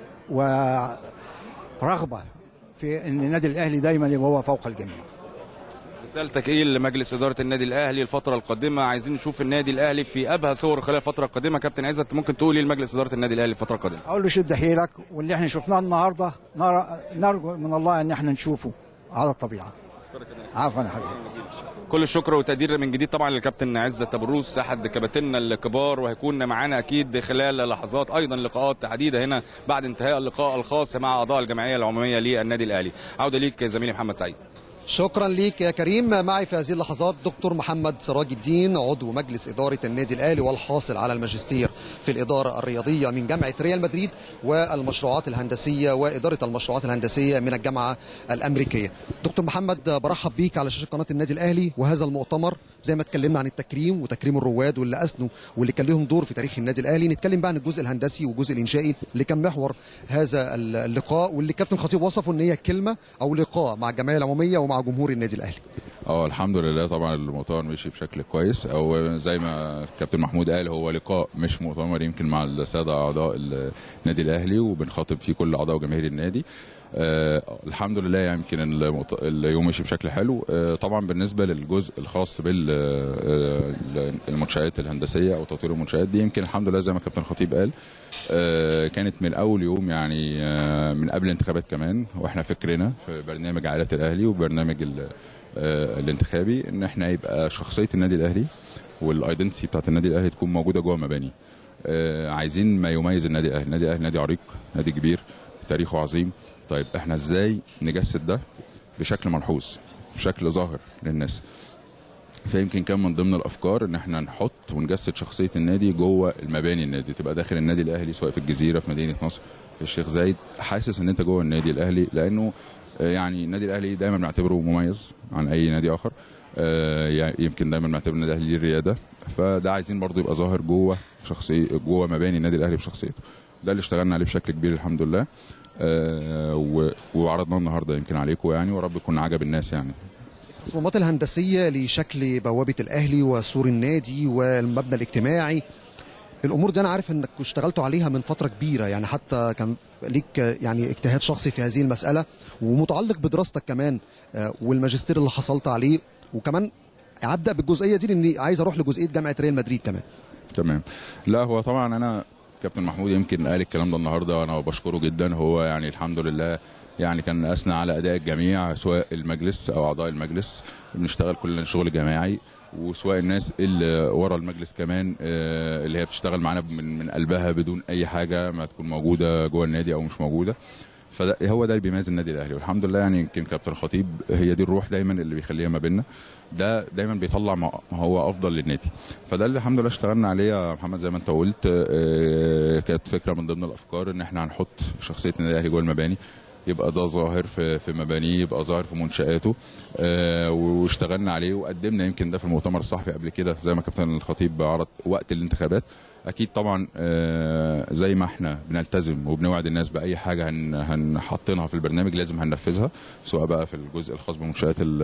ورغبه في ان النادي الاهلي دايما يبقى هو فوق الجميع رسالتك ايه لمجلس اداره النادي الاهلي الفتره القادمه عايزين نشوف النادي الاهلي في ابهى صور خلال الفتره القادمه كابتن عزت ممكن تقول ايه لمجلس اداره النادي الاهلي الفتره القادمه اقول له شد حيلك واللي احنا شفناه النهارده نرى نرجو من الله ان احنا نشوفه على الطبيعه عفوا يا حبيبي كل الشكر والتقدير من جديد طبعا للكابتن عزت ابو الروس احد كباتننا الكبار وهيكون معانا اكيد خلال لحظات ايضا لقاءات عديده هنا بعد انتهاء اللقاء الخاص مع اعضاء الجمعيه العموميه للنادي الاهلي عوده ليك زميلي محمد سعيد شكرا ليك يا كريم معي في هذه اللحظات دكتور محمد سراج الدين عضو مجلس إدارة النادي الأهلي والحاصل على الماجستير في الإدارة الرياضية من جامعة ريال مدريد والمشروعات الهندسية وإدارة المشروعات الهندسية من الجامعة الأمريكية دكتور محمد برحب بيك على شاشة قناة النادي الأهلي وهذا المؤتمر زي ما اتكلمنا عن التكريم وتكريم الرواد واللي أسنوا واللي كان لهم دور في تاريخ النادي الأهلي نتكلم بقى عن الجزء الهندسي والجزء الإنشائي اللي كان محور هذا اللقاء واللي كابتن خطيب وصفه إن هي كلمة أو لقاء مع الجمعية العمومية ومع جمهور النادي الأهلي اه الحمد لله طبعا المؤتمر مشي بشكل كويس او زي ما الكابتن محمود قال هو لقاء مش مؤتمر يمكن مع الساده اعضاء النادي الاهلي وبنخاطب فيه كل اعضاء وجماهير النادي آه الحمد لله يعني يمكن المط... اليوم مشي بشكل حلو آه طبعا بالنسبه للجزء الخاص بالمنشات الهندسيه او تطوير المنشات دي يمكن الحمد لله زي ما كابتن خطيب قال آه كانت من اول يوم يعني آه من قبل الانتخابات كمان واحنا فكرنا في برنامج عائله الاهلي وبرنامج آه الانتخابي ان احنا يبقى شخصيه النادي الاهلي والايدنتي بتاعت النادي الاهلي تكون موجوده جوه مباني عايزين ما يميز النادي الاهلي النادي الاهلي نادي عريق نادي كبير تاريخه عظيم طيب احنا ازاي نجسد ده بشكل ملحوظ بشكل ظاهر للناس فيمكن كان من ضمن الافكار ان احنا نحط ونجسد شخصيه النادي جوه المباني النادي تبقى داخل النادي الاهلي سواء في الجزيره في مدينه نصر في الشيخ زايد حاسس ان انت جوه النادي الاهلي لانه آه، يعني النادي الاهلي دايما بنعتبره مميز عن اي نادي اخر آه، يعني يمكن دايما بنعتبر النادي الاهلي ليه الرياده فده عايزين برضو يبقى ظاهر جوه شخصيه جوه مباني النادي الاهلي بشخصيته ده اللي اشتغلنا عليه بشكل كبير الحمد لله آه، و- وعرضناه النهارده يمكن عليكم يعني ورب يكون عجب الناس يعني التصميمات الهندسيه لشكل بوابه الاهلي وسور النادي والمبنى الاجتماعي الامور دي انا عارف انك اشتغلتوا عليها من فتره كبيره يعني حتى كان ليك يعني اجتهاد شخصي في هذه المساله ومتعلق بدراستك كمان آه، والماجستير اللي حصلت عليه وكمان هبدا بالجزئيه دي لاني عايز اروح لجزئيه جامعه ريال مدريد كمان تمام لا هو طبعا انا كابتن محمود يمكن قال الكلام ده النهارده وانا بشكره جدا هو يعني الحمد لله يعني كان اثنى على اداء الجميع سواء المجلس او اعضاء المجلس بنشتغل كلنا شغل جماعي وسواء الناس اللي ورا المجلس كمان آه، اللي هي بتشتغل معانا من من قلبها بدون اي حاجه ما تكون موجوده جوه النادي او مش موجوده فده هو ده اللي بيميز النادي الاهلي والحمد لله يعني يمكن كابتن خطيب هي دي الروح دايما اللي بيخليها ما بيننا ده دايما بيطلع ما هو افضل للنادي فده اللي الحمد لله اشتغلنا عليه يا محمد زي ما انت قلت آه، كانت فكره من ضمن الافكار ان احنا هنحط شخصيه النادي الاهلي جوه المباني يبقى ده ظاهر في في مبانيه يبقى ظاهر في منشاته آه، واشتغلنا عليه وقدمنا يمكن ده في المؤتمر الصحفي قبل كده زي ما كابتن الخطيب عرض وقت الانتخابات اكيد طبعا آه، زي ما احنا بنلتزم وبنوعد الناس باي حاجه هن هنحطينها في البرنامج لازم هننفذها سواء بقى في الجزء الخاص بمنشات ال-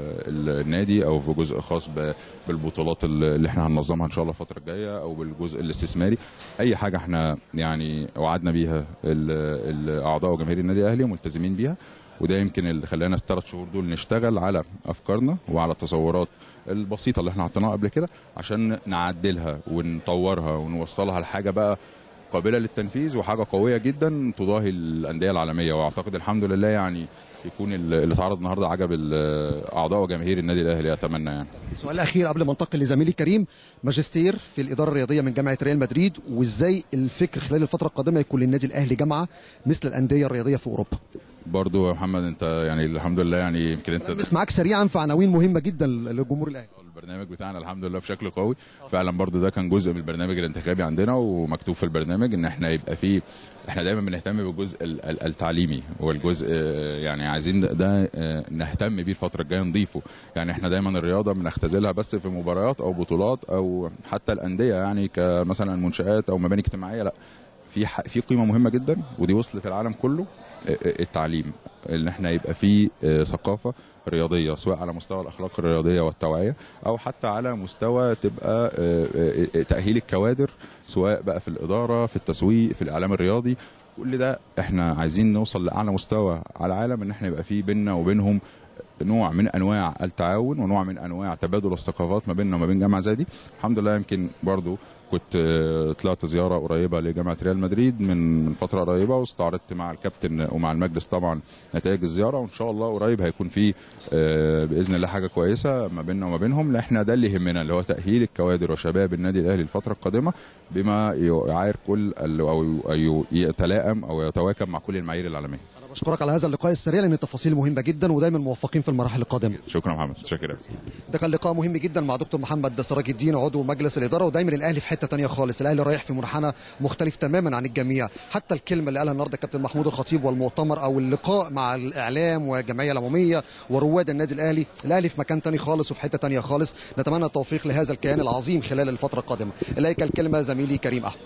ال- النادي او في جزء خاص ب- بالبطولات اللي احنا هننظمها ان شاء الله الفتره الجايه او بالجزء الاستثماري اي حاجه احنا يعني وعدنا بيها ال- الاعضاء وجماهير النادي الاهلي وملتزمين بيها وده يمكن اللي خلانا الثلاث شهور دول نشتغل على افكارنا وعلى التصورات البسيطه اللي احنا حطيناها قبل كده عشان نعدلها ونطورها ونوصلها لحاجه بقى قابله للتنفيذ وحاجه قويه جدا تضاهي الانديه العالميه واعتقد الحمد لله يعني يكون اللي اتعرض النهارده عجب ال- اعضاء وجماهير النادي الاهلي اتمنى يعني السؤال الاخير قبل ما انتقل لزميلي كريم ماجستير في الاداره الرياضيه من جامعه ريال مدريد وازاي الفكر خلال الفتره القادمه يكون للنادي الاهلي جامعه مثل الانديه الرياضيه في اوروبا برضو يا محمد انت يعني الحمد لله يعني يمكن انت بس معاك سريعا في عناوين مهمه جدا لجمهور الاهلي البرنامج بتاعنا الحمد لله بشكل قوي فعلا برضو ده كان جزء من البرنامج الانتخابي عندنا ومكتوب في البرنامج ان احنا يبقى فيه احنا دايما بنهتم بالجزء ال- ال- التعليمي والجزء آه، يعني عايزين ده- ده آه، نهتم بيه الفتره الجايه نضيفه يعني احنا دايما الرياضه بنختزلها بس في مباريات او بطولات او حتى الانديه يعني كمثلا منشات او مباني اجتماعيه لا في ح- في قيمه مهمه جدا ودي وصلت العالم كله آه، آه، التعليم ان احنا يبقى في آه، ثقافه رياضيه سواء على مستوى الاخلاق الرياضيه والتوعيه او حتى على مستوى تبقى آه، آه، آه، تاهيل الكوادر سواء بقى في الاداره في التسويق في الاعلام الرياضي كل ده احنا عايزين نوصل لاعلى مستوى على العالم ان احنا يبقى في بيننا وبينهم نوع من انواع التعاون ونوع من انواع تبادل الثقافات ما بيننا وما بين جامعه زي دي الحمد لله يمكن برضو كنت آه، طلعت زياره قريبه لجامعه ريال مدريد من من فتره قريبه واستعرضت مع الكابتن ومع المجلس طبعا نتائج الزياره وان شاء الله قريب هيكون في آه، باذن الله حاجه كويسه ما بيننا وما بينهم لأن احنا ده اللي يهمنا اللي هو تاهيل الكوادر وشباب النادي الاهلي الفتره القادمه بما يعاير كل ال- او أو يتلائم او يتواكب مع كل المعايير العالميه بشكرك على هذا اللقاء السريع لان التفاصيل مهمه جدا ودايما موفقين في المراحل القادمه شكرا محمد شكرا ده كان لقاء مهم جدا مع دكتور محمد سراج الدين عضو مجلس الاداره ودايما الاهلي في حته تانية خالص الاهلي رايح في منحنى مختلف تماما عن الجميع حتى الكلمه اللي قالها النهارده كابتن محمود الخطيب والمؤتمر او اللقاء مع الاعلام والجمعيه العموميه ورواد النادي الاهلي الاهلي في مكان تاني خالص وفي حته تانية خالص نتمنى التوفيق لهذا الكيان العظيم خلال الفتره القادمه اليك الكلمه زميلي كريم احمد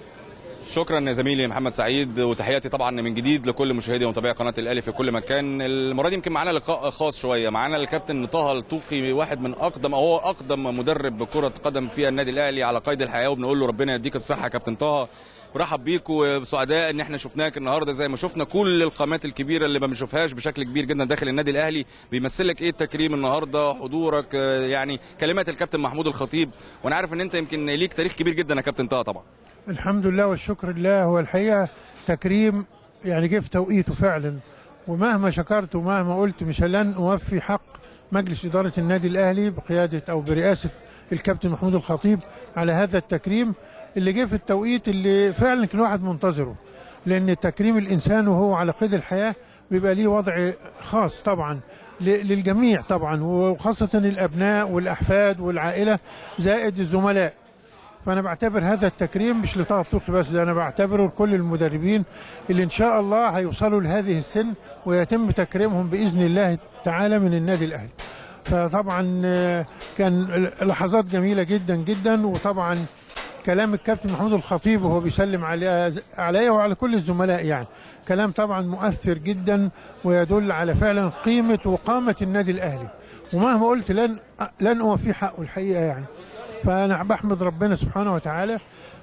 شكرا يا زميلي محمد سعيد وتحياتي طبعا من جديد لكل مشاهدي ومتابعي قناه الاهلي في كل مكان المره دي يمكن معانا لقاء خاص شويه معانا الكابتن طه الطوخي واحد من اقدم او هو اقدم مدرب كره قدم في النادي الاهلي على قيد الحياه وبنقول له ربنا يديك الصحه يا كابتن طه برحب بيك وسعداء ان احنا شفناك النهارده زي ما شفنا كل القامات الكبيره اللي ما بنشوفهاش بشكل كبير جدا داخل النادي الاهلي بيمثل لك ايه التكريم النهارده حضورك آه، يعني كلمات الكابتن محمود الخطيب وانا عارف ان انت يمكن ليك تاريخ كبير جدا يا كابتن طه طبعا الحمد لله والشكر لله هو الحقيقة تكريم يعني جه في توقيته فعلا ومهما شكرت ومهما قلت مش لن أوفي حق مجلس إدارة النادي الأهلي بقيادة أو برئاسة الكابتن محمود الخطيب على هذا التكريم اللي جه في التوقيت اللي فعلا كان الواحد منتظره لأن تكريم الإنسان وهو على قيد الحياة بيبقى ليه وضع خاص طبعا ل- للجميع طبعا وخاصة الأبناء والأحفاد والعائلة زائد الزملاء فانا بعتبر هذا التكريم مش لطه الطوخي بس ده انا بعتبره لكل المدربين اللي ان شاء الله هيوصلوا لهذه السن ويتم تكريمهم باذن الله تعالى من النادي الاهلي فطبعا آه، كان لحظات جميله جدا جدا وطبعا كلام الكابتن محمود الخطيب وهو بيسلم علي عليا وعلى كل الزملاء يعني كلام طبعا مؤثر جدا ويدل على فعلا قيمه وقامه النادي الاهلي ومهما قلت لن لن اوفي حقه الحقيقه يعني فانا بحمد ربنا سبحانه وتعالى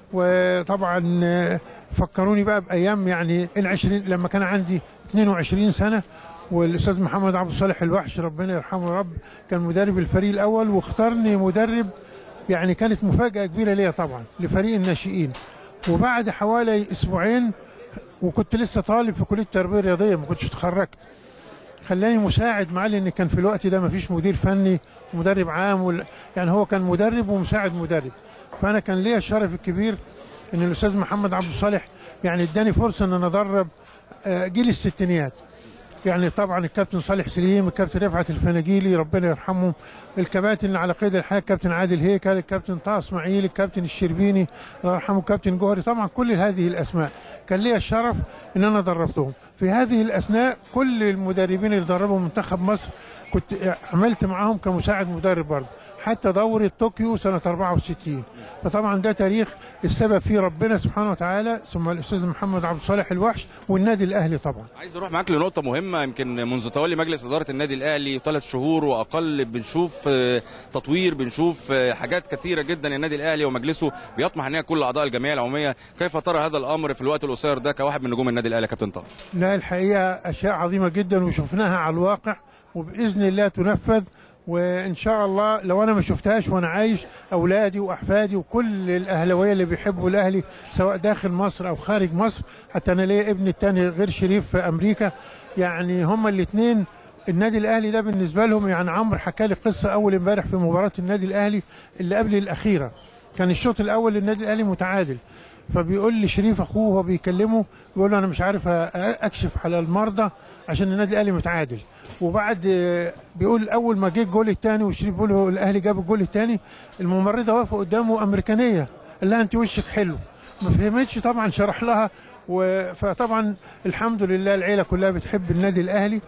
وطبعا آه، فكروني بقى بايام يعني العشرين لما كان عندي 22 سنه والاستاذ محمد عبد الصالح الوحش ربنا يرحمه يا رب كان مدرب الفريق الاول واختارني مدرب يعني كانت مفاجاه كبيره ليا طبعا لفريق الناشئين وبعد حوالي اسبوعين وكنت لسه طالب في كليه التربيه الرياضيه ما كنتش اتخرجت خلاني مساعد معاه لان كان في الوقت ده ما فيش مدير فني ومدرب عام ولا يعني هو كان مدرب ومساعد مدرب فانا كان ليا الشرف الكبير ان الاستاذ محمد عبد الصالح يعني اداني فرصه ان انا ادرب آه، جيل الستينيات يعني طبعا الكابتن صالح سليم الكابتن رفعت الفناجيلي ربنا يرحمهم الكباتن اللي على قيد الحياه الكابتن عادل هيكل الكابتن طه اسماعيل الكابتن الشربيني الله يرحمه الكابتن جوهري طبعا كل هذه الاسماء كان لي الشرف ان انا دربتهم في هذه الاثناء كل المدربين اللي دربوا منتخب مصر كنت عملت معاهم كمساعد مدرب برضه حتى دورة طوكيو سنة 64 فطبعا ده تاريخ السبب فيه ربنا سبحانه وتعالى ثم الأستاذ محمد عبد الصالح الوحش والنادي الأهلي طبعا عايز اروح معاك لنقطه مهمه يمكن منذ تولي مجلس اداره النادي الاهلي ثلاث شهور واقل بنشوف آه، تطوير بنشوف آه، حاجات كثيره جدا النادي الاهلي ومجلسه بيطمح ان هي كل اعضاء الجمعيه العموميه كيف ترى هذا الامر في الوقت القصير ده كواحد من نجوم النادي الاهلي يا كابتن طه لا الحقيقة أشياء عظيمة جدا وشفناها على الواقع وبإذن الله تنفذ وإن شاء الله لو أنا ما شفتهاش وأنا عايش أولادي وأحفادي وكل الأهلاوية اللي بيحبوا الأهلي سواء داخل مصر أو خارج مصر حتى أنا ليا ابني التاني غير شريف في أمريكا يعني هما الاثنين النادي الاهلي ده بالنسبه لهم يعني عمرو حكى لي قصه اول امبارح في مباراه النادي الاهلي اللي قبل الاخيره كان الشوط الاول للنادي الاهلي متعادل فبيقول لي شريف اخوه وهو بيكلمه بيقول له انا مش عارف اكشف على المرضى عشان النادي الاهلي متعادل وبعد بيقول اول ما جه الجول الثاني وشريف بيقول له الاهلي جاب الجول الثاني الممرضه واقفه قدامه امريكانيه قال لها انت وشك حلو ما فهمتش طبعا شرح لها و- فطبعا الحمد لله العيله كلها بتحب النادي الاهلي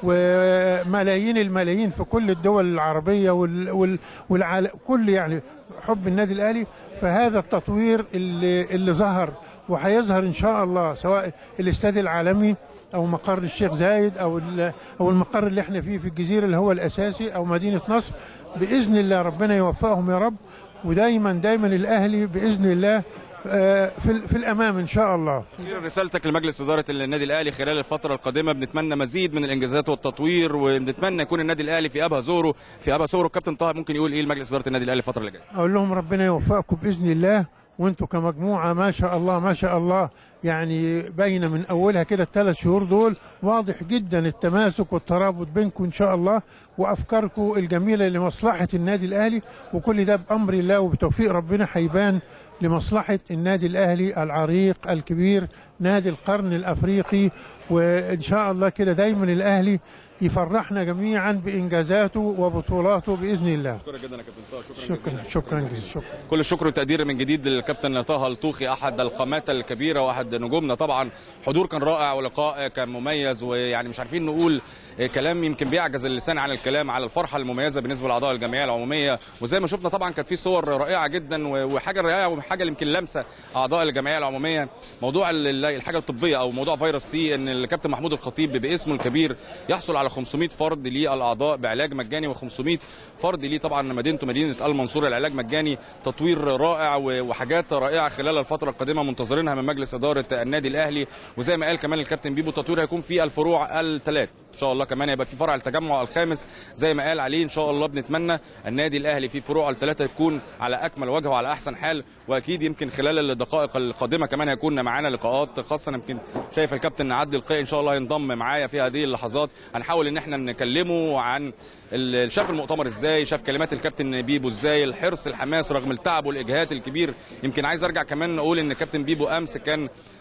وملايين الملايين في كل الدول العربيه وال وال والعالم كل يعني حب النادي الاهلي فهذا التطوير اللي اللي ظهر وهيظهر ان شاء الله سواء الاستاد العالمي او مقر الشيخ زايد او ال- او المقر اللي احنا فيه في الجزيره اللي هو الاساسي او مدينه نصر باذن الله ربنا يوفقهم يا رب ودايما دايما الاهلي باذن الله آه، في ال- في الامام ان شاء الله أخيراً رسالتك لمجلس اداره النادي الاهلي خلال الفتره القادمه بنتمنى مزيد من الانجازات والتطوير وبنتمنى يكون النادي الاهلي في ابها زوره في ابها زوره الكابتن طه ممكن يقول ايه لمجلس اداره النادي الاهلي الفتره اللي جايه اقول لهم ربنا يوفقكم باذن الله وانتم كمجموعه ما شاء الله ما شاء الله يعني باينه من اولها كده الثلاث شهور دول واضح جدا التماسك والترابط بينكم ان شاء الله وافكاركم الجميله لمصلحه النادي الاهلي وكل ده بامر الله وبتوفيق ربنا هيبان لمصلحه النادي الاهلي العريق الكبير نادي القرن الافريقي وان شاء الله كده دايما الاهلي يفرحنا جميعا بانجازاته وبطولاته باذن الله شكرا جدا يا كابتن طه شكرا شكرا شكرا جزيلا شكرا كل الشكر والتقدير من جديد للكابتن طه الطوخي احد القامات الكبيره واحد نجومنا طبعا حضور كان رائع ولقاء كان مميز ويعني مش عارفين نقول كلام يمكن بيعجز اللسان عن الكلام على الفرحه المميزه بالنسبه لاعضاء الجمعيه العموميه وزي ما شفنا طبعا كانت في صور رائعه جدا وحاجه رائعه وحاجه يمكن لمسه اعضاء الجمعيه العموميه موضوع ال- الحاجه الطبيه او موضوع فيروس سي ان الكابتن محمود الخطيب باسمه الكبير يحصل على 500 فرد للاعضاء بعلاج مجاني و500 فرد ليه طبعا مدينته مدينه المنصوره العلاج مجاني تطوير رائع و- وحاجات رائعه خلال الفتره القادمه منتظرينها من مجلس اداره النادي الاهلي وزي ما قال كمان الكابتن بيبو التطوير هيكون في الفروع الثلاث ان شاء الله كمان هيبقى في فرع التجمع الخامس زي ما قال عليه ان شاء الله بنتمنى النادي الاهلي في فروع الثلاثه يكون على اكمل وجه وعلى احسن حال واكيد يمكن خلال الدقائق القادمه كمان هيكون معانا لقاءات خاصه أنا يمكن شايف الكابتن عدلي القيعي ان شاء الله ينضم معايا في هذه اللحظات هنحاول ان احنا نكلمه عن ال- شاف المؤتمر ازاي شاف كلمات الكابتن بيبو ازاي الحرص الحماس رغم التعب والاجهاد الكبير يمكن عايز ارجع كمان اقول ان كابتن بيبو امس كان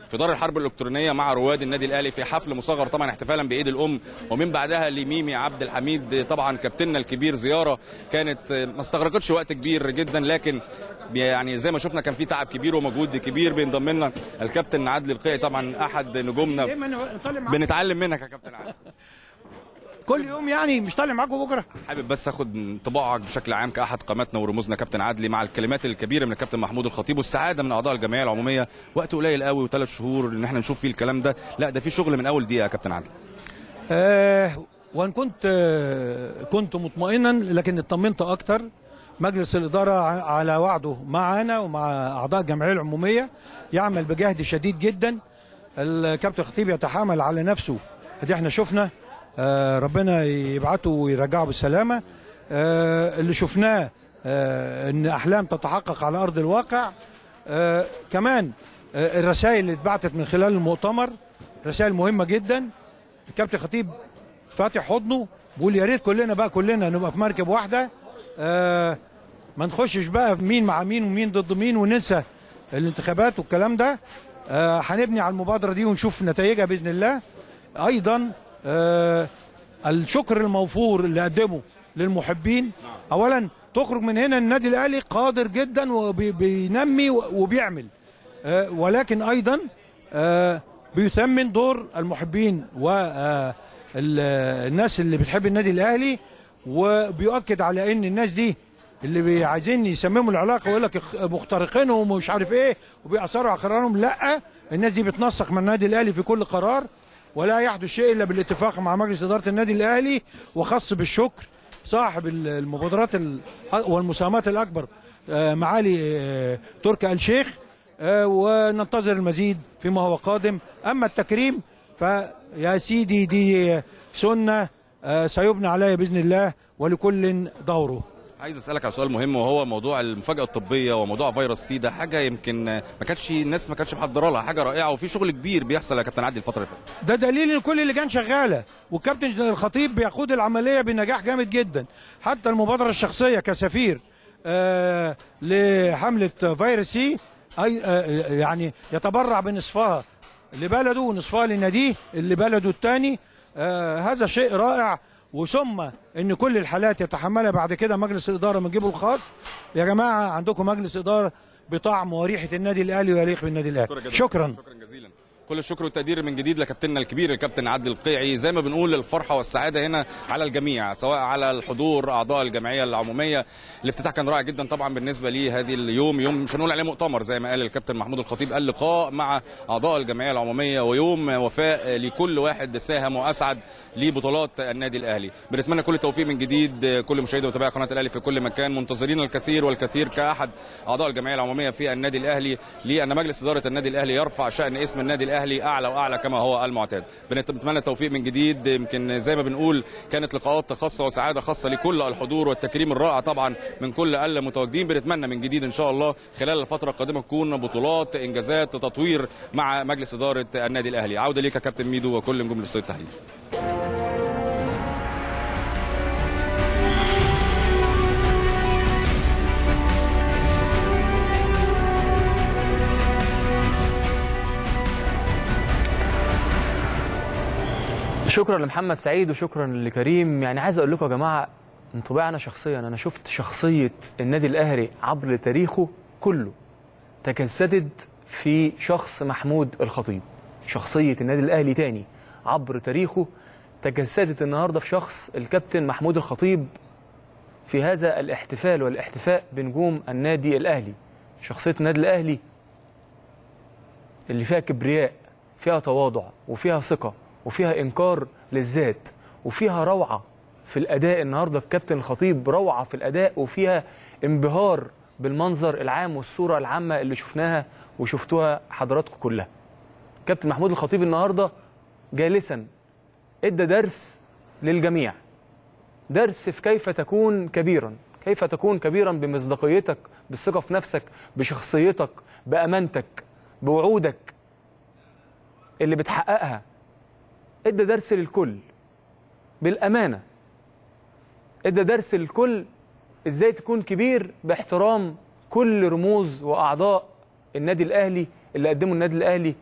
في دار الحرب الالكترونيه مع رواد النادي الاهلي في حفل مصغر طبعا احتفالا بعيد الام ومن بعدها لميمي عبد الحميد طبعا كابتننا الكبير زياره كانت ما استغرقتش وقت كبير جدا لكن يعني زي ما شفنا كان في تعب كبير ومجهود كبير بينضم لنا الكابتن عادل القيعي طبعا احد نجومنا بنتعلم منك يا كابتن عادل كل يوم يعني مش طالع معاكم بكره حابب بس اخد انطباعك بشكل عام كاحد قاماتنا ورموزنا كابتن عدلي مع الكلمات الكبيره من الكابتن محمود الخطيب والسعاده من اعضاء الجمعيه العموميه وقت قليل قوي وثلاث شهور ان احنا نشوف فيه الكلام ده لا ده في شغل من اول دقيقه يا كابتن عدلي آه وان كنت آه كنت مطمئنا لكن اطمنت اكتر مجلس الاداره ع- على وعده معنا ومع اعضاء الجمعيه العموميه يعمل بجهد شديد جدا الكابتن خطيب يتحامل على نفسه ادي احنا شفنا آه ربنا يبعته ويرجعه بالسلامه آه اللي شفناه آه ان احلام تتحقق على ارض الواقع آه كمان آه الرسائل اللي اتبعتت من خلال المؤتمر رسائل مهمه جدا الكابتن خطيب فاتح حضنه بيقول يا ريت كلنا بقى كلنا نبقى في مركب واحده آه ما نخشش بقى في مين مع مين ومين ضد مين وننسى الانتخابات والكلام ده آه هنبني على المبادره دي ونشوف نتائجها باذن الله ايضا آه الشكر الموفور اللي قدمه للمحبين اولا تخرج من هنا النادي الاهلي قادر جدا وبينمي وبيعمل آه ولكن ايضا آه بيثمن دور المحبين والناس اللي بتحب النادي الاهلي وبيؤكد على ان الناس دي اللي بي- عايزين يسمموا العلاقه ويقول لك اخ- مخترقينهم ومش عارف ايه وبيأثروا على قرارهم لا الناس دي بتنسق مع النادي الاهلي في كل قرار ولا يحدث شيء الا بالاتفاق مع مجلس اداره النادي الاهلي وخاص بالشكر صاحب ال- المبادرات ال- والمساهمات الاكبر آه، معالي آه، تركي آل شيخ آه، وننتظر المزيد فيما هو قادم اما التكريم فيا سيدي دي سنه آه، سيبنى عليها باذن الله ولكل دوره عايز اسالك على سؤال مهم وهو موضوع المفاجاه الطبيه وموضوع فيروس سيدا حاجه يمكن ما كانتش الناس ما كانتش محضره لها حاجه رائعه وفي شغل كبير بيحصل يا كابتن عادل الفتره اللي فاتت ده دليل ان كل اللجان شغاله والكابتن الخطيب بيقود العمليه بنجاح جامد جدا حتى المبادره الشخصيه كسفير آه لحمله فيروس سي أي آه يعني يتبرع بنصفها لبلده ونصفها لناديه اللي بلده الثاني آه هذا شيء رائع وثم ان كل الحالات يتحملها بعد كده مجلس الاداره من جيبه الخاص يا جماعه عندكم مجلس اداره بطعم وريحه النادي الاهلي ويليق بالنادي الاهلي شكرا شكرا جزيلا كل الشكر والتقدير من جديد لكابتننا الكبير الكابتن عادل القيعي زي ما بنقول الفرحه والسعاده هنا على الجميع سواء على الحضور اعضاء الجمعيه العموميه الافتتاح كان رائع جدا طبعا بالنسبه لي هذه اليوم يوم مش هنقول عليه مؤتمر زي ما قال الكابتن محمود الخطيب قال لقاء مع اعضاء الجمعيه العموميه ويوم وفاء لكل واحد ساهم واسعد لبطولات النادي الاهلي بنتمنى كل التوفيق من جديد كل مشاهدي ومتابعي قناه الاهلي في كل مكان منتظرين الكثير والكثير كاحد اعضاء الجمعيه العموميه في النادي الاهلي لان مجلس اداره النادي الاهلي يرفع شان اسم النادي الاهلي اعلى واعلى كما هو المعتاد بنتمنى التوفيق من جديد يمكن زي ما بنقول كانت لقاءات خاصه وسعاده خاصه لكل الحضور والتكريم الرائع طبعا من كل المتواجدين بنتمنى من جديد ان شاء الله خلال الفتره القادمه تكون بطولات انجازات تطوير مع مجلس اداره النادي الاهلي عوده ليك يا كابتن ميدو وكل نجوم الاستوديو التحليل شكرا لمحمد سعيد وشكرا لكريم يعني عايز اقول لكم يا جماعه انطباعي انا شخصيا انا شفت شخصيه النادي الاهلي عبر تاريخه كله تجسدت في شخص محمود الخطيب شخصيه النادي الاهلي تاني عبر تاريخه تجسدت النهارده في شخص الكابتن محمود الخطيب في هذا الاحتفال والاحتفاء بنجوم النادي الاهلي شخصيه النادي الاهلي اللي فيها كبرياء فيها تواضع وفيها ثقه وفيها انكار للذات وفيها روعه في الاداء النهارده الكابتن الخطيب روعه في الاداء وفيها انبهار بالمنظر العام والصوره العامه اللي شفناها وشفتوها حضراتكم كلها كابتن محمود الخطيب النهارده جالسا ادى درس للجميع درس في كيف تكون كبيرا كيف تكون كبيرا بمصداقيتك بالثقه في نفسك بشخصيتك بامانتك بوعودك اللي بتحققها ادى درس للكل بالامانه ادى درس للكل ازاي تكون كبير باحترام كل رموز واعضاء النادي الاهلي اللي قدموا النادي الاهلي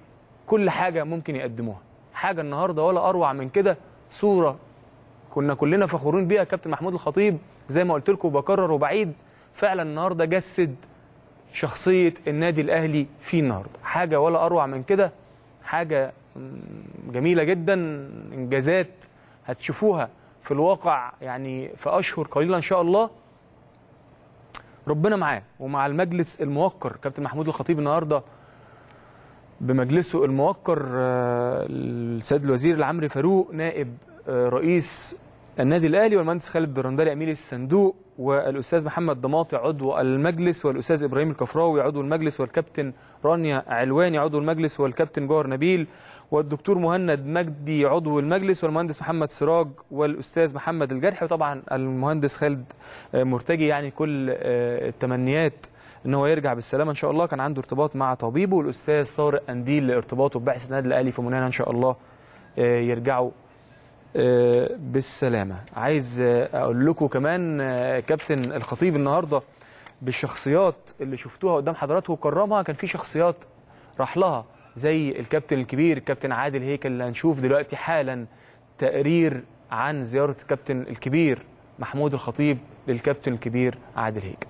كل حاجه ممكن يقدموها حاجه النهارده ولا اروع من كده صوره كنا كلنا فخورين بيها كابتن محمود الخطيب زي ما قلت لكم وبكرر وبعيد فعلا النهارده جسد شخصيه النادي الاهلي فيه النهارده حاجه ولا اروع من كده حاجه مم، جميله جدا انجازات هتشوفوها في الواقع يعني في اشهر قليله ان شاء الله ربنا معاه ومع المجلس الموقر كابتن محمود الخطيب النهارده بمجلسه الموقر آه، السيد الوزير العمري فاروق نائب آه، رئيس النادي الاهلي والمهندس خالد درندلي امين الصندوق والاستاذ محمد ضماطي عضو المجلس والاستاذ ابراهيم الكفراوي عضو المجلس والكابتن رانيا علواني عضو المجلس والكابتن جوهر نبيل والدكتور مهند مجدي عضو المجلس والمهندس محمد سراج والاستاذ محمد الجرحي وطبعا المهندس خالد آه، مرتجي يعني كل آه، التمنيات ان هو يرجع بالسلامه ان شاء الله كان عنده ارتباط مع طبيبه والاستاذ طارق انديل لارتباطه ببعثه النادي الاهلي في منانا ان شاء الله آه، يرجعوا آه، بالسلامه عايز آه، اقول لكم كمان آه، كابتن الخطيب النهارده بالشخصيات اللي شفتوها قدام حضراتكم كرمها كان في شخصيات راح لها زي الكابتن الكبير الكابتن عادل هيكل اللي هنشوف دلوقتي حالا تقرير عن زياره الكابتن الكبير محمود الخطيب للكابتن الكبير عادل هيكل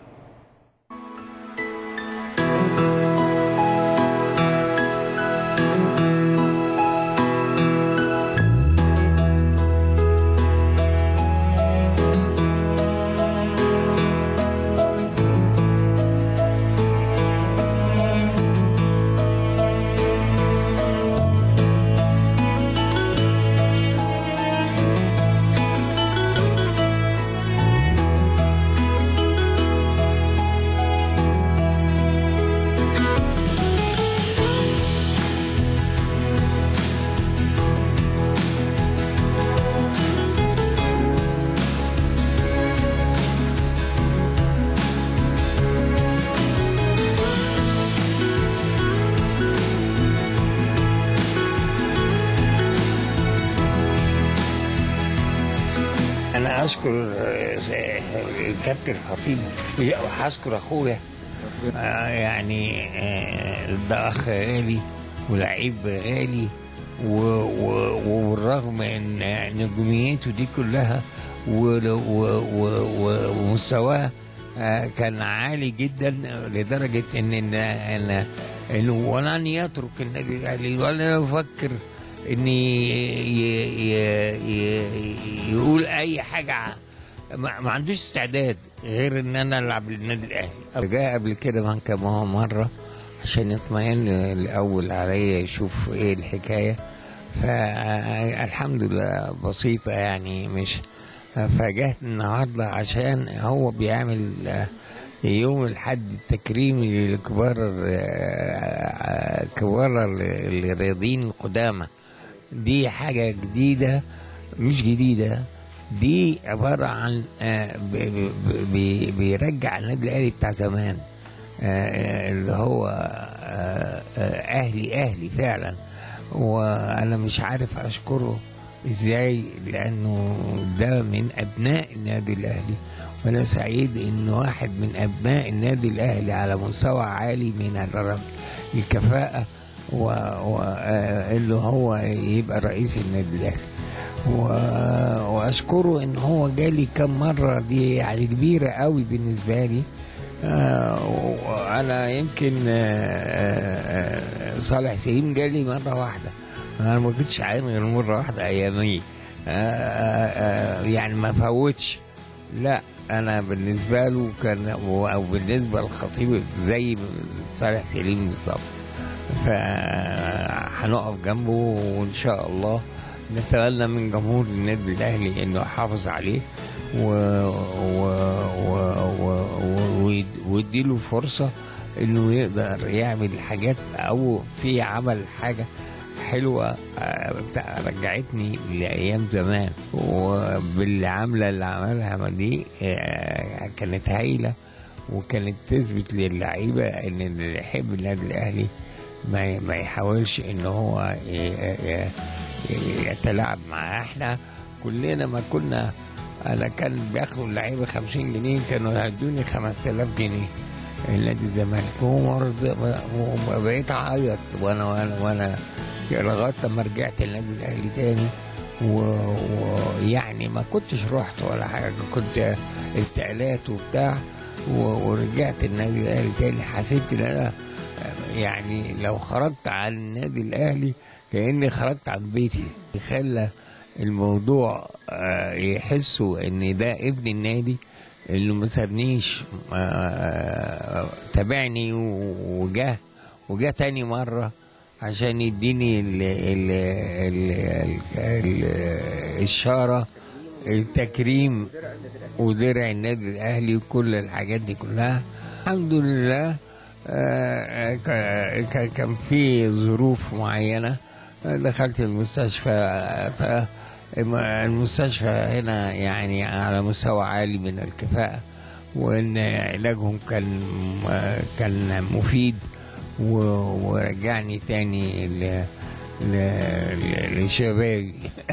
انا اشكر آه، الكابتن الخطيب وهشكر اخويا آه، يعني آه، ده اخ غالي ولعيب غالي و- و- وبالرغم ان نجوميته دي كلها و- و- و- و- ومستواه آه، كان عالي جدا لدرجه ان ان ان انه ولن يترك النادي الاهلي ولا يفكر ان ي- ي- ي- ي- يقول اي حاجه ع- ما ما عندوش استعداد غير ان انا العب للنادي الاهلي جاء قبل كده من كم مره عشان يطمئن الاول عليا يشوف ايه الحكايه فالحمد لله بسيطه يعني مش فجأت النهارده عشان هو بيعمل آه، يوم الحد التكريمي للكبار آه، كبار الرياضيين القدامى دي حاجة جديدة مش جديدة دي عبارة عن آه، ب- ب- ب- بيرجع النادي الأهلي بتاع زمان آه، اللي هو آه، آه، أهلي أهلي فعلا وأنا مش عارف أشكره إزاي لأنه ده من أبناء النادي الأهلي وأنا سعيد إن واحد من أبناء النادي الأهلي على مستوى عالي من الر- الكفاءة وإنه هو يبقى رئيس النادي الأهلي و- واشكره ان هو جالي كم مره دي يعني كبيره قوي بالنسبه لي آه، وانا يمكن آه، آه، صالح سليم جالي مره واحده انا ما كنتش عارف غير مره واحده ايامي آه، آه، آه، يعني ما فوتش لا انا بالنسبه له كان او بالنسبه للخطيب زي صالح سليم بالظبط فهنقف جنبه وان شاء الله نتمنى من جمهور النادي الاهلي انه يحافظ عليه و... و... و... و... و... ويديله فرصه انه يقدر يعمل حاجات او في عمل حاجه حلوه آه، بتاع- رجعتني لايام زمان وبالعمله اللي عملها دي آه، كانت هايله وكانت تثبت للعيبه ان اللي يحب النادي الاهلي ما ما يحاولش ان هو ي- ي- يتلاعب معاه احنا كلنا ما كنا انا كان بياخدوا اللعيبه 50 جنيه كانوا يدوني 5000 جنيه النادي الزمالك ومرض- وبقيت اعيط وانا وانا وانا لغايه لما رجعت النادي الاهلي تاني و- ويعني ما كنتش رحت ولا حاجه كنت استقالات وبتاع و- ورجعت النادي الاهلي تاني حسيت ان انا يعني لو خرجت عن النادي الاهلي كاني خرجت عن بيتي خلى الموضوع آه، يحسوا ان ده ابن النادي انه ما سابنيش آه، تابعني وجاه وجاه تاني مره عشان يديني ال ال ال ال ال الاشاره التكريم ودرع النادي الاهلي وكل الحاجات دي كلها الحمد لله آه، ك- ك- كان في ظروف معينه دخلت المستشفى ف- المستشفى هنا يعني على مستوى عالي من الكفاءة وإن علاجهم كان كان مفيد و- ورجعني تاني ل- ل- لشبابي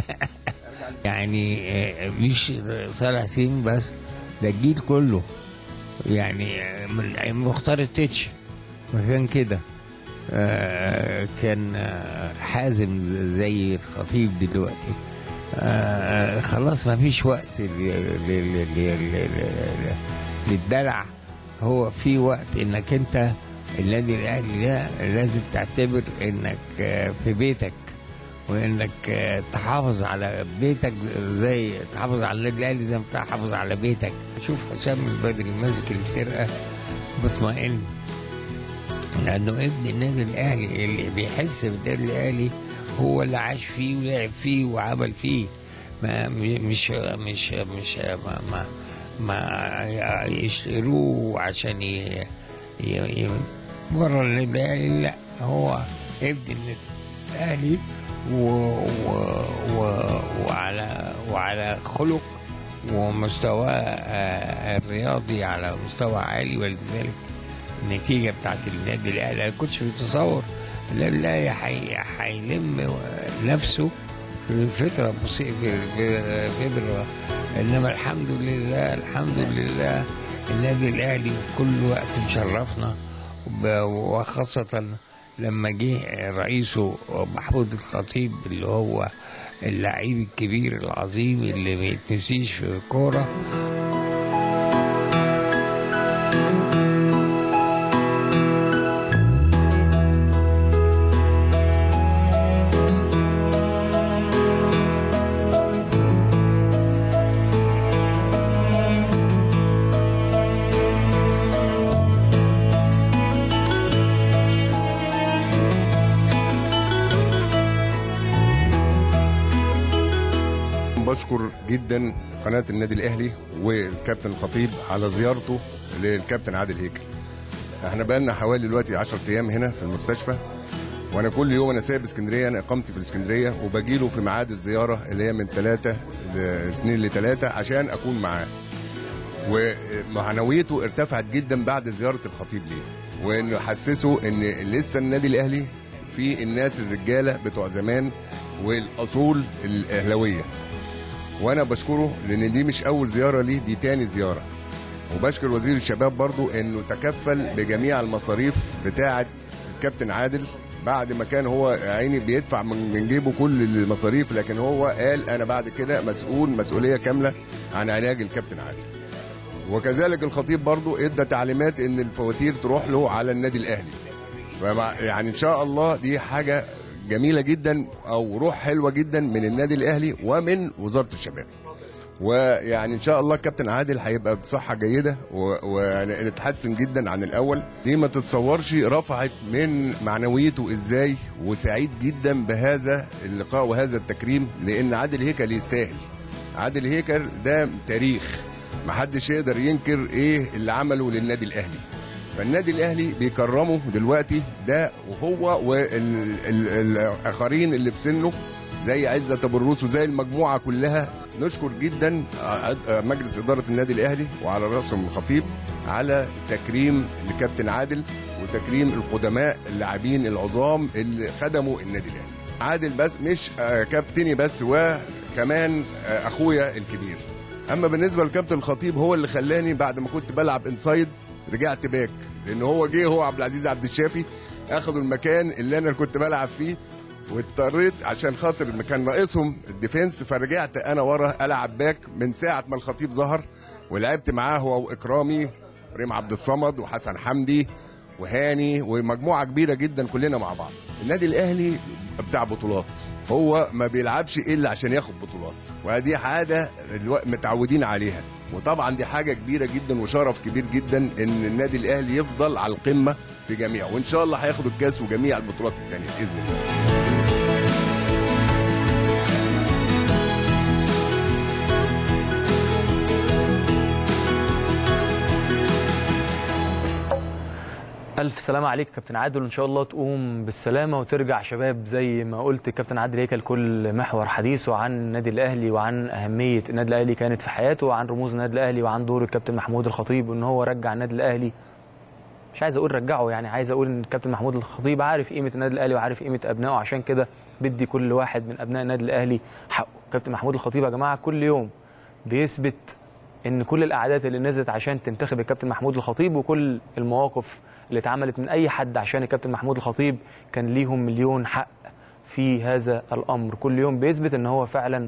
يعني آه، مش صالح حسين بس ده الجيل كله يعني آه، من أيام مختار التتش مكان كده آه، كان آه، حازم زي الخطيب دلوقتي آه، خلاص ما فيش وقت ل- ل- ل- ل- ل- ل- للدلع هو في وقت انك انت النادي الاهلي ده لازم تعتبر انك آه، في بيتك وانك آه، تحافظ على بيتك زي تحافظ على النادي الاهلي زي ما تحافظ على بيتك شوف حسام البدري ماسك الفرقه مطمئن لانه ابن النادي الاهلي اللي بيحس بالنادي الاهلي هو اللي عاش فيه ولعب فيه وعمل فيه ما م- مش مش مش ما ما, ما يشتروه عشان ي ي- ي- بره النادي الاهلي لا هو ابن النادي الاهلي و و و وعلى وعلى خلق ومستواه آه، الرياضي على مستوى عالي ولذلك النتيجه بتاعت النادي الاهلي انا كنتش متصور النادي الاهلي حي- هيلم نفسه في فتره بسيطه في فتره انما الحمد لله الحمد لله النادي الاهلي كل وقت مشرفنا وب- وخاصه لما جه رئيسه محمود الخطيب اللي هو اللعيب الكبير العظيم اللي ما يتنسيش في الكوره بشكر جدا قناة النادي الأهلي والكابتن الخطيب على زيارته للكابتن عادل هيكل احنا بقالنا حوالي دلوقتي 10 أيام هنا في المستشفى وانا كل يوم انا سايب اسكندريه انا اقامتي في الاسكندريه وباجي له في ميعاد الزياره اللي هي من ثلاثه سنين لثلاثه عشان اكون معاه ومعنويته ارتفعت جدا بعد زياره الخطيب ليه وانه حسسه ان لسه النادي الاهلي في الناس الرجاله بتوع زمان والاصول الاهلاويه وانا بشكره لان دي مش اول زياره ليه دي تاني زياره وبشكر وزير الشباب برضو انه تكفل بجميع المصاريف بتاعه الكابتن عادل بعد ما كان هو عيني بيدفع من من جيبه كل المصاريف لكن هو قال انا بعد كده مسؤول مسؤوليه كامله عن علاج الكابتن عادل وكذلك الخطيب برضو ادى تعليمات ان الفواتير تروح له على النادي الاهلي فمع- يعني ان شاء الله دي حاجه جميله جدا او روح حلوه جدا من النادي الاهلي ومن وزاره الشباب ويعني ان شاء الله كابتن عادل هيبقى بصحه جيده و- ونتحسن جدا عن الاول دي ما تتصورش رفعت من معنويته ازاي وسعيد جدا بهذا اللقاء وهذا التكريم لان عادل هيكل يستاهل عادل هيكل ده تاريخ محدش يقدر ينكر ايه اللي عمله للنادي الاهلي فالنادي الاهلي بيكرمه دلوقتي ده وهو والاخرين اللي في سنه زي عزة ابو الروس وزي المجموعه كلها نشكر جدا مجلس اداره النادي الاهلي وعلى راسهم الخطيب على تكريم الكابتن عادل وتكريم القدماء اللاعبين العظام اللي خدموا النادي الاهلي عادل بس مش آه، كابتني بس وكمان آه، اخويا الكبير اما بالنسبه للكابتن الخطيب هو اللي خلاني بعد ما كنت بلعب انسايد رجعت باك لان هو جه هو عبد العزيز عبد الشافي اخدوا المكان اللي انا كنت بلعب فيه واضطريت عشان خاطر كان ناقصهم الديفنس فرجعت انا ورا العب باك من ساعه ما الخطيب ظهر ولعبت معاه هو واكرامي ريم عبد الصمد وحسن حمدي وهاني ومجموعه كبيره جدا كلنا مع بعض النادي الاهلي بتاع بطولات هو ما بيلعبش الا عشان ياخد بطولات ودي عاده الو- متعودين عليها وطبعا دي حاجه كبيره جدا وشرف كبير جدا ان النادي الاهلي يفضل على القمه في جميع وان شاء الله هياخد الكاس وجميع البطولات الثانيه باذن الله ألف سلامة عليك كابتن عادل وإن شاء الله تقوم بالسلامة وترجع شباب زي ما قلت كابتن عادل هيكل كل محور حديثه عن النادي الأهلي وعن أهمية النادي الأهلي كانت في حياته وعن رموز النادي الأهلي وعن دور الكابتن محمود الخطيب وإن هو رجع النادي الأهلي مش عايز أقول رجعه يعني عايز أقول إن الكابتن محمود الخطيب عارف قيمة النادي الأهلي وعارف قيمة أبنائه عشان كده بدي كل واحد من أبناء النادي الأهلي حقه كابتن محمود الخطيب يا جماعة كل يوم بيثبت ان كل الاعداد اللي نزلت عشان تنتخب الكابتن محمود الخطيب وكل المواقف اللي اتعملت من اي حد عشان الكابتن محمود الخطيب كان ليهم مليون حق في هذا الامر كل يوم بيثبت ان هو فعلا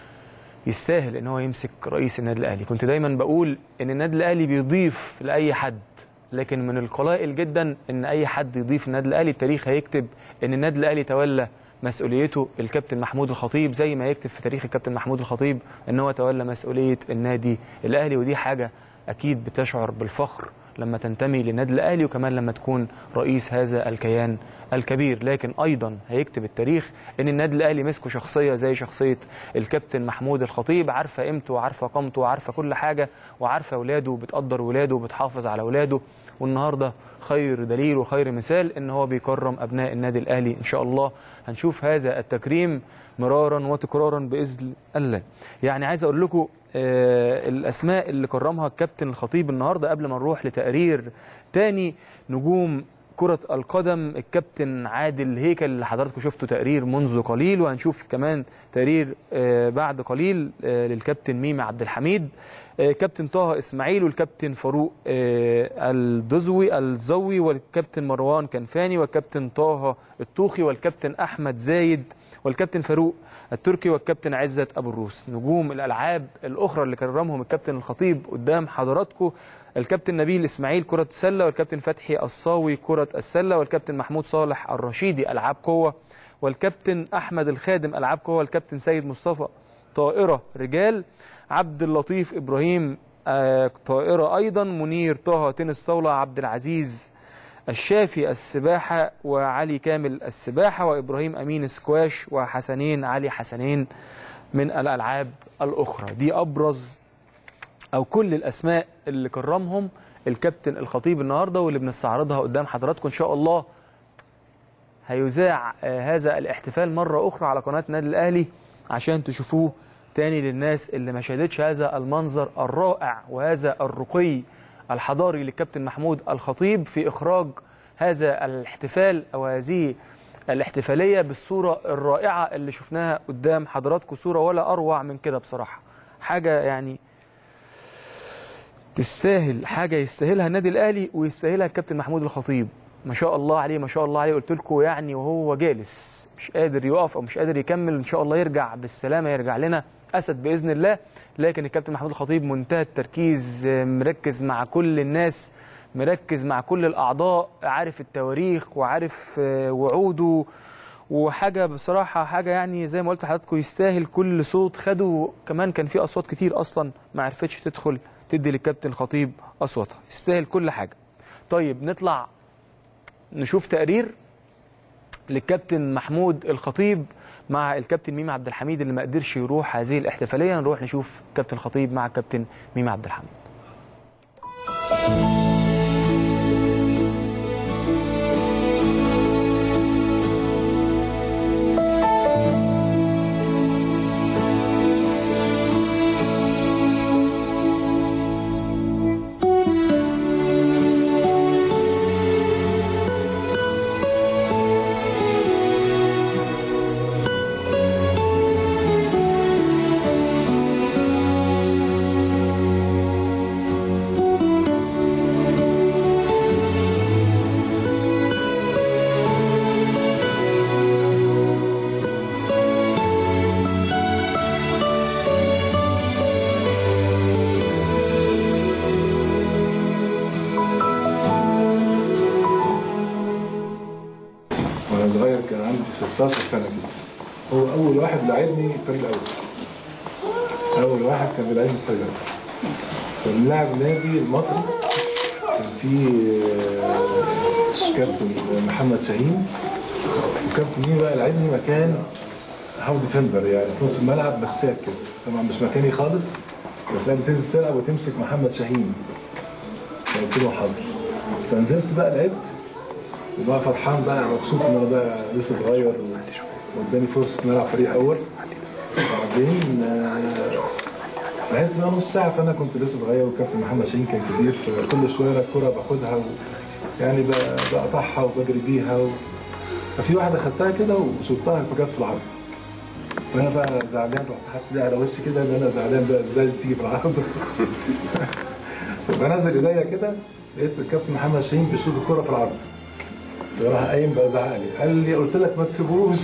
يستاهل ان هو يمسك رئيس النادي الاهلي كنت دايما بقول ان النادي الاهلي بيضيف لاي حد لكن من القلائل جدا ان اي حد يضيف النادي الاهلي التاريخ هيكتب ان النادي الاهلي تولى مسؤوليته الكابتن محمود الخطيب زي ما يكتب في تاريخ الكابتن محمود الخطيب ان هو تولى مسؤوليه النادي الاهلي ودي حاجه اكيد بتشعر بالفخر لما تنتمي للنادي الاهلي وكمان لما تكون رئيس هذا الكيان الكبير لكن ايضا هيكتب التاريخ ان النادي الاهلي مسكه شخصيه زي شخصيه الكابتن محمود الخطيب عارفه قيمته وعارفه قامته وعارفه كل حاجه وعارفه اولاده وبتقدر اولاده وبتحافظ على اولاده والنهارده خير دليل وخير مثال ان هو بيكرم ابناء النادي الاهلي ان شاء الله هنشوف هذا التكريم مرارا وتكرارا باذن الله يعني عايز اقول لكم آه، الاسماء اللي كرمها الكابتن الخطيب النهارده قبل ما نروح لتقرير تاني نجوم كرة القدم الكابتن عادل هيكل اللي حضراتكم شفتوا تقرير منذ قليل وهنشوف كمان تقرير آه، بعد قليل آه، للكابتن ميمي عبد الحميد آه، كابتن طه اسماعيل والكابتن فاروق آه، الدزوي الزوي والكابتن مروان كنفاني والكابتن طه الطوخي والكابتن احمد زايد والكابتن فاروق التركي والكابتن عزت ابو الروس نجوم الالعاب الاخرى اللي كرمهم الكابتن الخطيب قدام حضراتكم الكابتن نبيل اسماعيل كره السله والكابتن فتحي الصاوي كره السله والكابتن محمود صالح الرشيدي العاب قوه والكابتن احمد الخادم العاب قوه والكابتن سيد مصطفى طائره رجال عبد اللطيف ابراهيم آه، طائره ايضا منير طه تنس طاوله عبد العزيز الشافي السباحة وعلي كامل السباحة وإبراهيم أمين سكواش وحسنين علي حسنين من الألعاب الأخرى دي أبرز أو كل الأسماء اللي كرمهم الكابتن الخطيب النهاردة واللي بنستعرضها قدام حضراتكم إن شاء الله هيذاع آه، هذا الاحتفال مرة أخرى على قناة النادي الأهلي عشان تشوفوه تاني للناس اللي ما شاهدتش هذا المنظر الرائع وهذا الرقي الحضاري للكابتن محمود الخطيب في إخراج هذا الاحتفال أو هذه الاحتفالية بالصورة الرائعة اللي شفناها قدام حضراتكم صورة ولا أروع من كده بصراحة حاجة يعني تستاهل حاجة يستاهلها النادي الأهلي ويستاهلها الكابتن محمود الخطيب ما شاء الله عليه ما شاء الله عليه قلت لكم يعني وهو جالس مش قادر يقف او مش قادر يكمل ان شاء الله يرجع بالسلامه يرجع لنا اسد باذن الله لكن الكابتن محمود الخطيب منتهى التركيز آه، مركز مع كل الناس مركز مع كل الاعضاء عارف التواريخ وعارف آه، وعوده وحاجه بصراحه حاجه يعني زي ما قلت لحضراتكم يستاهل كل صوت خده كمان كان في اصوات كتير اصلا ما عرفتش تدخل تدي للكابتن الخطيب اصواتها يستاهل كل حاجه طيب نطلع نشوف تقرير للكابتن محمود الخطيب مع الكابتن ميمي عبد الحميد اللي ما قدرش يروح هذه الاحتفاليه نروح نشوف كابتن الخطيب مع الكابتن ميمي عبد الحميد 16 سنه كده هو اول واحد لعبني في الفريق الاول اول واحد كان بيلعبني في الفريق الاول كان لاعب نادي المصري كان في آه، كابتن محمد شاهين وكابتن مين بقى لعبني مكان هاف ديفندر يعني في نص الملعب مساك كده طبعا مش مكاني خالص بس قال لي تنزل تلعب وتمسك محمد شاهين فقلت له حاضر فنزلت بقى لعبت وبقى فرحان بقى مبسوط ان انا بقى لسه صغير واداني فرصه ان العب فريق اول وبعدين آه، لعبت بقى نص ساعه فانا كنت لسه صغير وكابتن محمد شاهين كان كبير فكل شويه الكوره باخدها و... يعني ب- بقطعها وبجري بيها و... ففي واحده خدتها كده وشطها فجت في العرض فانا بقى زعلان رحت حاطط ايدي على وشي كده ان انا زعلان بقى ازاي تيجي في العرض فبنزل ايديا كده لقيت الكابتن محمد شاهين بيشوط الكوره في العرض فراح قايم بقى زعق لي قال لي قلت لك ما تسيبوش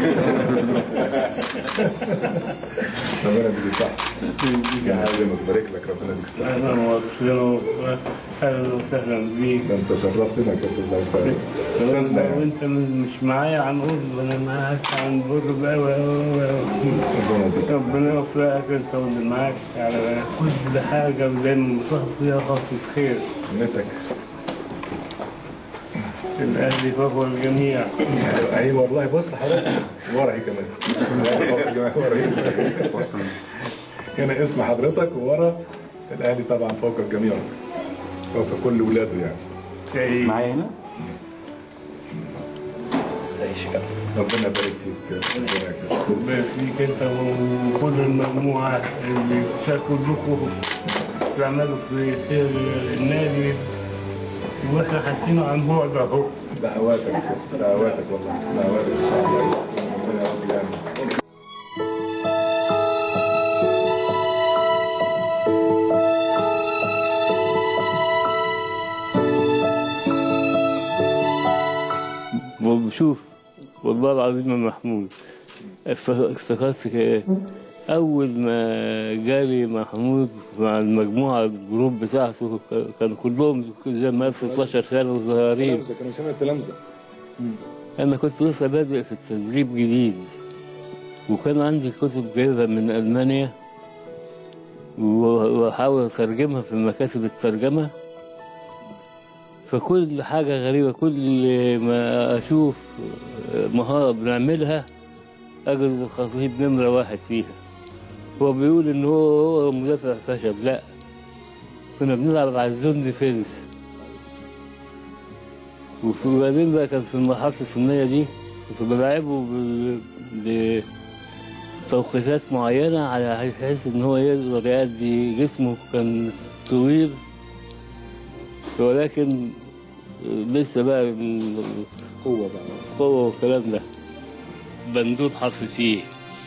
ربنا يديك الصحة يا حبيبي بارك لك ربنا يديك الصحة اهلا وسهلا اهلا وسهلا بيك ده انت شرفتنا يا كابتن الله يبارك استاذنا يعني وانت مش معايا عن قرب انا معاك عن قرب قوي قوي قوي ربنا يوفقك انت واللي معاك على كل حاجه زي ما بتحط فيها خطوه خير نتك الاهلي فوق الجميع اي والله بص حضرتك ورا هي كمان ورا هي هنا اسم حضرتك وورا الاهلي طبعا فوق الجميع فوق كل ولاده يعني معايا هنا ربنا يبارك فيك ربنا يكرمك. ربنا يخليك انت وكل المجموعه اللي بتشاركوا لكم تعملوا في خير النادي واحنا حاسين عن بعد اهو دعواتك دعواتك والله دعواتك ان شاء الله ربنا يا رب يعني وبشوف والله العظيم يا محمود افتك- افتكرت كده أول ما جالي محمود مع المجموعة الجروب بتاعته ك- كانوا كلهم زي ما قال 16 سنة صغيرين تلامذة كانوا سنة تلامذة أنا كنت لسه بادئ في التدريب جديد وكان عندي كتب جايبها من ألمانيا و- وأحاول أترجمها في مكاتب الترجمة فكل حاجة غريبة كل ما أشوف مهارة بنعملها أجد الخطيب نمرة واحد فيها هو بيقول إن هو هو مدافع فشل لا كنا بنلعب على الزون ديفينس وبعدين بقى كان في المرحلة السنية دي كنت بلعبه ب- بتوقيتات معينة على بحيث إن هو يقدر يأدي جسمه كان طويل ولكن لسه بقى القوة بقى القوة والكلام ده بندود حرف فيه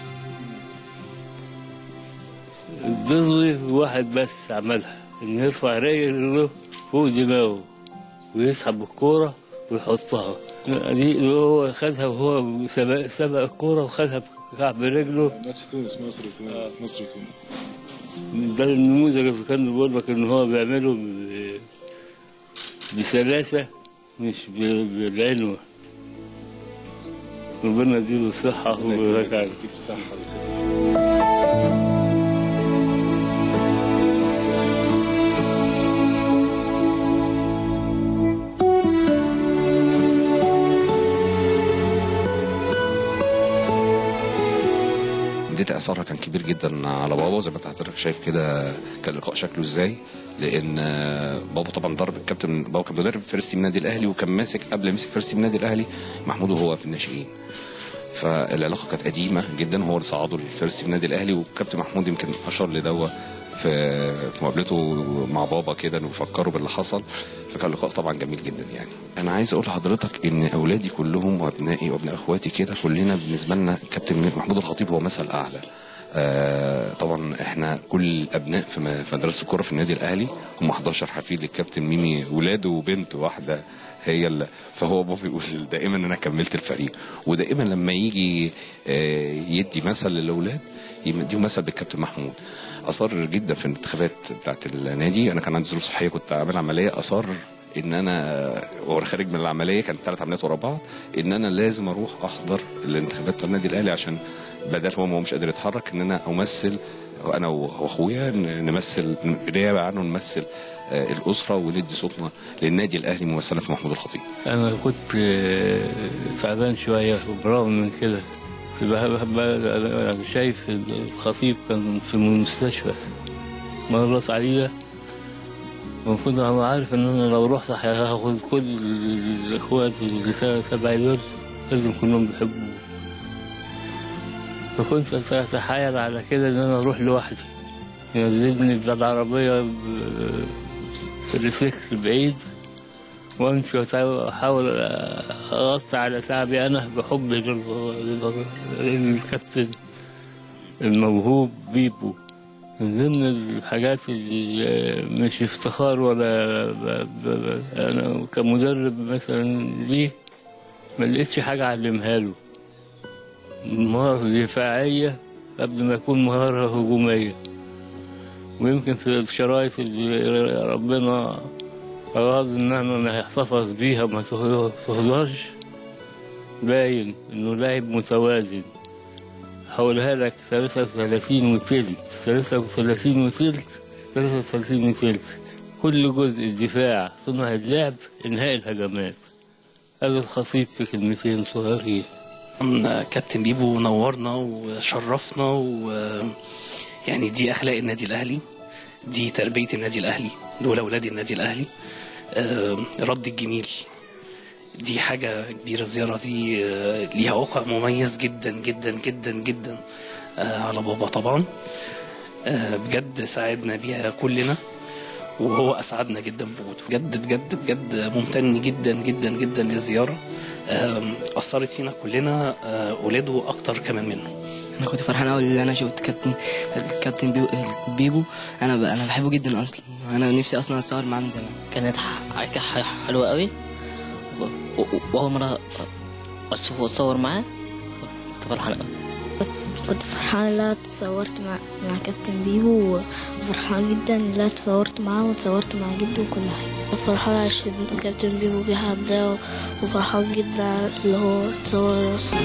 الدزوي واحد بس عملها إنه يرفع رجله فوق دماغه ويسحب الكورة ويحطها دي اللي هو خدها وهو سبق, سبق الكورة وخدها بكعب رجله ماتش تونس مصر وتونس مصر وتونس ده النموذج اللي كان بيقول لك ان هو بيعمله ب- بسلاسة مش ب- بالعنوة ربنا يديله الصحة ويبارك عليه يديك الصحة اديت اثرها كان كبير جدا على بابا زي ما انت حضرتك شايف كده كان اللقاء شكله ازاي لان آه، بابا طبعا ضرب الكابتن بابا كان بيدرب فيرست تيم النادي الاهلي وكان ماسك قبل ما يمسك فيرست تيم النادي الاهلي محمود وهو في الناشئين فالعلاقه كانت قديمه جدا هو اللي صعده للفيرست تيم النادي الاهلي والكابتن محمود يمكن اشار لدوا في في مقابلته مع بابا كده انه يفكروا باللي حصل فكان لقاء طبعا جميل جدا يعني انا عايز اقول لحضرتك ان اولادي كلهم وابنائي وابناء اخواتي كده كلنا بالنسبه لنا كابتن محمود الخطيب هو مثل اعلى آه طبعا احنا كل ابناء في م- في مدرسه الكوره في النادي الاهلي هم 11 حفيد للكابتن ميمي ولاده وبنت واحده هي اللي فهو بابا بيقول دائما ان انا كملت الفريق ودائما لما يجي آه، يدي مثل للاولاد يديهم مثل بالكابتن محمود اصر جدا في الانتخابات بتاعت النادي انا كان عندي ظروف صحيه كنت عامل عمليه اصر ان انا وانا خارج من العمليه كانت ثلاث عمليات ورا بعض ان انا لازم اروح احضر الانتخابات بتاع النادي الاهلي عشان بدل هو هو مش قادر يتحرك ان انا امثل انا واخويا ن- نمثل نيابه عنه نمثل آه، الاسره وندي صوتنا للنادي الاهلي ممثلا في محمود الخطيب أنا كنت آه، تعبان شوية وبرغم من كده بس بحب بحب أنا شايف الخطيب كان في المستشفى مرت عليا وكنت أنا عارف إن أنا لو رحت هاخد كل الإخوات اللي تبعي دول لازم كلهم بيحبوه فكنت أتحايل على كده إن أنا أروح لوحدي ينزلني بالعربية ب- في السكر بعيد وامشي واحاول اغطي على تعبي انا بحبي لل- للكابتن الموهوب بيبو من ضمن الحاجات اللي مش افتخار ولا ب... ب... ب... انا كمدرب مثلا ليه ما لقيتش حاجه اعلمها له مهارة دفاعية قبل ما يكون مهارة هجومية ويمكن في الشرايط اللي ربنا أراد إن احنا نحتفظ بيها ما تهدرش باين إنه لاعب متوازن هقولها لك 33 وتلت 33 وتلت 33 وتلت كل جزء الدفاع صنع اللعب إنهاء الهجمات هذا الخطيب في كلمتين صغيرين طبعاً كابتن بيبو نورنا وشرفنا و يعني دي اخلاق النادي الاهلي دي تربيه النادي الاهلي دول اولاد النادي الاهلي آه، رد الجميل دي حاجه كبيره الزياره دي آه، ليها وقع مميز جدا جدا جدا جدا آه، على بابا طبعا آه، بجد ساعدنا بيها كلنا وهو اسعدنا جدا بوجوده بجد بجد بجد ممتن جدا جدا جدا للزياره آم، اثرت فينا كلنا آه، اولاده اكتر كمان منه انا كنت فرحان قوي ان انا شفت كابتن الكابتن بيبو, بيبو انا ب... انا بحبه جدا اصلا انا نفسي اصلا اتصور معاه من زمان كانت ح- ح- حلوة قوي و- و- وأول مرة أشوفه أتصور معاه كنت فرحان قوي كنت فرحانة ان انا اتصورت مع مع كابتن بيبو وفرحانة جدا ان انا اتصورت معاه واتصورت مع جده وكل حاجة فرحانة عشان كابتن بيبو جه عندنا وفرحان جدا اللي هو اتصور اصلا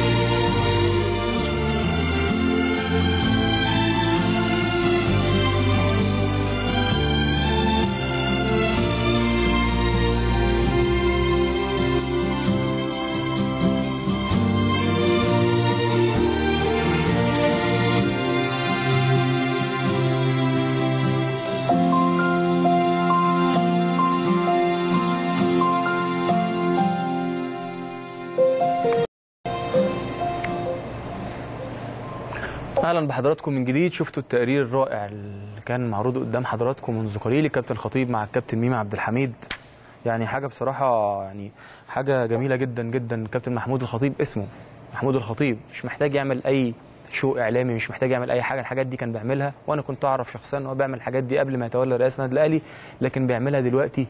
اهلا بحضراتكم من جديد شفتوا التقرير الرائع اللي كان معروض قدام حضراتكم منذ قليل الكابتن خطيب مع الكابتن ميمي عبد الحميد يعني حاجه بصراحه يعني حاجه جميله جدا جدا الكابتن محمود الخطيب اسمه محمود الخطيب مش محتاج يعمل اي شو اعلامي مش محتاج يعمل اي حاجه الحاجات دي كان بيعملها وانا كنت اعرف شخصيا ان هو بيعمل الحاجات دي قبل ما يتولى رئاسه النادي الاهلي لكن بيعملها دلوقتي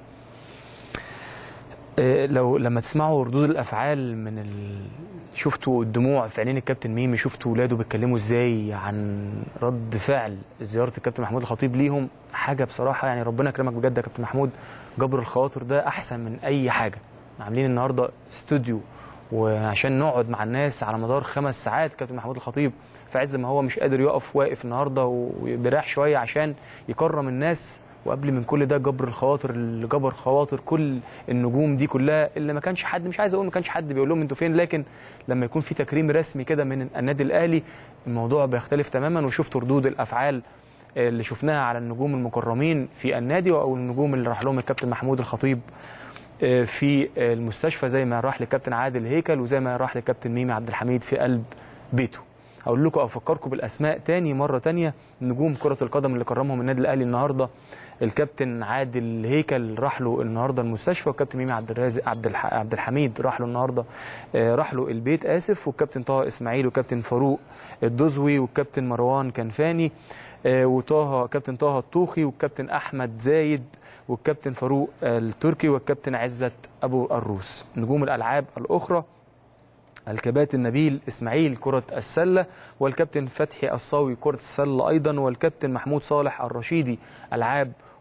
آه، لو لما تسمعوا ردود الافعال من ال... شفتوا الدموع في عينين الكابتن ميمي شفتوا ولاده بيتكلموا ازاي عن رد فعل زياره الكابتن محمود الخطيب ليهم حاجه بصراحه يعني ربنا يكرمك بجد يا كابتن محمود جبر الخواطر ده احسن من اي حاجه عاملين النهارده استوديو وعشان نقعد مع الناس على مدار خمس ساعات كابتن محمود الخطيب في عز ما هو مش قادر يقف واقف النهارده وبيريح شويه عشان يكرم الناس وقبل من كل ده جبر الخواطر اللي جبر خواطر كل النجوم دي كلها اللي ما كانش حد مش عايز اقول ما كانش حد بيقول لهم انتوا فين لكن لما يكون في تكريم رسمي كده من النادي الاهلي الموضوع بيختلف تماما وشفتوا ردود الافعال اللي شفناها على النجوم المكرمين في النادي او النجوم اللي راح لهم الكابتن محمود الخطيب آه، في المستشفى زي ما راح للكابتن عادل هيكل وزي ما راح للكابتن ميمي عبد الحميد في قلب بيته هقول لكم افكركم بالاسماء تاني مره تانية نجوم كره القدم اللي كرمهم النادي الاهلي النهارده الكابتن عادل هيكل راح له النهارده المستشفى والكابتن ميمي عبد الرازق عبد الح... عبد الحميد راح له النهارده آه، راح له البيت اسف والكابتن طه اسماعيل والكابتن فاروق الدزوي والكابتن مروان كنفاني آه، وطه كابتن طه الطوخي والكابتن احمد زايد والكابتن فاروق التركي والكابتن عزت ابو الروس نجوم الالعاب الاخرى الكباتن نبيل اسماعيل كرة السلة والكابتن فتحي الصاوي كرة السلة أيضا والكابتن محمود صالح الرشيدي ألعاب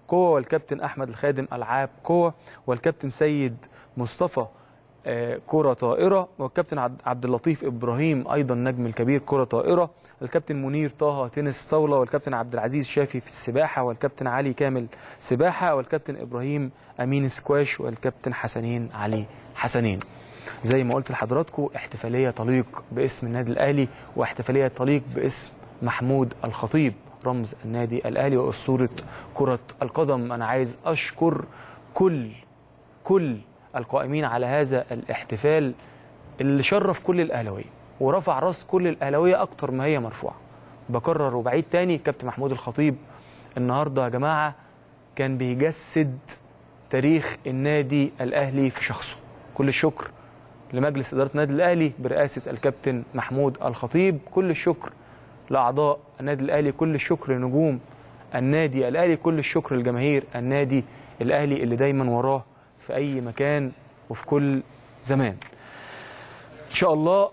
قوة والكابتن أحمد الخادم ألعاب قوة والكابتن سيد مصطفى آه، كرة طائرة والكابتن عبد- عبد اللطيف إبراهيم أيضا نجم الكبير كرة طائرة الكابتن منير طه تنس طاولة والكابتن عبد العزيز شافي في السباحة والكابتن علي كامل سباحة والكابتن إبراهيم أمين سكواش والكابتن حسنين علي حسنين زي ما قلت لحضراتكم احتفالية تليق باسم النادي الأهلي واحتفالية تليق باسم محمود الخطيب رمز النادي الأهلي وأسطورة كرة القدم أنا عايز أشكر كل كل القائمين على هذا الاحتفال اللي شرف كل الأهلاوية ورفع راس كل الأهلاوية أكتر ما هي مرفوعة بكرر وبعيد تاني كابتن محمود الخطيب النهارده يا جماعة كان بيجسد تاريخ النادي الأهلي في شخصه كل الشكر لمجلس إدارة النادي الأهلي برئاسة الكابتن محمود الخطيب كل الشكر لأعضاء النادي الأهلي كل الشكر لنجوم النادي الأهلي كل الشكر لجماهير النادي الأهلي اللي دايما وراه في أي مكان وفي كل زمان إن شاء الله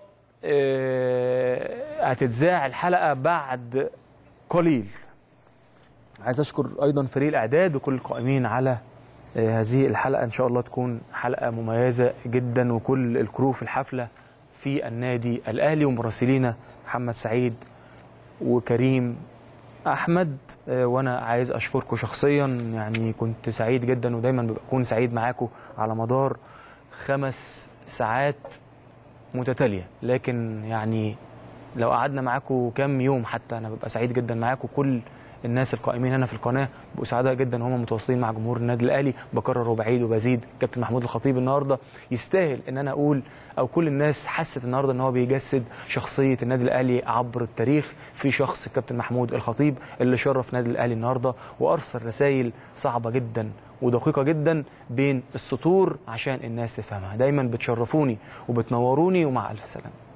آه، هتتذاع الحلقة بعد قليل عايز أشكر أيضا فريق الإعداد وكل القائمين على آه، هذه الحلقة إن شاء الله تكون حلقة مميزة جدا وكل الكرو في الحفلة في النادي الأهلي ومراسلينا محمد سعيد وكريم احمد آه، وانا عايز اشكركم شخصيا يعني كنت سعيد جدا ودايما بكون سعيد معاكم على مدار خمس ساعات متتاليه لكن يعني لو قعدنا معاكم كام يوم حتى انا ببقى سعيد جدا معاكم كل الناس القائمين هنا في القناه بقوا سعداء جدا هم متواصلين مع جمهور النادي الاهلي بكرر وبعيد وبزيد كابتن محمود الخطيب النهارده يستاهل ان انا اقول او كل الناس حست النهارده ان هو بيجسد شخصيه النادي الاهلي عبر التاريخ في شخص الكابتن محمود الخطيب اللي شرف نادي الاهلي النهارده وارسل رسائل صعبه جدا ودقيقه جدا بين السطور عشان الناس تفهمها دايما بتشرفوني وبتنوروني ومع الف سلامه